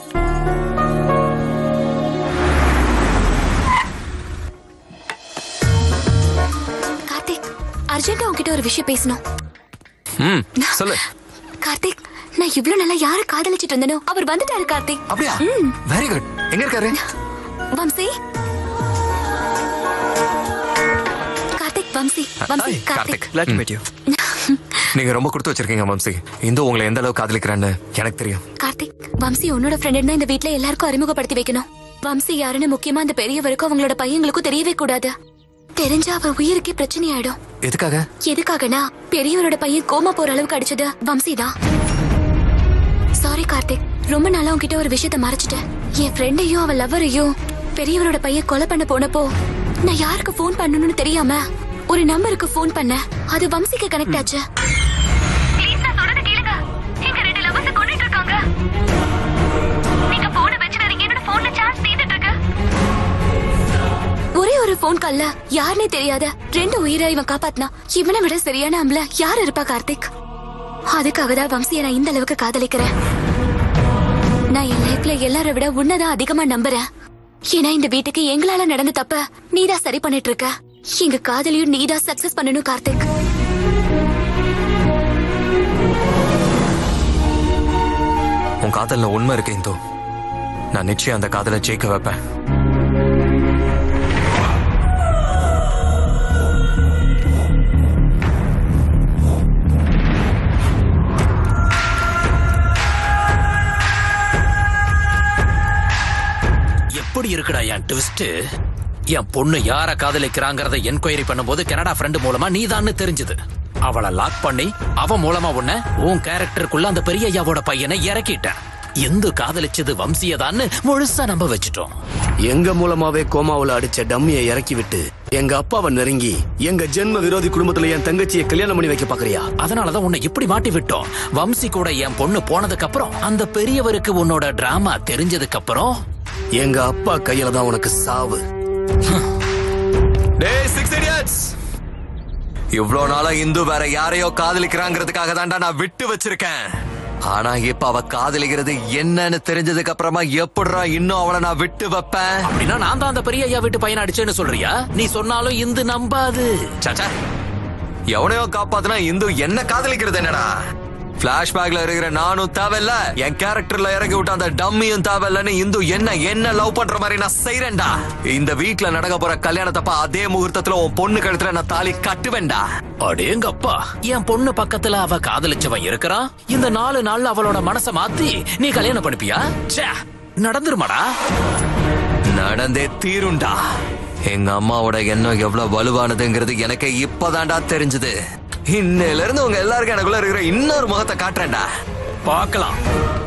கார்த்திக் அர்ஜென்ட்டா உன்கிட்ட ஒரு விஷயம் பேசணும் ம் சொல்லு கார்த்திக் நான் இவ்ளோ நல்லா யார காதலிச்சிட்டு இருந்தனோ அவர் வந்துட்டாரு கார்த்திக் அப்படியா ம் வெரி குட் எங்க இருக்காரு Vamsi Karthik Vamsi Vamsi Karthik Glad to meet you. நீங்க ரொம்ப கொடுத்து வச்சிருக்கீங்க வம்சி இந்து உங்களை எந்த அளவுக்கு காதலிக்கிறான்னு எனக்கு தெரியும் கார்த்திக் வம்சி உன்னோட ஃப்ரெண்ட் தான் இந்த வீட்ல எல்லாருக்கும் அறிமுகப்படுத்தி வைக்கணும் வம்சி யாருன்னு முக்கியமா அந்த பெரியவருக்கும் அவங்களோட பையங்களுக்கும் தெரியவே கூடாது தெரிஞ்சா அவர் உயிருக்கே பிரச்சனை ஆயிடும் எதுக்காக எதுக்காகனா பெரியவரோட பையன் கோமா போற அளவுக்கு அடிச்சது வம்சி தான் சாரி கார்த்திக் ரொம்ப நாளா உன்கிட்ட ஒரு விஷயத்த மறைச்சிட்டேன் என் ஃப்ரெண்டையும் அவன் லவ்வரையும் பெரியவரோட பையன் கொலை பண்ண போனப்போ நான் யாருக்கு ஃபோன் பண்ணணும்னு தெரியாம ஒரு நம்பருக்கு ஃபோன் பண்ணேன் அது வம்சிக்கு கனெக்ட் ஆச்சு ஒரே ஒரு ஃபோன் கால்ல யாருனே தெரியாத ரெண்டு உயிரை இவன் காப்பாத்தினா இவனை விட சரியான ஆம்பளை யார் இருப்பா கார்த்திக் அதுக்காக தான் வம்சியை நான் இந்த அளவுக்கு காதலிக்கிறேன் நான் என் லைஃப்ல எல்லாரை விட உன்னதான் அதிகமா நம்புறேன் ஏன்னா இந்த வீட்டுக்கு எங்களால நடந்த தப்ப நீதான் சரி பண்ணிட்டு இருக்க எங்க காதலியும் நீதான் சக்சஸ் பண்ணணும் கார்த்திக் உன் காதல்ல உண்மை இருக்கு இந்து நான் நிச்சயம் அந்த காதலை ஜெயிக்க வைப்பேன் எப்படி இருக்குடா என் ட்விஸ்ட் என் பொண்ணு யார காதலிக்கிறாங்கறத என்கொயரி பண்ணும்போது கனடா ஃப்ரெண்ட் மூலமா நீதான்னு தெரிஞ்சது அவளை லாக் பண்ணி அவ மூலமா உன்ன உன் கேரக்டருக்குள்ள அந்த பெரிய ஐயாவோட பையனை இறக்கிட்டேன் எந்த காதலிச்சது வம்சியதான்னு முழுசா நம்ப வச்சுட்டோம் எங்க மூலமாவே கோமாவுல அடிச்ச டம்மியை இறக்கி விட்டு எங்க அப்பாவை நெருங்கி எங்க ஜென்ம விரோதி குடும்பத்துல என் தங்கச்சியை கல்யாணம் பண்ணி வைக்க பாக்குறியா அதனாலதான் உன்னை இப்படி மாட்டி விட்டோம் வம்சி கூட என் பொண்ணு போனதுக்கு அப்புறம் அந்த பெரியவருக்கு உன்னோட டிராமா தெரிஞ்சதுக்கு அப்புறம் எங்க அப்பா கையில தான் உனக்கு சாவு டேய் சிக்ஸ் இடியட்ஸ் இவ்ளோ நாளா இந்து வேற யாரையோ காதலிக்கிறாங்கிறதுக்காக தான்டா நான் விட்டு வச்சிருக்கேன் ஆனா இப்ப அவ காதலிக்கிறது என்னன்னு தெரிஞ்சதுக்கு அப்புறமா எப்படிடா இன்னும் அவளை நான் விட்டு வைப்பேன் அப்படின்னா நான் தான் அந்த பெரிய ஐயா வீட்டு பையனை அடிச்சேன்னு சொல்றியா நீ சொன்னாலும் இந்து நம்பாது சாச்சா எவனையோ காப்பாத்துனா இந்து என்ன காதலிக்கிறது என்னடா பிளாஷ்பேக்ல இருக்கிற நானும் தேவையில்ல என் கேரக்டர்ல இறங்கி விட்ட அந்த டம்மியும் தேவையில்லன்னு இந்து என்ன என்ன லவ் பண்ற மாதிரி நான் செய்யறேன்டா இந்த வீட்ல நடக்க போற கல்யாணத்தப்ப அதே முகூர்த்தத்துல உன் பொண்ணு கழுத்துல நான் தாலி கட்டுவேன்டா அடேங்கப்பா என் பொண்ணு பக்கத்துல அவ காதலிச்சவன் இருக்கிறான் இந்த நாலு நாள்ல அவளோட மனச மாத்தி நீ கல்யாணம் பண்ணிப்பியா ச்சே, நடந்துருமாடா நடந்தே தீருண்டா எங்க அம்மாவோட எண்ணம் எவ்வளவு வலுவானதுங்கிறது எனக்கு இப்பதான்டா தெரிஞ்சது இன்னையில இருந்து உங்க எல்லாருக்கும் எனக்குள்ள இருக்கிற இன்னொரு முகத்தை காட்டுறேன்டா பார்க்கலாம்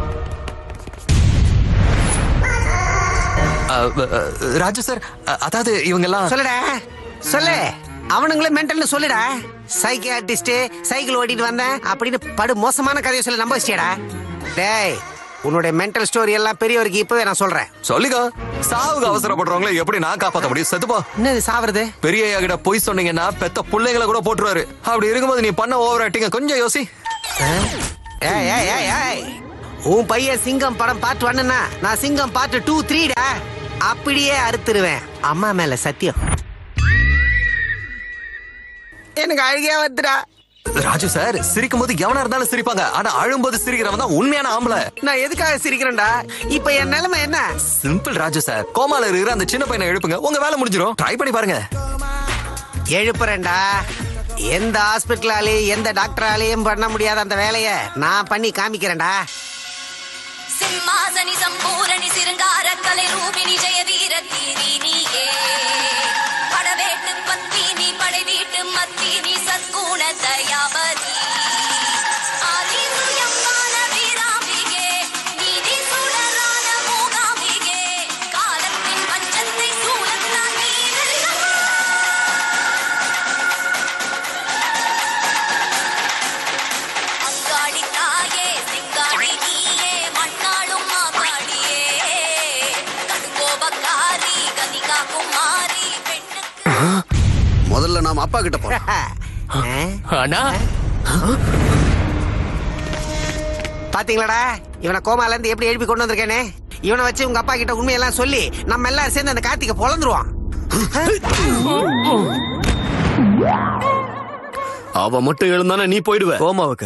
ராஜு சார் அ- அதாவது இவங்க எல்லாம் சொல்லுடா சொல்லு அவனுங்களே மென்டல்னு சொல்லுடா சைக்கியாட்டிஸ்ட் சைக்கிள் ஓட்டிட்டு வந்தேன் அப்படின்னு படு மோசமான கதையை சொல்லி நம்ப வச்சியடா டேய் உன்னுடைய மென்டல் ஸ்டோரி எல்லாம் பெரியவருக்கு இப்பவே நான் சொல்றேன் சொல்லிக்கோ சாவுக்கு அவசரப்படுறவங்களை எப்படி நான் காப்பாத்த முடியும் செத்துப்போ என்னது சாவறது பெரிய ஐயா கிட்ட பொய் சொன்னீங்கன்னா பெத்த பிள்ளைங்களை கூட போட்டுருவாரு அப்படி இருக்கும்போது நீ பண்ண ஓவர் ஆக்டிங்க கொஞ்சம் யோசி ஏய் ஏய் ஏய் ஏய் உன் பையன் சிங்கம் படம் பார்ட் ஒன்னுனா நான் சிங்கம் பார்ட் டூ த்ரீடா அப்படியே அறுத்துருவேன் அம்மா மேல சத்தியம் எனக்கு அழுகையா வந்துடா ராஜு சார் சிரிக்கும் போது எவனா இருந்தாலும் சிரிப்பாங்க ஆனா அழும்போது சிரிக்கிறவன் தான் உண்மையான ஆம்பளை நான் எதுக்காக சிரிக்கிறேன்டா இப்ப என் நிலைமை என்ன சிம்பிள் ராஜு சார் கோமால இருக்கிற அந்த சின்ன பையனை எழுப்புங்க உங்க வேலை முடிஞ்சிடும் ட்ரை பண்ணி பாருங்க எழுப்புறேன்டா எந்த ஹாஸ்பிட்டலாலையும் எந்த டாக்டராலையும் பண்ண முடியாத அந்த வேலைய நான் பண்ணி காமிக்கிறேன்டா சிம்மாசனி சம்பூரணி சிருங்கார கலை ரூபிணி ஜெய வீர தீரி நீயே படவேட்டு பத்தி நீ படை வீட்டு மத்தி நீ சத்குண தயாபதி ஆதித்யமான வீராம்பிகே நீதி சுடரான மூகாம்பிகே காலத்தின் பஞ்சத்தை சூழத்தான் நீ வெல்லவா அங்காடி தாயே சிங்காடி நீயே மண்ணாளும் மாகாடியே கடுங்கோபக்காரி கனிகா குமாரி முதல்ல நாம அப்பா கிட்ட போறோம் அண்ணா பாத்தீங்களாடா இவனை கோமால இருந்து எப்படி எழுப்பி கொண்டு வந்திருக்கேனே இவனை வச்சு உங்க அப்பா கிட்ட உண்மையெல்லாம் சொல்லி நம்ம எல்லாரும் சேர்ந்து அந்த கார்த்திகை பொழந்துருவான் அவ மட்டும் எழுந்தானே நீ போயிடுவ கோமாவுக்கு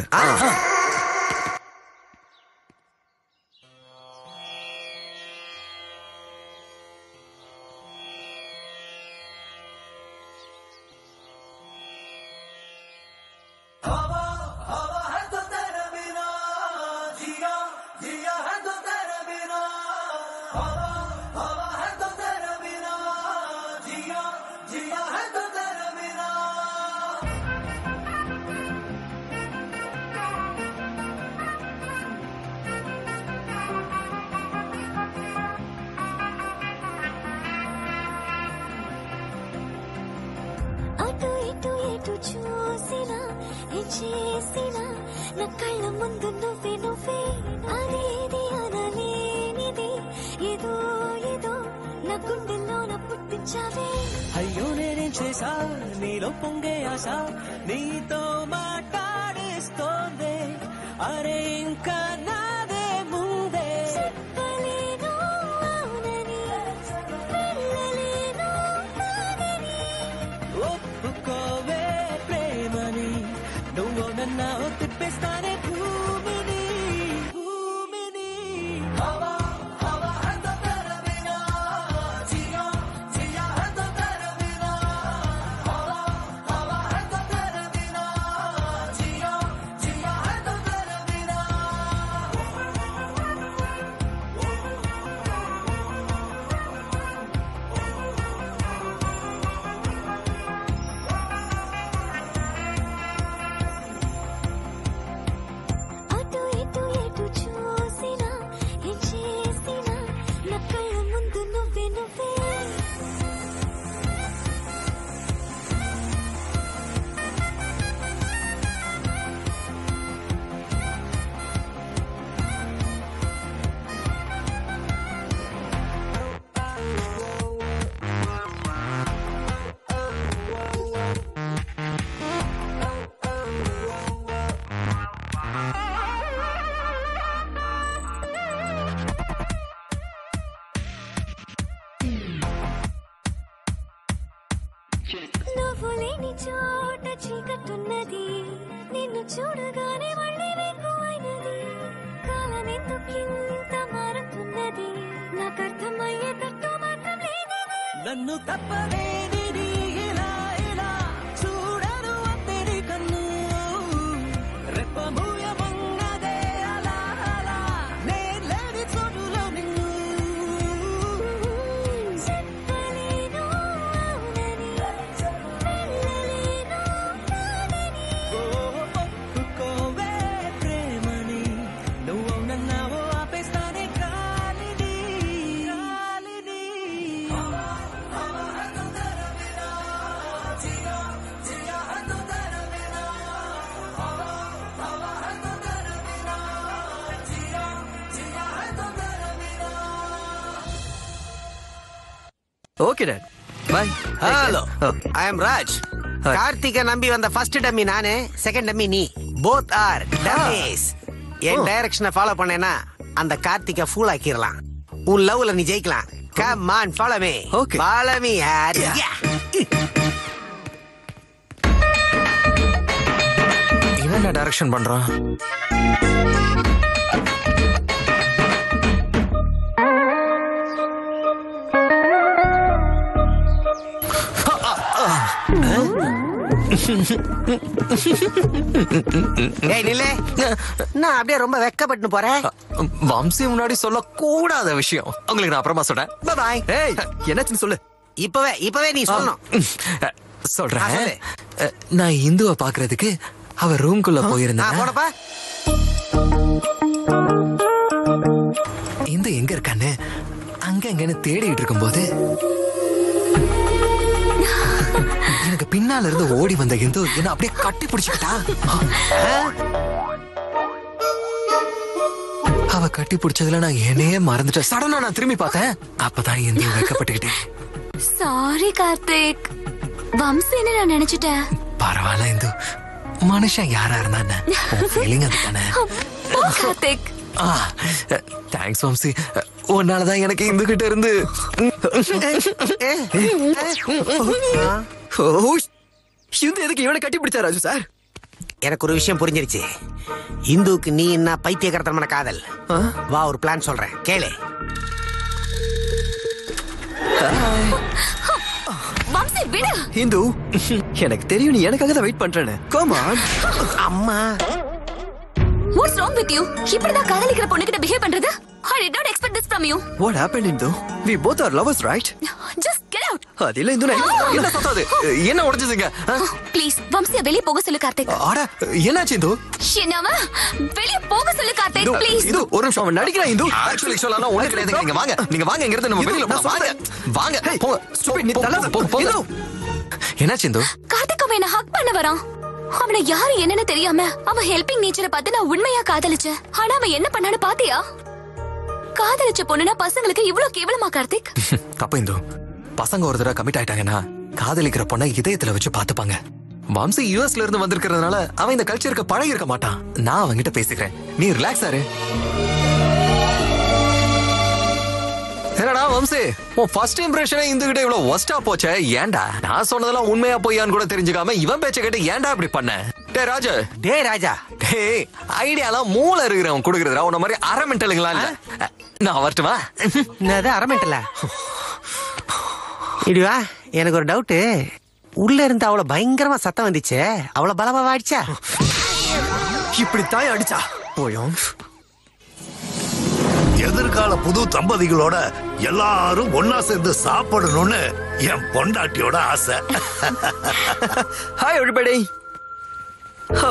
అటు ఇటు ఎటు చూసినా ఏం చేసినా నా కళ్ళ ముందు నువ్వే నువ్వే అదేది అనలేనిది ఏదో ఏదో నా గుండెల్లోన పుట్టించావే అయ్యో నేనేం చేశా నీలో పొంగే ఆశ నీతో మాట్లాడిస్తోంది అరే ఇంకా నాదే ముందే చెప్పలేను అవునని వెళ్ళలేను కాదని ఒప్పుకోవే ప్రేమని నువ్వు నన్ను తిప్పేస్తానే భూమిని భూమిని హవా హవా హతో తెరవినా జియా జియా హతో తెరవినా హవా హవా హతో తెరవినా జియా జియా హతో తెరవినా అటు ఇటు ఎటు చూసినా ఏం చేసినా నా కళ్ళ ముందు నువ్వే నువ్వే నువ్వు లేని చోట చీకట్టున్నది నిన్ను చూడగానే మళ్ళీ ఎక్కువైనది కాలం ఎందుకింత మారుతున్నది నాకు అర్థమయ్యేటట్టు మాత్రం లేనిది నన్ను తప్పలేనిది ఇలా ఇలా చూడను అత్తరి కన్ను రెప్ప మూయమన్నదే అలా అలా నేలేని చోటులో నిన్ను చెప్పలేను అవునని వెళ్ళలేను కాదని ఒప్పుకోవే ప్రేమని నువ్వు నన్నావో ఆపేస్తానే కాలిని కాలిని okay dad bye hello I am Raj கார்த்திகை நம்பி வந்த ஃபர்ஸ்ட் டம்மி நானு செகண்ட் டம்மி நீ போத் ஆர் டமீஸ் என் டைரக்ஷனை ஃபாலோ பண்ணேன்னா அந்த கார்த்திகை ஃபூல் ஆக்கிரலாம் உன் லவ்ல நீ ஜெயிக்கலாம் come on follow me okay follow me யார் இவன் என்ன டைரக்ஷன் பண்றான் டேய் நில்லே நான் அப்படியே ரொம்ப வெக்கப்பட்டு போறேன் வம்சி முன்னாடி சொல்ல கூடாத விஷயம் உங்களுக்கு நான் அப்புறமா சொல்றேன் பாய் ஏய் என்னாச்சுன்னு சொல்லு இப்பவே இப்பவே நீ சொல்லணும் சொல்றேன் ஆ, சொல்லு. அஹ், நான் இந்துவை பாக்குறதுக்கு அவ ரூம்குள்ள ஆ, போயிருந்தேன் போனப்பா இந்து எங்க இருக்கான்னு அங்க எங்கன்னு தேடிட்டு இருக்கும்போது எனக்கு பின்னால இருந்து ஓடி வந்த இந்து என்ன அப்படியே கட்டி பிடிச்சுக்கிட்டா அவ கட்டி பிடிச்சதுல நான் என்னையே மறந்துட்டேன் சடனா நான் திரும்பி பார்த்தேன் அப்பதான் இந்து வைக்கப்பட்டுக்கிட்டேன் சாரி கார்த்திக் வம்சின்னு நான் நினைச்சிட்டேன் பரவாயில்ல இந்து மனுஷன் யாரா இருந்தா என்ன ஃபீலிங் அதுதானே போ, கார்த்திக் தேங்க்ஸ் வம்சி உன்னாலதான் எனக்கு இந்து கிட்ட இருந்து ஓ இந்த எதுக்கு இவனை கட்டி பிடிச்சா ராஜு சார் எனக்கு ஒரு விஷயம் புரிஞ்சிருச்சு இந்துவுக்கு நீ என்ன பைத்தியகரத்தனமான காதல் வா ஒரு பிளான் சொல்றேன் கேளு வம்சி விடு இந்து எனக்கு தெரியும் நீ எனக்காக தான் வெயிட் பண்றேன்னு கோமா அம்மா வாட்ஸ் ராங் வித் யூ இப்படிதான் காதலிக்கிற பொண்ணுகிட்ட பிஹேவ் பண்றது I did not expect this from you what happen Indhu we both are lovers right just get out அது இல்ல இந்து நான் என்ன சத்தாது என்ன உடைச்சதுங்க ப்ளீஸ் வம்சிய வெளிய போக சொல்லு கார்த்திக் ஆட என்னாச்சு இந்து என்னவ வெளிய போக சொல்லு கார்த்திக் இந்து, ப்ளீஸ் இது ஒரு நிமிஷம் அவன் நடிக்கிறான் இந்து ஆக்சுவலி சொல்லலாம் ஒண்ணு கிடையாது நீங்க வாங்க நீங்க வாங்க இங்க இருந்து நம்ம வெளியில போலாம் வாங்க வாங்க போங்க Stupid, நீ தள்ளாத. போ- போ- போங்க. என்னாச்சு இந்து கார்த்திக் அவன் என்ன ஹக் பண்ண வரான் அவனை யாரு என்னன்னு தெரியாம அவன் ஹெல்பிங் நேச்சரை பார்த்து நான் உண்மையா காதலிச்சேன் ஆனா அவன் என்ன பண்ணான்னு பாத்தியா காதலிச்ச பொண்ணுனா பசங்களுக்கு இவ்வளவு கேவலமா கார்த்திக் தப்பு இந்து பசங்க ஒரு தடவை கமிட் ஆயிட்டாங்கன்னா காதலிக்கிற பொண்ணை இதயத்துல வச்சு பாத்துப்பாங்க வம்சி யூஎஸ்ல இருந்து வந்திருக்கிறதுனால அவன் இந்த கல்ச்சருக்கு பழகி இருக்க மாட்டான் நான் அவன்கிட்ட பேசிக்கிறேன் நீ ரிலாக்ஸ் ஆரு என்னடா வம்சி உன் ஃபர்ஸ்ட் இம்ப்ரெஷனே இந்த கிட்ட இவ்வளவு ஒஸ்டா போச்சே ஏன்டா நான் சொன்னதெல்லாம் உண்மையா பொய்யான்னு கூட தெரிஞ்சுக்காம இவன் பேச்ச கேட்டு ஏன்டா இப்படி பண்ண டே ராஜு டே ராஜா டேய் ஐடியாலாம் மூளை இருக்கிறவன் கொடுக்குறதுடா உன்ன மாதிரி அரை மென்டலுங்களா இல்ல நான் வரட்டுமா என்னது அரமெண்டல இடிவா எனக்கு ஒரு டவுட்டு உள்ள இருந்து அவ்வளவு பயங்கரமா சத்தம் வந்துச்சு அவ்வளவு பலமா ஆயிடுச்சா இப்படி தாய் அடிச்சா போயும் எதிர்கால புது தம்பதிகளோட எல்லாரும் ஒன்னா சேர்ந்து சாப்பிடணும்னு என் பொண்டாட்டியோட ஆசை ஹாய் எவ்ரிபடி ஓ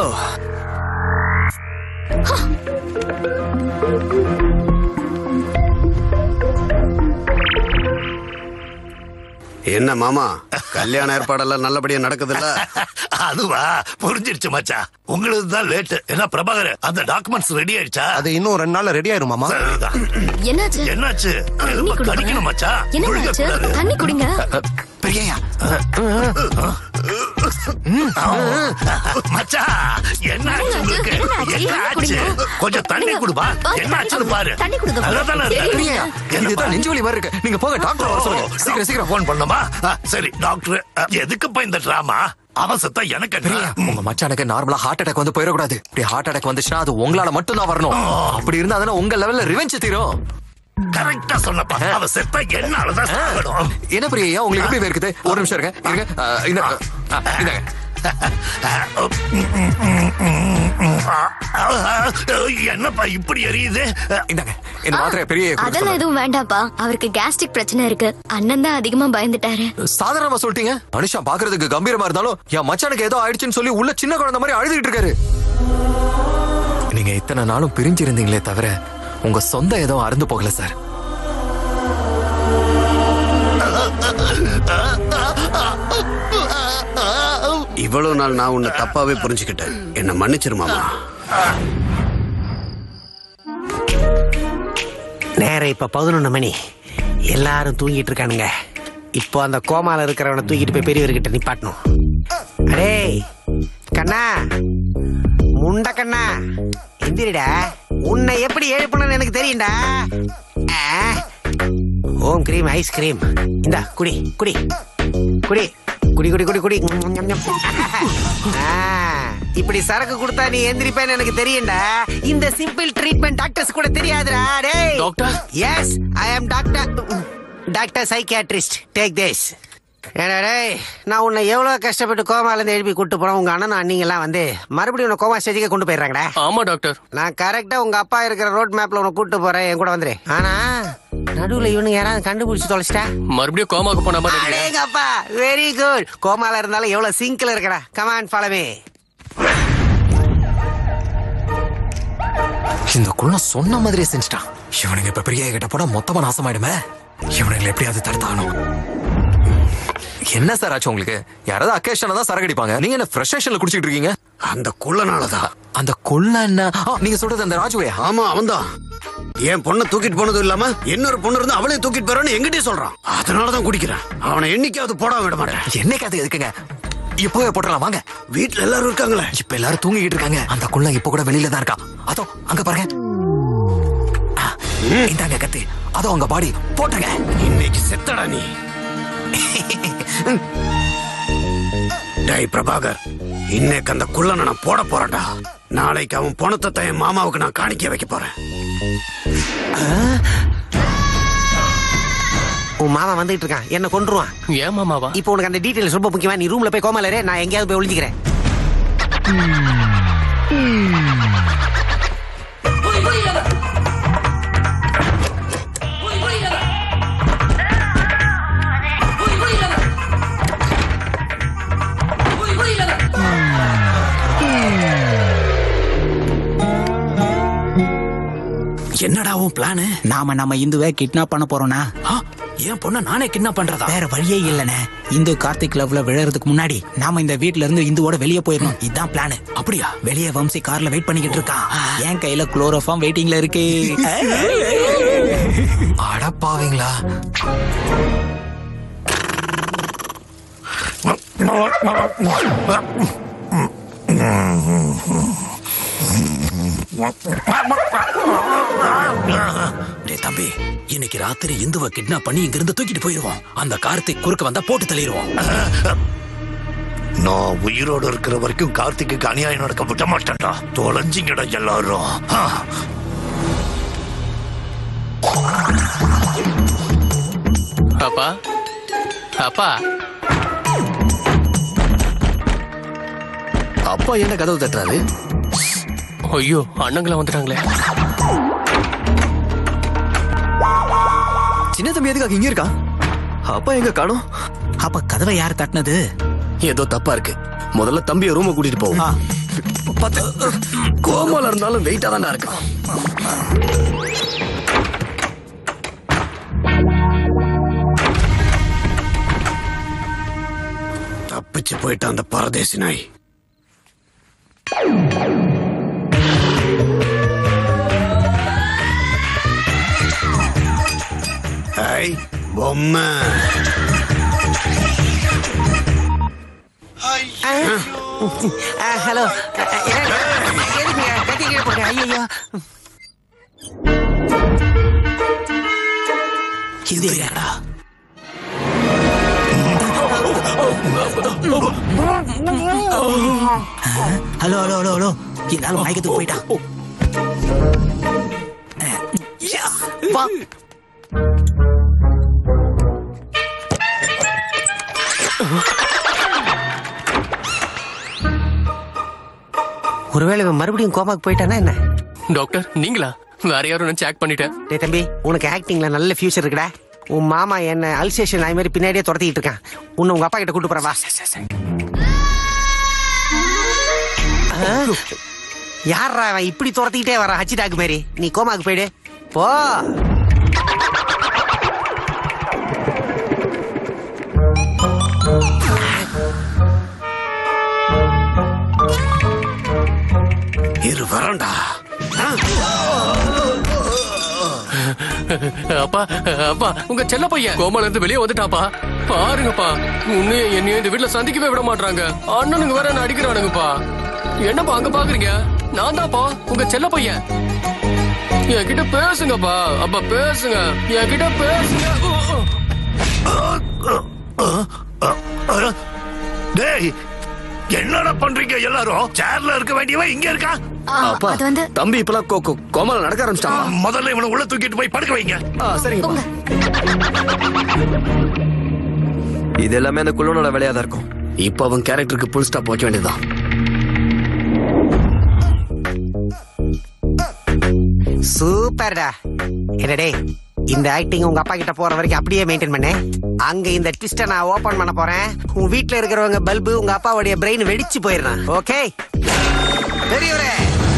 என்ன மாமா கல்யாண ஏற்பாடெல்லாம் நல்லபடியா நடக்குதுல்ல அதுவா புரிஞ்சிருச்சு மச்சான் உங்களுக்கு தான் லேட் என்ன பிரபாகர் அந்த டாக்குமெண்ட்ஸ் ரெடி ஆயிடுச்சா அது இன்னும் ரெண்டு நாள்ல ரெடி ஆயிரும் மாமா என்னாச்சு என்னாச்சு எலும்ப கடிக்கணும் மச்சான் என்ன முழுங்க ஆச்சு கூடாது. தண்ணி குடிங்க பெரியயா மச்சான் என்ன ஆச்சு உங்களுக்கு என்ன ஆச்சு கொஞ்சம் தண்ணி குடுப்பா என்ன ஆச்சுன்னு பாரு தண்ணி கொடுங்க. நல்லதானே இருக்கு? பெரியயா இதுதான் நெஞ்சு வலி மாதிரி இருக்கு நீங்க போங்க டாக்டர் வர சொல்லுங்க சீக்கிரம் சீக்கிரம் போன் பண்ணமா சரி டாக்டர் அ, எதுக்குப்பா இந்த டிராமா அவன் செத்தா எனக்கு என்ன? பெரியயா உங்க மச்சானுக்கு நார்மலா ஹார்ட் அட்டாக் வந்து போயிடக்கூடாது இப்படி ஹார்ட் அட்டாக் வந்துச்சுன்னா அது உங்களால மட்டும் தான் வரணும் அப்படி இருந்தா தானே உங்க லெவல்ல ரிவெஞ்ச் தீரும் கரெக்டா சொன்னப்பா அவன் செத்தா என்னாலதான் சாகணும் என்ன பிரியா உங்களுக்கு எப்படி இருக்குது ஒரு நிமிஷம் இருங்க இருங்க அஹ், இந்த அஹ், இந்தாங்க என்னப்பா இப்படி எரியுது இந்தாங்க இந்த மாத்திரை பெரிய அதெல்லாம் எதுவும் வேண்டாப்பா அவருக்கு கேஸ்ட்ரிக் பிரச்சனை இருக்கு அண்ணன் தான் அதிகமா பயந்துட்டாரு சாதாரணமா சொல்லிட்டீங்க மனுஷன் பாக்குறதுக்கு கம்பீரமா இருந்தாலும் என் மச்சானுக்கு ஏதோ ஆயிடுச்சுன்னு சொல்லி உள்ள சின்ன குழந்தை மாதிரி அழுதுகிட்டு இருக்காரு நீங்க இத்தனை நாளும் பிரிஞ்சிருந்தீங்களே தவிர உங்க சொந்த ஏதோ அறந்து போகல சார் இவ்வளவு நாள் நான் உன்னை தப்பாவே புரிஞ்சுக்கிட்டேன் என்ன மன்னிச்சிரு மாமா நேரம் இப்ப பதினொன்னு மணி எல்லாரும் தூங்கிட்டு இருக்கானுங்க இப்போ அந்த கோமால இருக்கிறவனை தூக்கிட்டு போய் பெரியவர்கிட்ட நிப்பாட்டணும் அடே கண்ணா முண்டக்கண்ணா எந்திரிடா உன்னை எப்படி எழுப்பணும்னு எனக்கு தெரியும்டா ஆ. ஓம் கிரீம் ஐஸ் கிரீம் இந்தா குடி குடி குடி குடி குடி குடி குடி ஞம், ஞம், ஞம். ஆ, இப்படி சரக்கு கொடுத்தா நீ எந்திரிப்பேன்னு எனக்கு தெரியும்டா இந்த சிம்பிள் ட்ரீட்மெண்ட் டாக்டர்ஸ் கூட தெரியாதுடா டேய் doctor yes I am doctor doctor psychiatrist take this ஏடா டேய் நான் உன்னை எவ்வளவு கஷ்டப்பட்டு கோமால இருந்து எழுப்பி கூட்டு போனோம் உங்க அண்ணனும் அண்ணிங்கெல்லாம் வந்து மறுபடியும் உன்னை கோமா ஸ்டேஜுக்கு கொண்டு போயிடுறாங்கடா ஆமா டாக்டர் நான் கரெக்டா உங்க அப்பா இருக்கிற ரோட் மேப்ல உன்னை கூட்டு போறேன் என் கூட வந்துரு ஆனா நடுவுல இவனுங்க யாராவது கண்டுபிடிச்சு தொலைச்சிட்டா மறுபடியும் கோமாக்கு போன மாதிரி நடிக்கிறேன். அடேங்க அப்பா வெரி குட் கோமால இருந்தாலும் எவ்வளவு சிங்க்ல இருக்கடா கமான் ஃபாலோமே இந்த குள்ள சொன்ன மாதிரியே செஞ்சுட்டான் இவனுங்க இப்ப பெரிய கிட்ட போனா மொத்தமா நாசமாயிடுமே இவனுங்களை எப்படியாவது தடுத்தாகணும் என்ன சார் ஆச்சு உங்களுக்கு யாராவது அக்கேஷனா தான் சரக்கு அடிப்பாங்க நீங்க என்ன ஃப்ரெஷேஷன்ல குடிச்சிட்டு இருக்கீங்க அந்த குள்ளனாலதான் அந்த கொள்ள என்ன ஆ, நீங்க சொல்றது அந்த ராஜுவையா ஆமா அவன்தான் என் பொண்ணை தூக்கிட்டு போனதும் இல்லாம இன்னொரு பொண்ணு இருந்து அவளே தூக்கிட்டு போறான்னு எங்கிட்டே சொல்றான் அதனாலதான் குடிக்கிறேன் அவனை என்னைக்காவது போட விட மாட்டேன் என்னைக்காவது எதுக்குங்க இப்போவே போட்டுடலாம் வாங்க வீட்டுல எல்லாரும் இருக்காங்களே இப்ப எல்லாரும் தூங்கிட்டு இருக்காங்க அந்த குள்ள இப்ப கூட வெளியில தான் இருக்கா அதோ அங்க பாருங்க ஆ, இந்தாங்க கத்து அதோ அங்க பாடி போட்டுங்க இன்னைக்கு செத்தடா நீ டேய் பிரபாகர் இன்னைக்கு அந்த குள்ளனை நான் போட போறேன்டா நாளைக்கு அவன் பணத்தை தான் என் மாமாவுக்கு நான் காணிக்க வைக்க போறேன் உன் மாமா வந்துகிட்டு இருக்கான் என்ன கொன்றுவான் ஏன் மாமாவா இப்போ உனக்கு அந்த டீடைல்ஸ் ரொம்ப முக்கியமா நீ ரூம்ல போய் கோமால இரு, நான் எங்கேயாவது போய் ஒளிஞ்சுக்கிறேன் என்னடா உன் பிளானு நாம நம்ம இந்துவை கிட்னாப் பண்ண போறோம்னா என் பொண்ண நானே கிட்னாப் பண்றதா வேற வழியே இல்லனே இந்து கார்த்திக் லவ்ல விழறதுக்கு முன்னாடி நாம இந்த வீட்ல இருந்து இந்துவோட வெளியே போயிடணும் இதுதான் பிளான் அப்படியா வெளியே வம்சி கார்ல வெயிட் பண்ணிக்கிட்டு இருக்கான் என் கையில குளோரோஃபார்ம் வெயிட்டிங்ல இருக்கு அடப்பாவீங்களா டேய் தம்பி இன்னைக்கு ராத்திரி இந்துவை கிட்னாப் பண்ணி இங்க இருந்து தூக்கிட்டு போயிருவோம் அந்த கார்த்திக் குறுக்க வந்தா போட்டு தள்ளிடுவோம் நான் உயிரோடு இருக்கிற வரைக்கும் கார்த்திக்கு அநியாயம் நடக்க விட மாட்டேன்டா தொலைஞ்சிங்கடா எல்லாரும் ஆ. அப்பா அப்பா அப்பா என்ன கதவு தட்டுறாரு ஐயோ அண்ணங்களா வந்துட்டாங்களே சின்ன தம்பி எதுக்காக இங்க இருக்கான் அப்பா எங்க காணோம் அப்ப கதவை யார் தட்டினது ஏதோ தப்பா இருக்கு முதல்ல தம்பிய ரூம கூட்டிட்டு போவோம் பத்து கோமால இருந்தாலும் வெயிட்டா தானே இருக்கான் தப்பிச்சு போயிட்ட அந்த பரதேசி நாய் ஐ பொம்மை ஹலோ எதுக்கு கத்தி கீழே போடுங்க ஐயோ இது யாரா ஹலோ ஹலோ ஹலோ ஹலோ இந்த ஆள் மயக்கத்துக்கு போயிட்டான் வா ஒருவேளை இவன் மறுபடியும் கோமாக்கு போயிட்டானா என்ன டாக்டர் நீங்களா வேற யாரும் நான் செக் பண்ணிட்டேன் டேய் தம்பி உனக்கு ஆக்டிங்ல நல்ல ஃபியூச்சர் இருக்குடா உன் மாமா என்ன அல்சேஷன் நாய் மாதிரி பின்னாடியே துரத்திட்டு இருக்கான் உன்னை உங்க அப்பா கிட்ட கூட்டு போறேன் வா ஆ? யார்ரா அவன் இப்படி துரத்திக்கிட்டே வரான் ஹச்சி டாக்கு மாதிரி நீ கோமாக்கு போயிடு போ இரு வரண்டா அப்பா அப்பா உங்க செல்ல பையன் கோமால இருந்து வெளியே வந்துட்டாப்பா பாருங்கப்பா உன்னையும் என்னையும் இந்த வீட்டுல சந்திக்கவே விட மாட்டாங்க அண்ணனுங்க வேற என்ன அடிக்கிறானுங்கப்பா என்னப்பா அங்க பாக்குறீங்க நான் தான்ப்பா உங்க செல்ல பையன் என்கிட்ட பேசுங்கப்பா அப்பா பேசுங்க என்கிட்ட பேசுங்க டேய் என்னடா பண்றீங்க எல்லாரும் சேர்ல இருக்க வேண்டியவன் இங்க இருக்கா அப்பா தம்பி இப்பெல்லாம் கோ- கோ- கோமால நடக்க ஆரம்பிச்சிட்டான் முதல்ல இவனை உள்ள தூக்கிட்டு போய் படுக்க வைங்க சரிங்க இது எல்லாமே அந்த குள்ளனோட வேலையா தான் இருக்கும் இப்ப அவன் கேரக்டருக்கு புல் ஸ்டாப் வைக்க வேண்டியதுதான் சூப்பர்டா என்னடே இந்த ஆக்டிங் உங்க அப்பா கிட்ட போற வரைக்கும் அப்படியே மெயின்டைன் பண்ணு அங்க இந்த ட்விஸ்ட நான் ஓபன் பண்ண போறேன் உன் வீட்ல இருக்கிறவங்க பல்பு உங்க அப்பாவுடைய பிரெயின் வெடிச்சு போயிடுறான் ஓகே பெரியவரே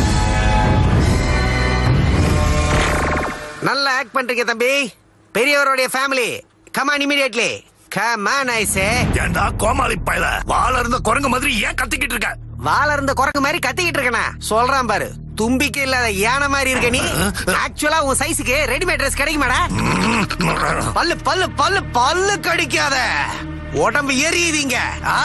நல்லா ஆக்ட் பண்றீங்க தம்பி பெரியவருடைய ஃபேமிலி கமான் இமிடியட்லி கமான் ஐசே ஏண்டா கோமாளி பயல வாழ இருந்த குரங்கு மாதிரி ஏன் கத்திக்கிட்டு இருக்க வாழ இருந்த குரங்கு மாதிரி கத்திக்கிட்டு இருக்கனா சொல்றான் பாரு தும்பிக்கு இல்லாத யானை மாதிரி இருக்க நீ ஆக்சுவலா உன் சைஸுக்கு ரெடிமேட் ட்ரெஸ் கிடைக்குமாடா பல்லு பல்லு பல்லு பல்லு கடிக்காத உடம்பு எரியுதீங்க ஆ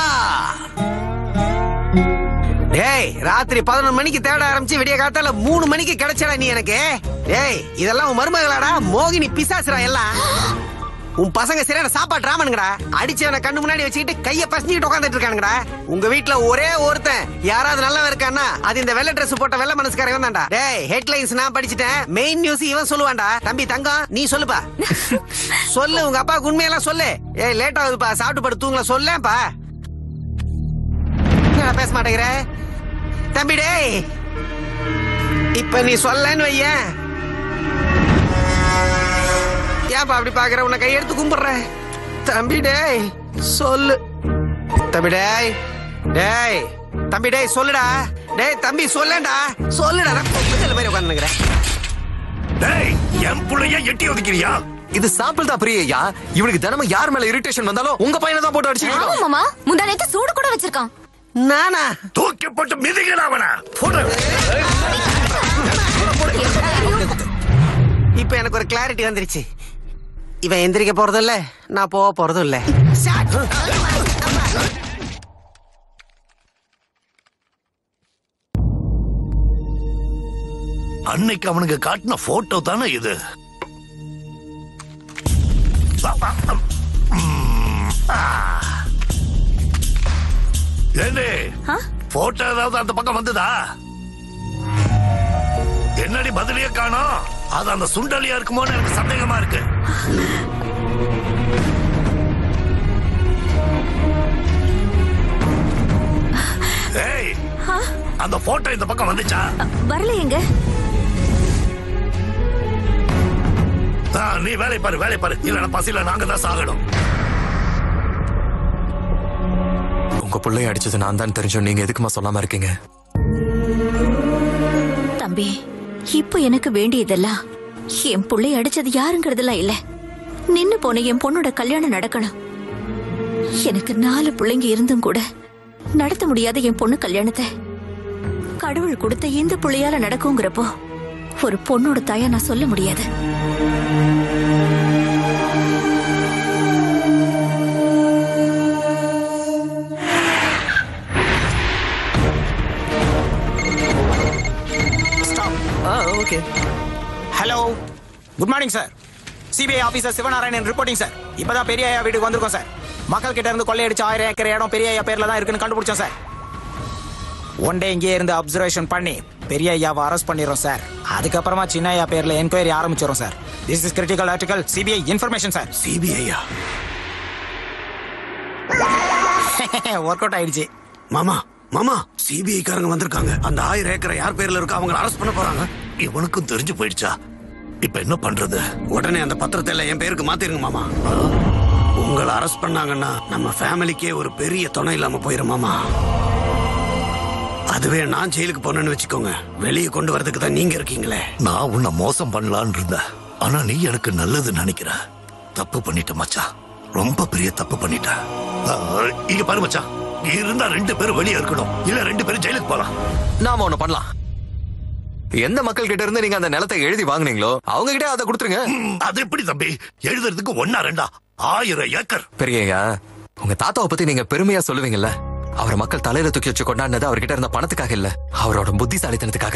டேய் ராத்திரி பதினொரு மணிக்கு தேட ஆரம்பிச்சு விடிய காத்தால மூணு மணிக்கு கிடைச்சடா நீ எனக்கு டேய் இதெல்லாம் உன் மருமகளாடா மோகினி பிசாசுடா எல்லாம் உன் பசங்க சரியான சாப்பாடு ராமனுங்கடா அடிச்சவன கண்ணு முன்னாடி வச்சுக்கிட்டு கைய பசஞ்சிட்டு உட்காந்துட்டு இருக்கானுங்கடா உங்க வீட்ல ஒரே ஒருத்தன் யாராவது நல்லவன் இருக்கான்னா அது இந்த வெள்ளை Dress போட்ட வெள்ளை மனசுக்காரன் தான்டா டேய் ஹெட்லைன்ஸ் நான் படிச்சிட்டேன் மெயின் நியூஸ் இவன் சொல்லுவான்டா தம்பி தங்கம் நீ சொல்லுப்பா சொல்லு உங்க அப்பாவுக்கு உண்மையெல்லாம் சொல்லு ஏய் லேட் ஆகுதுப்பா சாப்பிட்டு படு தூங்கல சொல்லேன்ப்பா என்னடா பேச மாட்டேங்கிற தம்பி டேய் இப்ப நீ சொல்லன்னு வையேன் ஏன்பா அப்படி பாக்குற உன்னை கையெடுத்து கும்பிடுறேன் தம்பி டேய் சொல்லு தம்பி டேய் டேய் தம்பி டேய் சொல்லுடா டேய் தம்பி சொல்லேன்டா சொல்லுடா நான் கொப்புதல் மாதிரி உட்காந்துக்கிறேன் டேய் என் புள்ளைய எட்டி ஒதுக்கிறியா இது சாம்பிள் தான் பிரியையா இவனுக்கு தினமும் யார் மேல இரிட்டேஷன் வந்தாலும் உங்க பையனை தான் போட்டு அடிச்சுட்டு ஆமா மாமா முந்தா நேத்து சூடு கூட வச்சிருக்கான் நானா தூக்கி போட்டு மிதிக்கடா அவன போடு இப்ப எனக்கு ஒரு கிளாரிட்டி வந்துருச்சு இவன் எந்திரிக்க போறதும் இல்ல நான் போக போறதும் இல்ல அன்னைக்கு அவனுக்கு காட்டின போட்டோ தானே இது ஏண்டி போட்டோ ஏதாவது அந்த பக்கம் வந்ததா என்னடி பதிலையே காணோம் அது அந்த சுண்டலியா இருக்குமோன்னு எனக்கு சந்தேகமா இருக்கு ஏய் அந்த போட்டோ இந்த பக்கம் வந்துச்சா வரல எங்க ஆ, நீ வேலை பாரு வேலை பாரு இல்ல பசியில நாங்க தான் சாகணும் உங்க பிள்ளைய அடிச்சது நான் தான் தெரிஞ்சோம் நீங்க எதுக்குமா சொல்லாம இருக்கீங்க தம்பி இப்போ எனக்கு வேண்டியதெல்லாம் என் புள்ளை அடிச்சது யாருங்கிறதெல்லாம் இல்ல நின்னு போன என் பொண்ணோட கல்யாணம் நடக்கணும் எனக்கு நாலு பிள்ளைங்க இருந்தும் கூட நடத்த முடியாத என் பொண்ணு கல்யாணத்தை கடவுள் கொடுத்த இந்த புள்ளையால நடக்குங்கிறப்போ ஒரு பொண்ணோட தாயா நான் சொல்ல முடியாது okay hello good morning sir CBI officer Sivanarayanan reporting sir இப்பதான் பெரிய ஐயா வீட்டுக்கு வந்திருக்கோம் சார் மக்கள் கிட்ட இருந்து கொள்ளையடிச்ச ஆயிரம் ஏக்கர் இடம் பெரிய ஐயா பேர்ல தான் இருக்குன்னு கண்டுபிடிச்சோம் சார் ஒன் டே இங்கே இருந்து அப்சர்வேஷன் பண்ணி பெரிய ஐயாவை அரெஸ்ட் பண்ணிடுறோம் சார் அதுக்கப்புறமா சின்ன ஐயா பேர்ல என்கொயரி ஆரம்பிச்சிடும் sir this is critical article CBI information sir சிபிஐயா ஒர்க் அவுட் ஆயிடுச்சு மாமா மாமா சிபிஐ காரங்க வந்திருக்காங்க அந்த ஆயிரம் ஏக்கரை யார் பேர்ல இருக்கோ அவங்க அரெஸ்ட் பண்ண போறாங்க இவனுக்கும் தெரிஞ்சு போயிடுச்சா இப்ப என்ன பண்றது உடனே அந்த பத்திரத்தை எல்லாம் என் பேருக்கு மாத்திருங்க மாமா உங்களை அரெஸ்ட் பண்ணாங்கன்னா நம்ம ஃபேமிலிக்கே ஒரு பெரிய துணை இல்லாம போயிரும் மாமா அதுவே நான் ஜெயிலுக்கு போனேன்னு வச்சுக்கோங்க வெளியே கொண்டு வரதுக்கு தான் நீங்க இருக்கீங்களே நான் உன்னை மோசம் பண்ணலான்னு இருந்தேன் ஆனா நீ எனக்கு நல்லது நினைக்கிற தப்பு பண்ணிட்ட மச்சான் ரொம்ப பெரிய தப்பு பண்ணிட்ட ஆ, இங்க பாரு மச்சான் இருந்தா ரெண்டு பேரும் வெளியே இருக்கணும் இல்ல ரெண்டு பேரும் ஜெயிலுக்கு போலாம் நாம ஒண்ணு பண்ணலாம் எந்த மக்கள் கிட்ட இருந்து நீங்க அந்த நிலத்தை எழுதி வாங்குனீங்களோ அவங்க கிட்ட அதை கொடுத்துருங்க அது எப்படி தம்பி எழுதுறதுக்கு ஒன்னா ரெண்டா ஆயிரம் ஏக்கர் பெரியய்யா உங்க தாத்தாவை பத்தி நீங்க பெருமையா சொல்லுவீங்கல்ல அவரை மக்கள் தலையில தூக்கி வச்சு கொண்டாடினது அவர்கிட்ட இருந்த பணத்துக்காக இல்ல அவரோட புத்திசாலித்தனத்துக்காக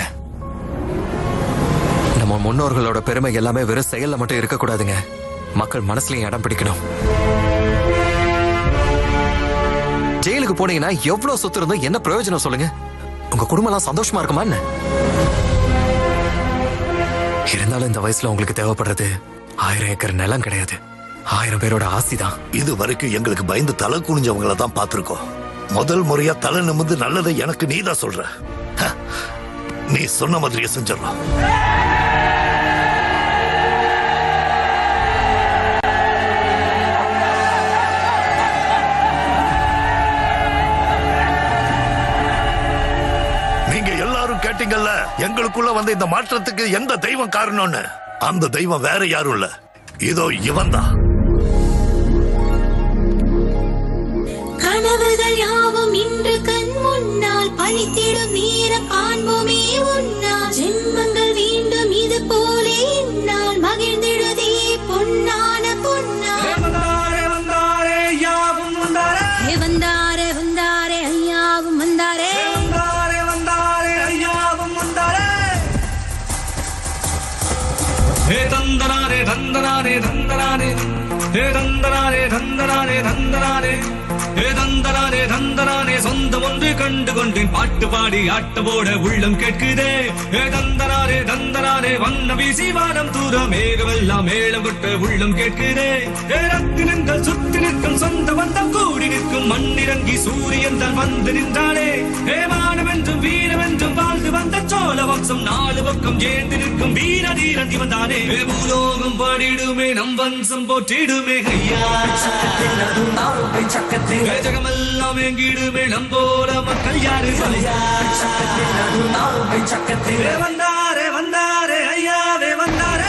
நம்ம முன்னோர்களோட பெருமை எல்லாமே வெறும் செயல்ல மட்டும் இருக்கக்கூடாதுங்க மக்கள் மனசுலயும் இடம் பிடிக்கணும் ஜெயிலுக்கு போனீங்கன்னா எவ்வளவு சொத்து இருந்தும் என்ன பிரயோஜனம் சொல்லுங்க உங்க குடும்பம் எல்லாம் சந்தோஷமா இருக்குமா என்ன இருந்தாலும் இந்த வயசுல உங்களுக்கு தேவைப்படுறது ஆயிரம் ஏக்கர் நிலம் கிடையாது ஆயிரம் பேரோட ஆசி தான் இது வரைக்கும் எங்களுக்கு பயந்து தலை குனிஞ்சவங்கள தான் பார்த்திருக்கோம் முதல் முறையா தலை நிமிந்து நல்லதை எனக்கு நீதான் சொல்ற ஹ, நீ சொன்ன மாதிரியே செஞ்சிடலாம் நீங்க எல்லாரும் கேட்டீங்கல்ல எங்களுக்குள்ள வந்த இந்த மாற்றத்துக்கு எந்த தெய்வம் காரணம்னு அந்த தெய்வம் வேற யாரும் இல்ல இதோ இவன்தான் கனவுகள் யாவும் இன்று கண் முன்னால் பழித்திடும் நேரம் காண்போமே உன்னால் ஜென்மங்கள் வேண்டும் இது போலே இந்நாள் மகிழ்ந்திடுதே பொன்னான பொன்னால் வந்தாரே வந்தாரே யாவும் வந்தாரே ஏ வந்தாரே வந்தாரே ஐயாவும் வந்தாரே வந்தாரே வந்தாரே ஐயாவும் வந்தாரே ஹே தந்தனாரே தந்தனாரே தந்தனாரே ஹே தந்தனாரே தந்தனாரே தந்தனாரே ஹே தந்தனாரே தந்தனாரே சொந்தம் ஒன்று கண்டு கொண்டேன் பாட்டு பாடி ஆட்ட போட உள்ளம் கேட்குதே ஹே தந்தனாரே தந்தனாரே வண்ண வீசி வானம் தூர மேகமெல்லாம் மேளம் கொட்ட உள்ளம் கேட்குதே ஹே ரத்தினங்கள் சுத்தி நிற்கும் சொந்த பந்தம் கூடி நிற்கும் மண்ணிறங்கி சூரியன் தான் வந்து நின்றானே ஹே மானம் என்றும் வீரம் என்றும் வாழ்ந்து வந்த சோழ வம்சம் நாலு பக்கம் ஏந்து நிற்கும் வீர தீரன் இவன் தானே ஹே பூலோகம் பாடிடுமே நம் வம்சம் போற்றிடுமே ஐயா ஹே ஜகமெல்லாம் எங்கிடுமே நம்போல மக்கள் யாரு ஹே வந்தாரே வந்தாரே ஐயாவே வந்தாரே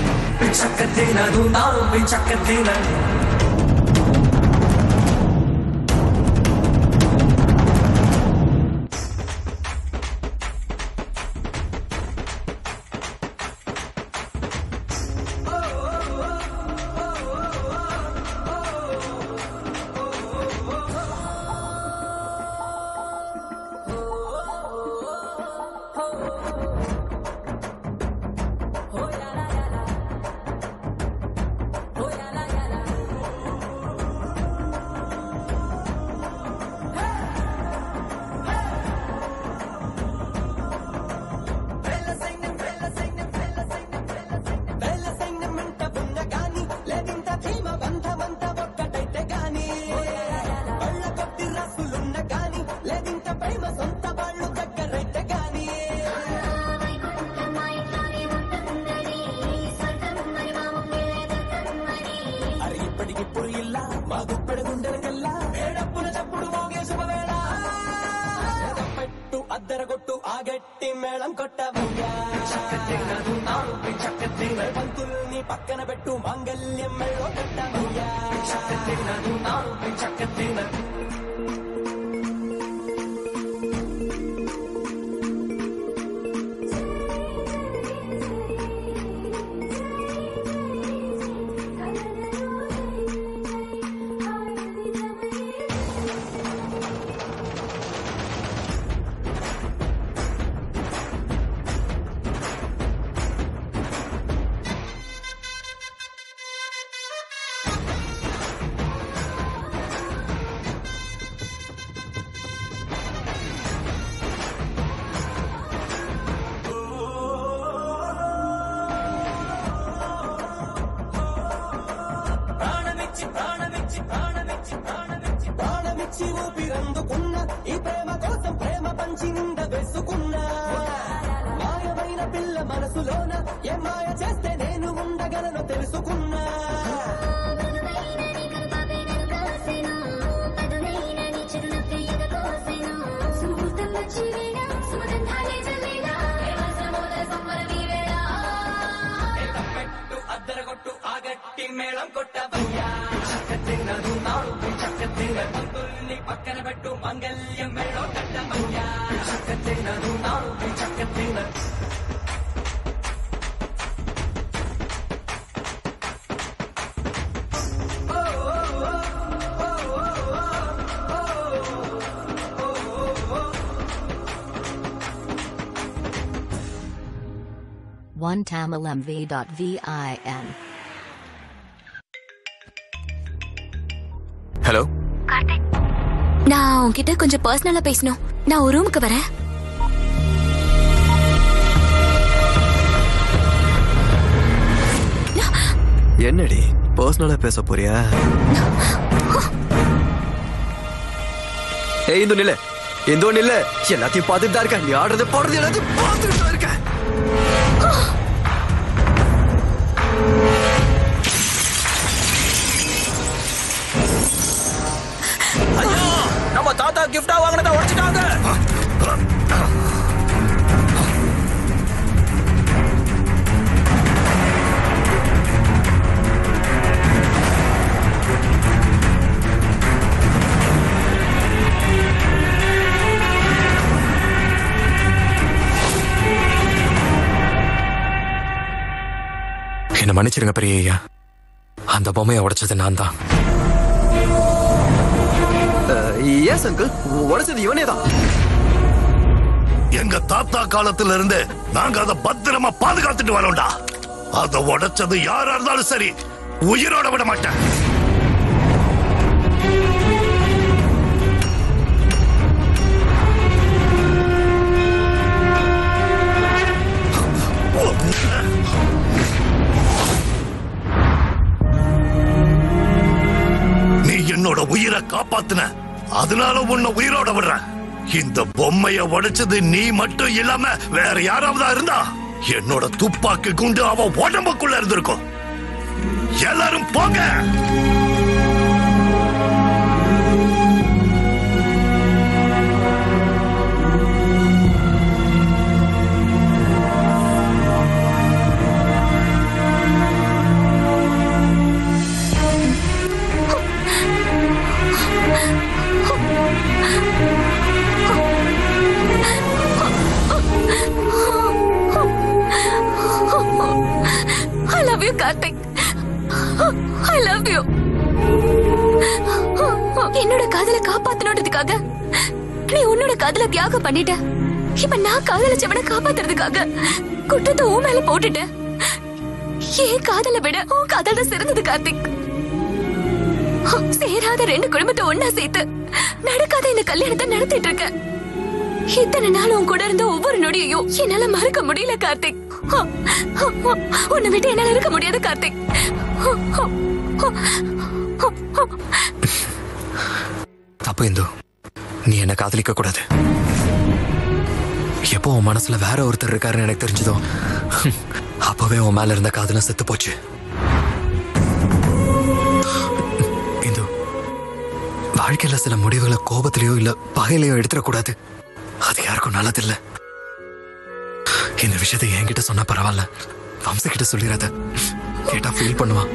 అరే ఇప్పటికి ఇప్పుడు ఇల్లా మా గుప్పెడు గుండెలకెల్లా ఏడప్పుల చప్పుడు మోగే శుభవేళ పెట్టు అద్దర కొట్టు ఆ గట్టి మేళం కొట్టవయ్యా పంతుల్ని పక్కన పెట్టు మాంగల్యం మెళ్ళో కట్టవయ్యా ప్రాణమిచ్చి ప్రాణమిచ్చి ప్రాణమిచ్చి ప్రాణమిచ్చి ప్రాణమిచ్చి ఊపిరందుకున్న ఈ ప్రేమ కోసం ప్రేమ పంచి నింద వేసుకున్నా మాయమైన పిల్ల మనసులోన ఏ మాయ చేస్తే నేను ఉండగలను తెలుసుకున్నా పెట్టు అద్దర కొట్టు ఆగట్టి మేళం కొట్టబయ్యా చక్కతిన్నదు నాడు చక్కతిన్న పంతుల్ని పక్కన పెట్టు మంగళ్యం మేళో కట్టబయ్యా చక్కతిన్నదు నాడు చక్కతిన్న 1tamilmv.vin. ஹலோ நான் உன்கிட்ட கொஞ்சம் பர்சனலா பேசணும் நான் ஒரு ரூமுக்கு வரேன் என்னடி பர்சனலா பேச போறியா ஏய் இந்து நில்ல இந்து நில்ல எல்லாத்தையும் பார்த்துட்டு தான் இருக்கேன் நீ ஆடுறது போடுறது எல்லாத்தையும் பார்த்துட்டு தான் இருக்கேன் ஐயோ நம்ம தாத்தா கிஃப்டா வாங்கினதை உடைச்சிட்டாங்க என்ன மன்னிச்சிருங்க பெரிய ஐயா அந்த பொம்மையை உடைச்சது நான் தான் ஏன் அங்கிள் உடைச்சது இவனே தான் எங்க தாத்தா காலத்துல இருந்து நாங்க அதை பத்திரமா பாதுகாத்துட்டு வரோம்டா அதை உடைச்சது யாரா இருந்தாலும் சரி உயிரோட விட மாட்டேன் நீ என்னோட உயிரை காப்பாத்துன அதனால உன்னை உயிரோட விடுறேன் இந்த பொம்மைய உடைச்சது நீ மட்டும் இல்லாம வேற யாராவதா இருந்தா என்னோட துப்பாக்கி குண்டு அவ உடம்புக்குள்ள இருந்திருக்கும் எல்லாரும் போங்க I love you Karthik I love you என்னோட காதல காப்பாத்தணுன்றதுக்காக நீ உன்னோட காதல தியாகம் பண்ணிட்ட இப்ப நான் காதலிச்சவனை காப்பாத்துறதுக்காக குற்றத்தை உன் மேல போட்டுட்ட ஏன் காதலை விட உன் காதல் தான் சிறந்தது கார்த்திக் சேராத ரெண்டு குடும்பத்தை ஒன்னா சேர்த்து நடக்காத இந்த கல்யாணத்தை நடத்திட்டு இருக்க இத்தனை நாள் உன் கூட இருந்த ஒவ்வொரு நொடியையும் என்னால மறக்க முடியல கார்த்திக் உன்னை விட்டு என்னால இருக்க முடியாது கார்த்திக் தப்பு இந்து நீ என்ன காதலிக்க கூடாது எப்போ உன் மனசுல வேற ஒருத்தர் இருக்காருன்னு எனக்கு தெரிஞ்சதோ அப்பவே உன் மேல இருந்த காதலும் செத்து போச்சு இந்து வாழ்க்கையில சில முடிவுகளை கோபத்திலேயோ இல்ல பகையிலையோ எடுத்துடக்கூடாது அது யாருக்கும் நல்லதில்ல இந்த விஷயத்தை என்கிட்ட சொன்னா பரவாயில்ல வம்ச கிட்ட சொல்லிடாத கேட்டா ஃபீல் பண்ணுவான்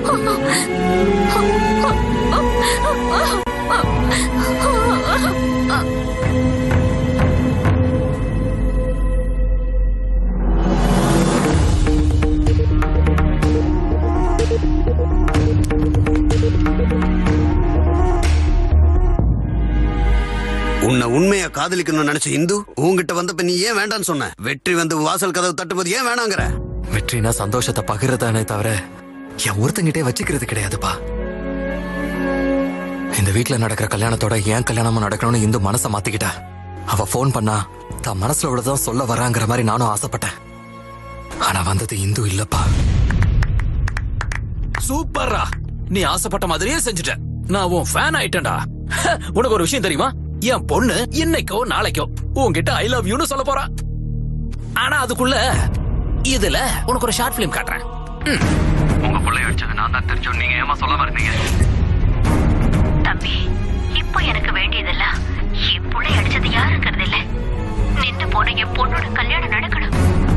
உன்னை உண்மையா காதலிக்கணும்னு நினைச்ச இந்து உன்கிட்ட வந்தப்ப நீ ஏன் வேண்டாம்னு சொன்ன வெற்றி வந்து வாசல் கதவு தட்டும்போது ஏன் வேணாங்கிற வெற்றினா சந்தோஷத்தை பகிர்றதானே தவிர என் ஒருத்தங்கிட்டே வச்சுக்கிறது கிடையாதுப்பா இந்த வீட்ல நடக்கிற கல்யாணத்தோட ஏன் கல்யாணமும் நடக்கணும்னு இந்து மனசை மாத்திக்கிட்டா அவ ஃபோன் பண்ணா தான் மனசுல உள்ளதான் சொல்ல வராங்கிற மாதிரி நானும் ஆசைப்பட்டேன் ஆனா வந்தது இந்து இல்லப்பா சூப்பர்ரா நீ ஆசைப்பட்ட மாதிரியே செஞ்சுட்ட நான் உன் ஃபேன் ஆயிட்டேன்டா உனக்கு ஒரு விஷயம் தெரியுமா என் பொண்ணு இன்னைக்கோ நாளைக்கோ உன்கிட்ட ஐ லவ் யூன்னு சொல்ல போறா ஆனா அதுக்குள்ள இதுல உனக்கு ஒரு ஷார்ட் பிலிம் காட்டுறேன் உங்க பிள்ளை அடிச்சது நான் தான் தெரிஞ்சோம் நீங்க ஏமா சொல்ல வரீங்க தம்பி இப்போ எனக்கு வேண்டியதெல்லாம் என் புள்ளை அடிச்சது யாருங்கிறது இல்ல நின்று போன என் பொண்ணோட கல்யாணம் நடக்கணும்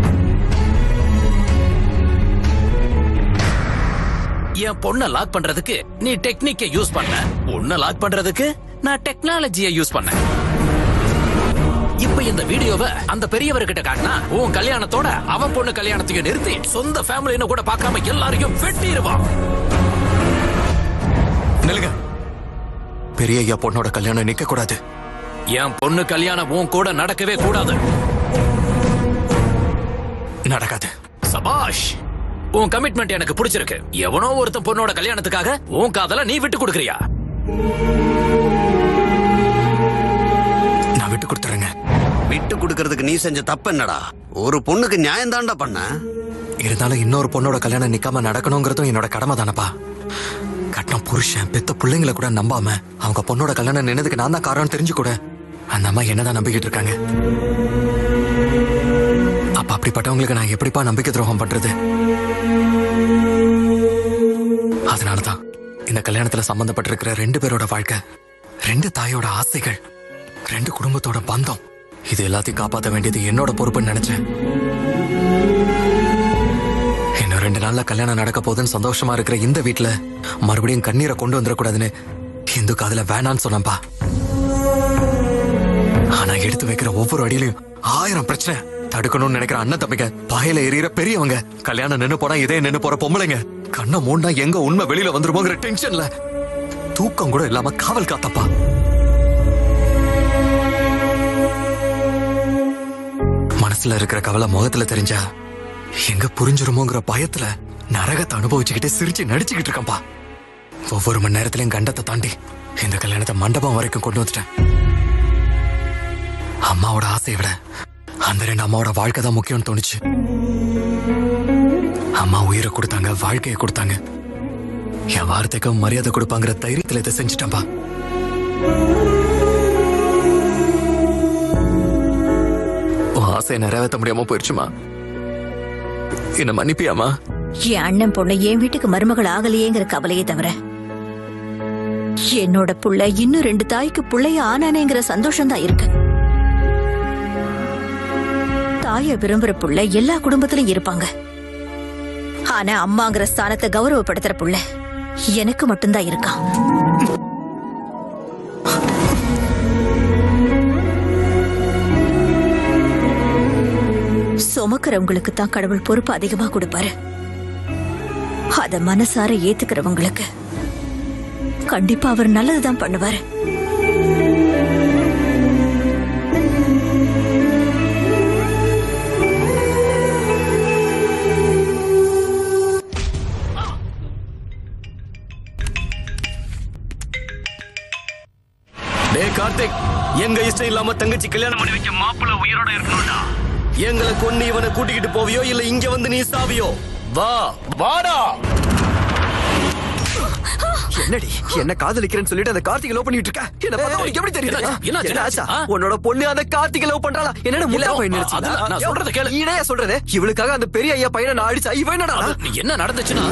என் பொண்ண லாக் பண்றதுக்கு நீ டெக்னிக்க யூஸ் பண்ண உன்னை லாக் பண்றதுக்கு நான் டெக்னாலஜியை யூஸ் பண்ணேன் இப்ப இந்த வீடியோவை அந்த பெரியவர்கிட்ட காட்டினா உன் கல்யாணத்தோட அவன் பொண்ணு கல்யாணத்தையும் நிறுத்தி சொந்த ஃபேமிலின்னு கூட பார்க்காம எல்லாரையும் வெட்டிடுவான் நில்லுங்க பெரிய ஐயா பொண்ணோட கல்யாணம் நிக்க கூடாது என் பொண்ணு கல்யாணம் உன் கூட நடக்கவே கூடாது நடக்காது சபாஷ் உன் கமிட்மெண்ட் எனக்கு பிடிச்சிருக்கு எவனோ ஒருத்தன் பொண்ணோட கல்யாணத்துக்காக உன் காதல நீ விட்டு கொடுக்கறியா நான் விட்டு கொடுத்துறேங்க விட்டு கொடுக்கறதுக்கு நீ செஞ்ச தப்பு என்னடா ஒரு பொண்ணுக்கு நியாயம் தாண்டா பண்ண இருந்தாலும் இன்னொரு பொண்ணோட கல்யாணம் நிக்காம நடக்கணுங்கிறதும் என்னோட கடமை தானப்பா கட்டின புருஷன் பெத்த பிள்ளைங்களை கூட நம்பாம அவங்க பொண்ணோட கல்யாணம் நின்னதுக்கு நான் தான் காரணம் தெரிஞ்சு கூட அந்த அம்மா என்னதான் நம்பிக்கிட்டு இருக்காங்க அப்ப அப்படிப்பட்டவங்களுக்கு நான் எப்படிப்பா நம்பிக்கை துரோகம் பண்றது அதனாலதான் இந்த கல்யாணத்துல சம்பந்தப்பட்டிருக்கிற ரெண்டு பேரோட வாழ்க்கை ரெண்டு தாயோட ஆசைகள் ரெண்டு குடும்பத்தோட பந்தம் இது எல்லாத்தையும் காப்பாத்த வேண்டியது என்னோட பொறுப்புன்னு நினைச்சேன் இன்னும் ரெண்டு நாள்ல கல்யாணம் நடக்க போகுதுன்னு சந்தோஷமா இருக்கிற இந்த வீட்ல மறுபடியும் கண்ணீரை கொண்டு வந்துடக்கூடாதுன்னு இந்து காதுல வேணான்னு சொன்னப்பா ஆனா எடுத்து வைக்கிற ஒவ்வொரு அடியிலையும் ஆயிரம் பிரச்சனை தடுக்கணும்னு நினைக்கிற அண்ணன் தம்பிங்க பாயில எறிகிற பெரியவங்க கல்யாணம் நின்னு போனா இதே நின்னு போற பொம்பளைங்க கண்ணை மூண்டா எங்க உண்மை வெளியில வந்துருமோங்கிற டென்ஷன்ல தூக்கம் கூட இல்லாம காவல் காத்தப்பா மனசுல இருக்கிற கவலை முகத்துல தெரிஞ்சா எங்க புரிஞ்சிருமோங்கிற பயத்துல நரகத்தை அனுபவிச்சுக்கிட்டு சிரிச்சு நடிச்சுக்கிட்டு இருக்கேன்பா ஒவ்வொரு மணி நேரத்திலயும் கண்டத்தை தாண்டி இந்த கல்யாணத்தை மண்டபம் வரைக்கும் கொண்டு வந்துட்டேன் அம்மாவோட ஆசையை விட அந்த ரெண்டு அம்மாவோட வாழ்க்கை தான் முக்கியம்னு தோணுச்சு அம்மா உயிரை கொடுத்தாங்க வாழ்க்கையை கொடுத்தாங்க என் வார்த்தைக்கு மரியாதை கொடுப்பாங்கிற தைரியத்துல இதை செஞ்சுட்டேன்பா உன் ஆசையை நிறைவேற்ற முடியாம போயிடுச்சுமா என்ன மன்னிப்பியாமா என் அண்ணன் பொண்ணு என் வீட்டுக்கு மருமகள் ஆகலையேங்கிற கவலையே தவிர என்னோட புள்ள இன்னும் ரெண்டு தாய்க்கு புள்ளைய ஆனானேங்கிற சந்தோஷம் தான் இருக்கு தாய விரும்புற புள்ள எல்லா குடும்பத்திலும் இருப்பாங்க ஆனா அம்மாங்கிற ஸ்தானத்தை கௌரவப்படுத்துற புள்ள எனக்கு மட்டும்தான் இருக்கான் சுமக்கிறவங்களுக்கு தான் கடவுள் பொறுப்பு அதிகமா கொடுப்பாரு அத மனசார ஏத்துக்கிறவங்களுக்கு கண்டிப்பா அவர் நல்லதுதான் பண்ணுவாரு டேய் கார்த்திக் எங்க இஷ்டம் இல்லாம தங்கச்சி கல்யாணம் பண்ணி வைக்க மாப்பிள்ள உயிரோட இருக்கணும்டா எங்களை கொண்டு இவனை கூட்டிக்கிட்டு போவியோ இல்ல இங்க வந்து நீ சாவியோ வா வாடா என்னடி என்ன காதலிக்கிறேன்னு சொல்லிட்டு அந்த கார்த்திகை லவ் பண்ணிட்டு இருக்க என்ன பார்த்தா உனக்கு எப்படி தெரியுது என்னாச்சு? என்னாச்சு? என்ன ஆச்சா? ஆ? உன்னோட பொண்ணு அந்த கார்த்திகை லவ் பண்றாளா என்னடா முட்டா இல்ல, பையன் அதெல்லாம் நான் நினைச்சீங்களா சொல்றதை கேளு. இடையா சொல்றது இவளுக்காக அந்த பெரிய ஐயா பையனை நான் அடிச்சா இவன் என்னடா அது என்ன நடந்துச்சுன்னா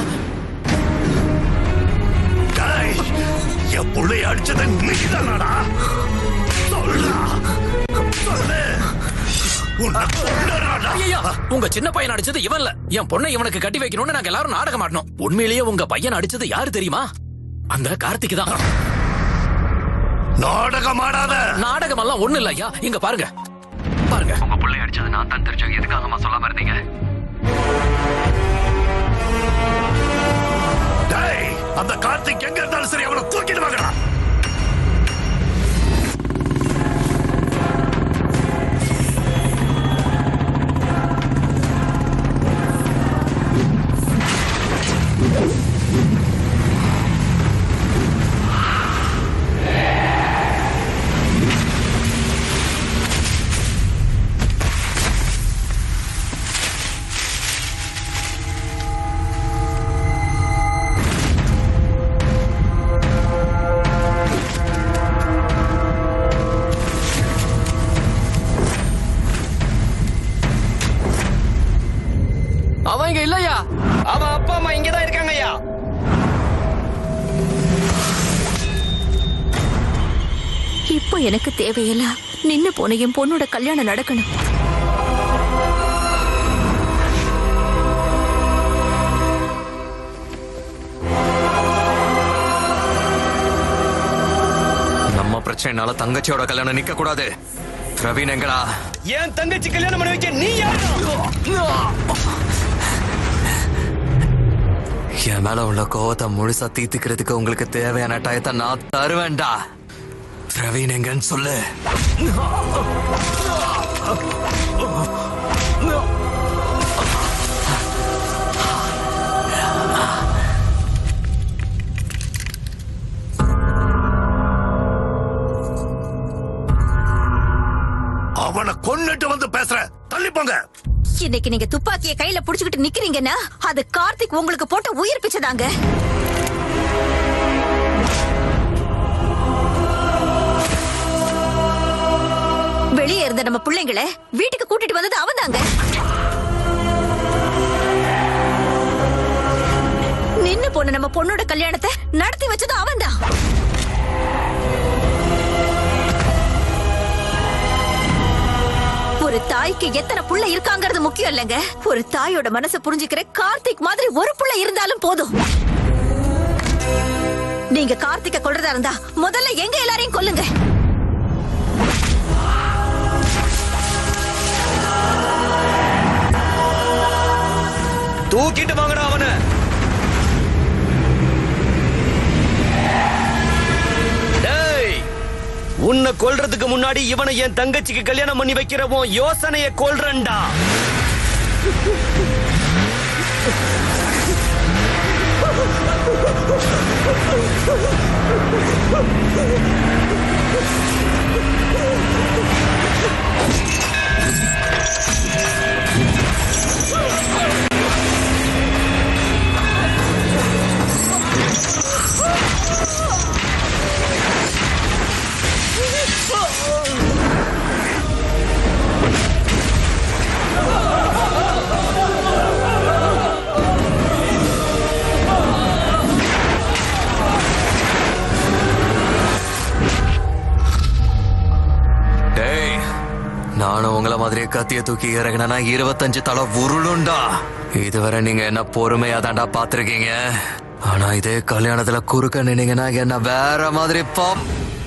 டேய், என் புள்ளைய அடிச்சது நீதானடா சொல்றா சொல்லு உன்னை கொன்னுடுறேன்டா. ஐயா உங்க சின்ன பையன் அடிச்சது இவன் இல்ல என் பொண்ணை இவனுக்கு கட்டி வைக்கணும்னு நாங்க எல்லாரும் நாடகம் ஆடணும் உண்மையிலேயே உங்க பையன் அடிச்சது யாரு தெரியுமா அந்த கார்த்திக் தான் நாடகம் ஆடாத நாடகம் எல்லாம் ஒண்ணு இல்ல ஐயா இங்க பாருங்க பாருங்க உங்க பிள்ளை அடிச்சது நான் தான் தெரிஞ்சு எதுக்காகமா சொல்லாம இருந்தீங்க டேய் அந்த கார்த்திக் எங்க இருந்தாலும் சரி அவனை தூக்கிட்டு வாங்கடா அவன் இங்க இல்லையா அவன் அப்பா அம்மா இங்கதான் இருக்காங்க ஐயா இப்போ எனக்கு தேவையெல்லாம் நின்னு போன என் பொண்ணோட கல்யாணம் நடக்கணும் நம்ம பிரச்சனைனால தங்கச்சியோட கல்யாணம் நிக்க கூடாது பிரவீன் எங்கடா என் தங்கச்சி கல்யாணம் பண்ணி வைக்க நீ யாரு என் மேல உள்ள கோவத்தை முழுசா தீர்த்துக்கிறதுக்கு உங்களுக்கு தேவையான டயத்தை நான் தருவேன்டா பிரவீன் எங்கன்னு சொல்லு அவனை கொன்னுட்டு வந்து பேசுற தள்ளி போங்க இன்னைக்கு நீங்க துப்பாக்கிய கையில புடிச்சுக்கிட்டு நிக்கிறீங்கன்னா அது கார்த்திக் உங்களுக்கு போட்ட உயிர் பிச்சைதாங்க வெளியே இருந்த நம்ம பிள்ளைங்களை வீட்டுக்கு கூட்டிட்டு வந்தது அவன்தாங்க நின்னு போன நம்ம பொண்ணோட கல்யாணத்தை நடத்தி வச்சது அவன்தான் ஒரு தாய்க்கு எத்தனை புள்ள இருக்காங்கிறது முக்கியம் இல்லைங்க ஒரு தாயோட மனசை புரிஞ்சுக்கிற கார்த்திக் மாதிரி ஒரு புள்ள இருந்தாலும் போதும் நீங்க கார்த்திக்க கொல்றதா இருந்தா முதல்ல எங்க எல்லாரையும் கொல்லுங்க தூக்கிட்டு வாங்கடா அவனை டேய் உன்னை கொல்றதுக்கு முன்னாடி இவனை என் தங்கச்சிக்கு கல்யாணம் பண்ணி வைக்கிறவன் யோசனைய கொல்றேன்டா டேய் நானும் உங்கள மாதிரியே கத்திய தூக்கி இறங்கினா இருபத்தஞ்சு தலை உருளுண்டா இதுவரை நீங்க என்ன பொறுமையா தாண்டா பாத்திருக்கீங்க ஆனா இதே கல்யாணத்துல குறுக்க நின்னீங்கன்னா என்ன வேற மாதிரி பாப்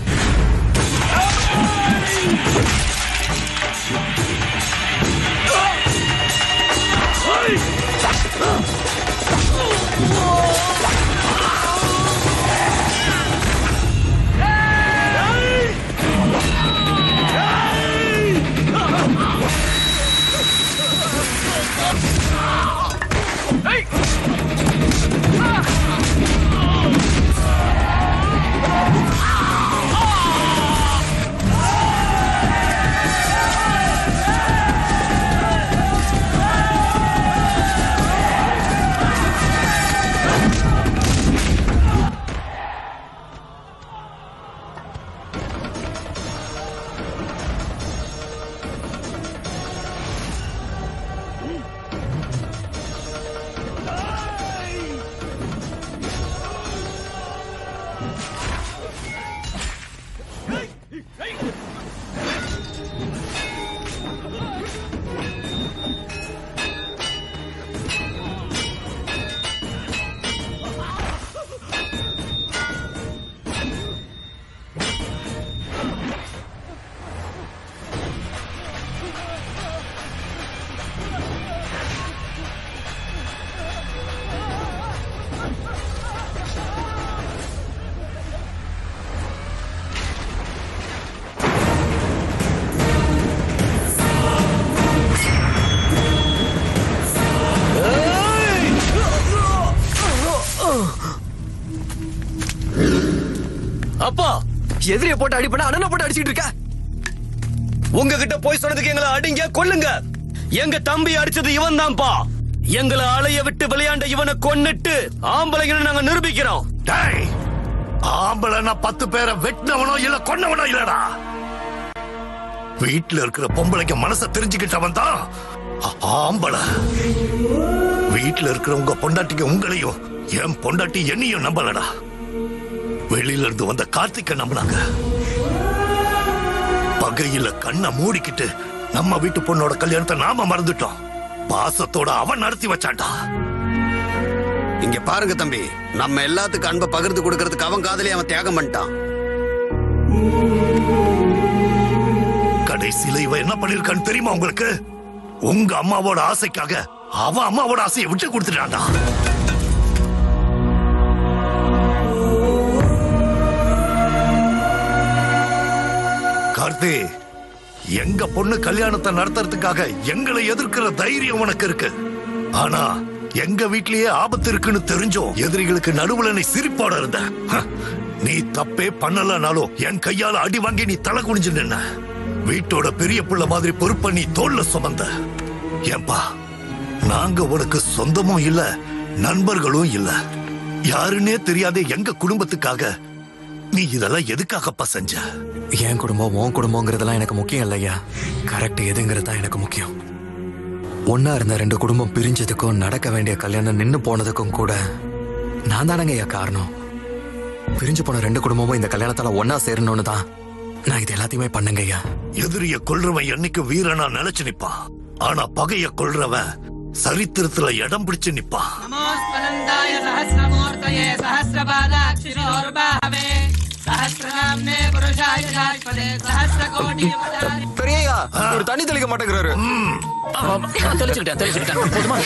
அப்பா எதிரிய போட்டு அடிப்பட அண்ணனை போட்டு அடிச்சிட்டு இருக்க உங்ககிட்ட போய் சொன்னதுக்கு எங்களை அடிங்க கொல்லுங்க எங்க தம்பி அடிச்சது இவன் தான்ப்பா எங்களை அலைய விட்டு விளையாண்ட இவனை கொன்னுட்டு ஆம்பளைங்கன்னு நாங்க நிரூபிக்கிறோம் டேய் ஆம்பளைனா பத்து பேரை வெட்டினவனோ இல்ல கொன்னவனோ இல்லடா வீட்டுல இருக்கிற பொம்பளைக்கு மனச தெரிஞ்சுக்கிட்டவன் தான் ஆ- ஆம்பளை வீட்டுல இருக்கிற உங்க பொண்டாட்டிக்கு உங்களையும் என் பொண்டாட்டி என்னையும் நம்பலடா வெளியில இருந்து வந்த கார்த்திக்க நம்பினாங்க பகையில கண்ணை மூடிக்கிட்டு நம்ம வீட்டு பொண்ணோட கல்யாணத்தை நாம மறந்துட்டோம் பாசத்தோட அவன் நடத்தி வச்சான்டா இங்க பாருங்க தம்பி நம்ம எல்லாத்துக்கும் அன்பை பகிர்ந்து கொடுக்கறதுக்கு அவன் காதலி அவன் தியாகம் பண்ணிட்டான் கடைசியில இவன் என்ன பண்ணிருக்கான்னு தெரியுமா உங்களுக்கு உங்க அம்மாவோட ஆசைக்காக அவன் அம்மாவோட ஆசையை விட்டு கொடுத்துட்டான்டா கார்த்தி எங்க பொண்ணு கல்யாணத்தை நடத்துறதுக்காக எங்களை எதிர்க்கிற தைரியம் உனக்கு இருக்கு ஆனா எங்க வீட்லயே ஆபத்து இருக்குன்னு தெரிஞ்சோம் எதிரிகளுக்கு நடுவுல நீ சிரிப்போட இருந்த ஹ, நீ தப்பே பண்ணலனாலும் என் கையால அடி வாங்கி நீ தலை குனிஞ்சு நின்ன வீட்டோட பெரிய புள்ள மாதிரி பொறுப்ப நீ தோல்ல சுமந்த ஏன்பா நாங்க உனக்கு சொந்தமும் இல்ல நண்பர்களும் இல்ல யாருன்னே தெரியாத எங்க குடும்பத்துக்காக நீ இதெல்லாம் எதுக்காகப்பா செஞ்ச என் குடும்பம் உன் குடும்பங்கிறதெல்லாம் எனக்கு முக்கியம் இல்லையா கரெக்ட் எதுங்கிறது தான் எனக்கு முக்கியம் ஒன்னா இருந்த ரெண்டு குடும்பம் பிரிஞ்சதுக்கும் நடக்க வேண்டிய கல்யாணம் நின்னு போனதுக்கும் கூட நான் தானங்க ஐயா காரணம் பிரிஞ்சு போன ரெண்டு குடும்பமும் இந்த கல்யாணத்தால ஒன்னா சேரணும்னு தான் நான் இது எல்லாத்தையுமே பண்ணுங்க ஐயா எதிரிய கொல்றவன் என்னைக்கு வீரனா நிலைச்சு நிப்பான் ஆனா பகைய கொல்றவன் சரித்திரத்துல இடம் பிடிச்சு நிப்பான் नमोऽस्मनन्दाय सहस्रमूर्तये सहस्रपादाक्षिरोर्बाहवे सहस्रनाम्ने पुरुषाय शाश्वते सहस्रकोटि பெரியய்யா ஒரு தண்ணி தெளிக்க மாட்டேங்கிறாரு தெளிச்சுக்கிட்டேன் தெளிச்சுக்கிட்டேன் போதுமா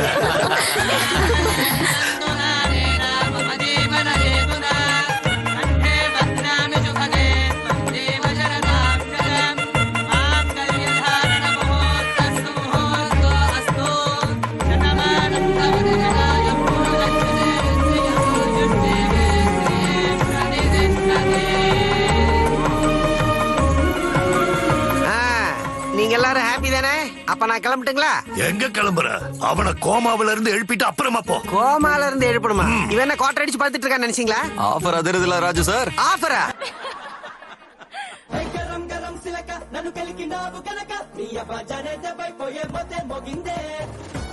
ஆ, நீங்க எல்லாரும் ஹாப்பி தானே அப்ப நான் கிளம்பட்டுங்களா எங்க கிளம்புற அவன கோமாவில இருந்து எழுப்பிட்டு அப்புறமா போ கோமால இருந்து எழுப்பணுமா இவன் என்ன கோட்டை அடிச்சு பார்த்துட்டு இருக்கான்னு நினைச்சீங்களா ஆஃபர் அதிரதுல ராஜு சார் ஆஃபரா గరం గరం సిలక నన్ను కలికినావు కనుక నీ అబ్బా జనే దెబ్బై పోయే మొతే మోగిందే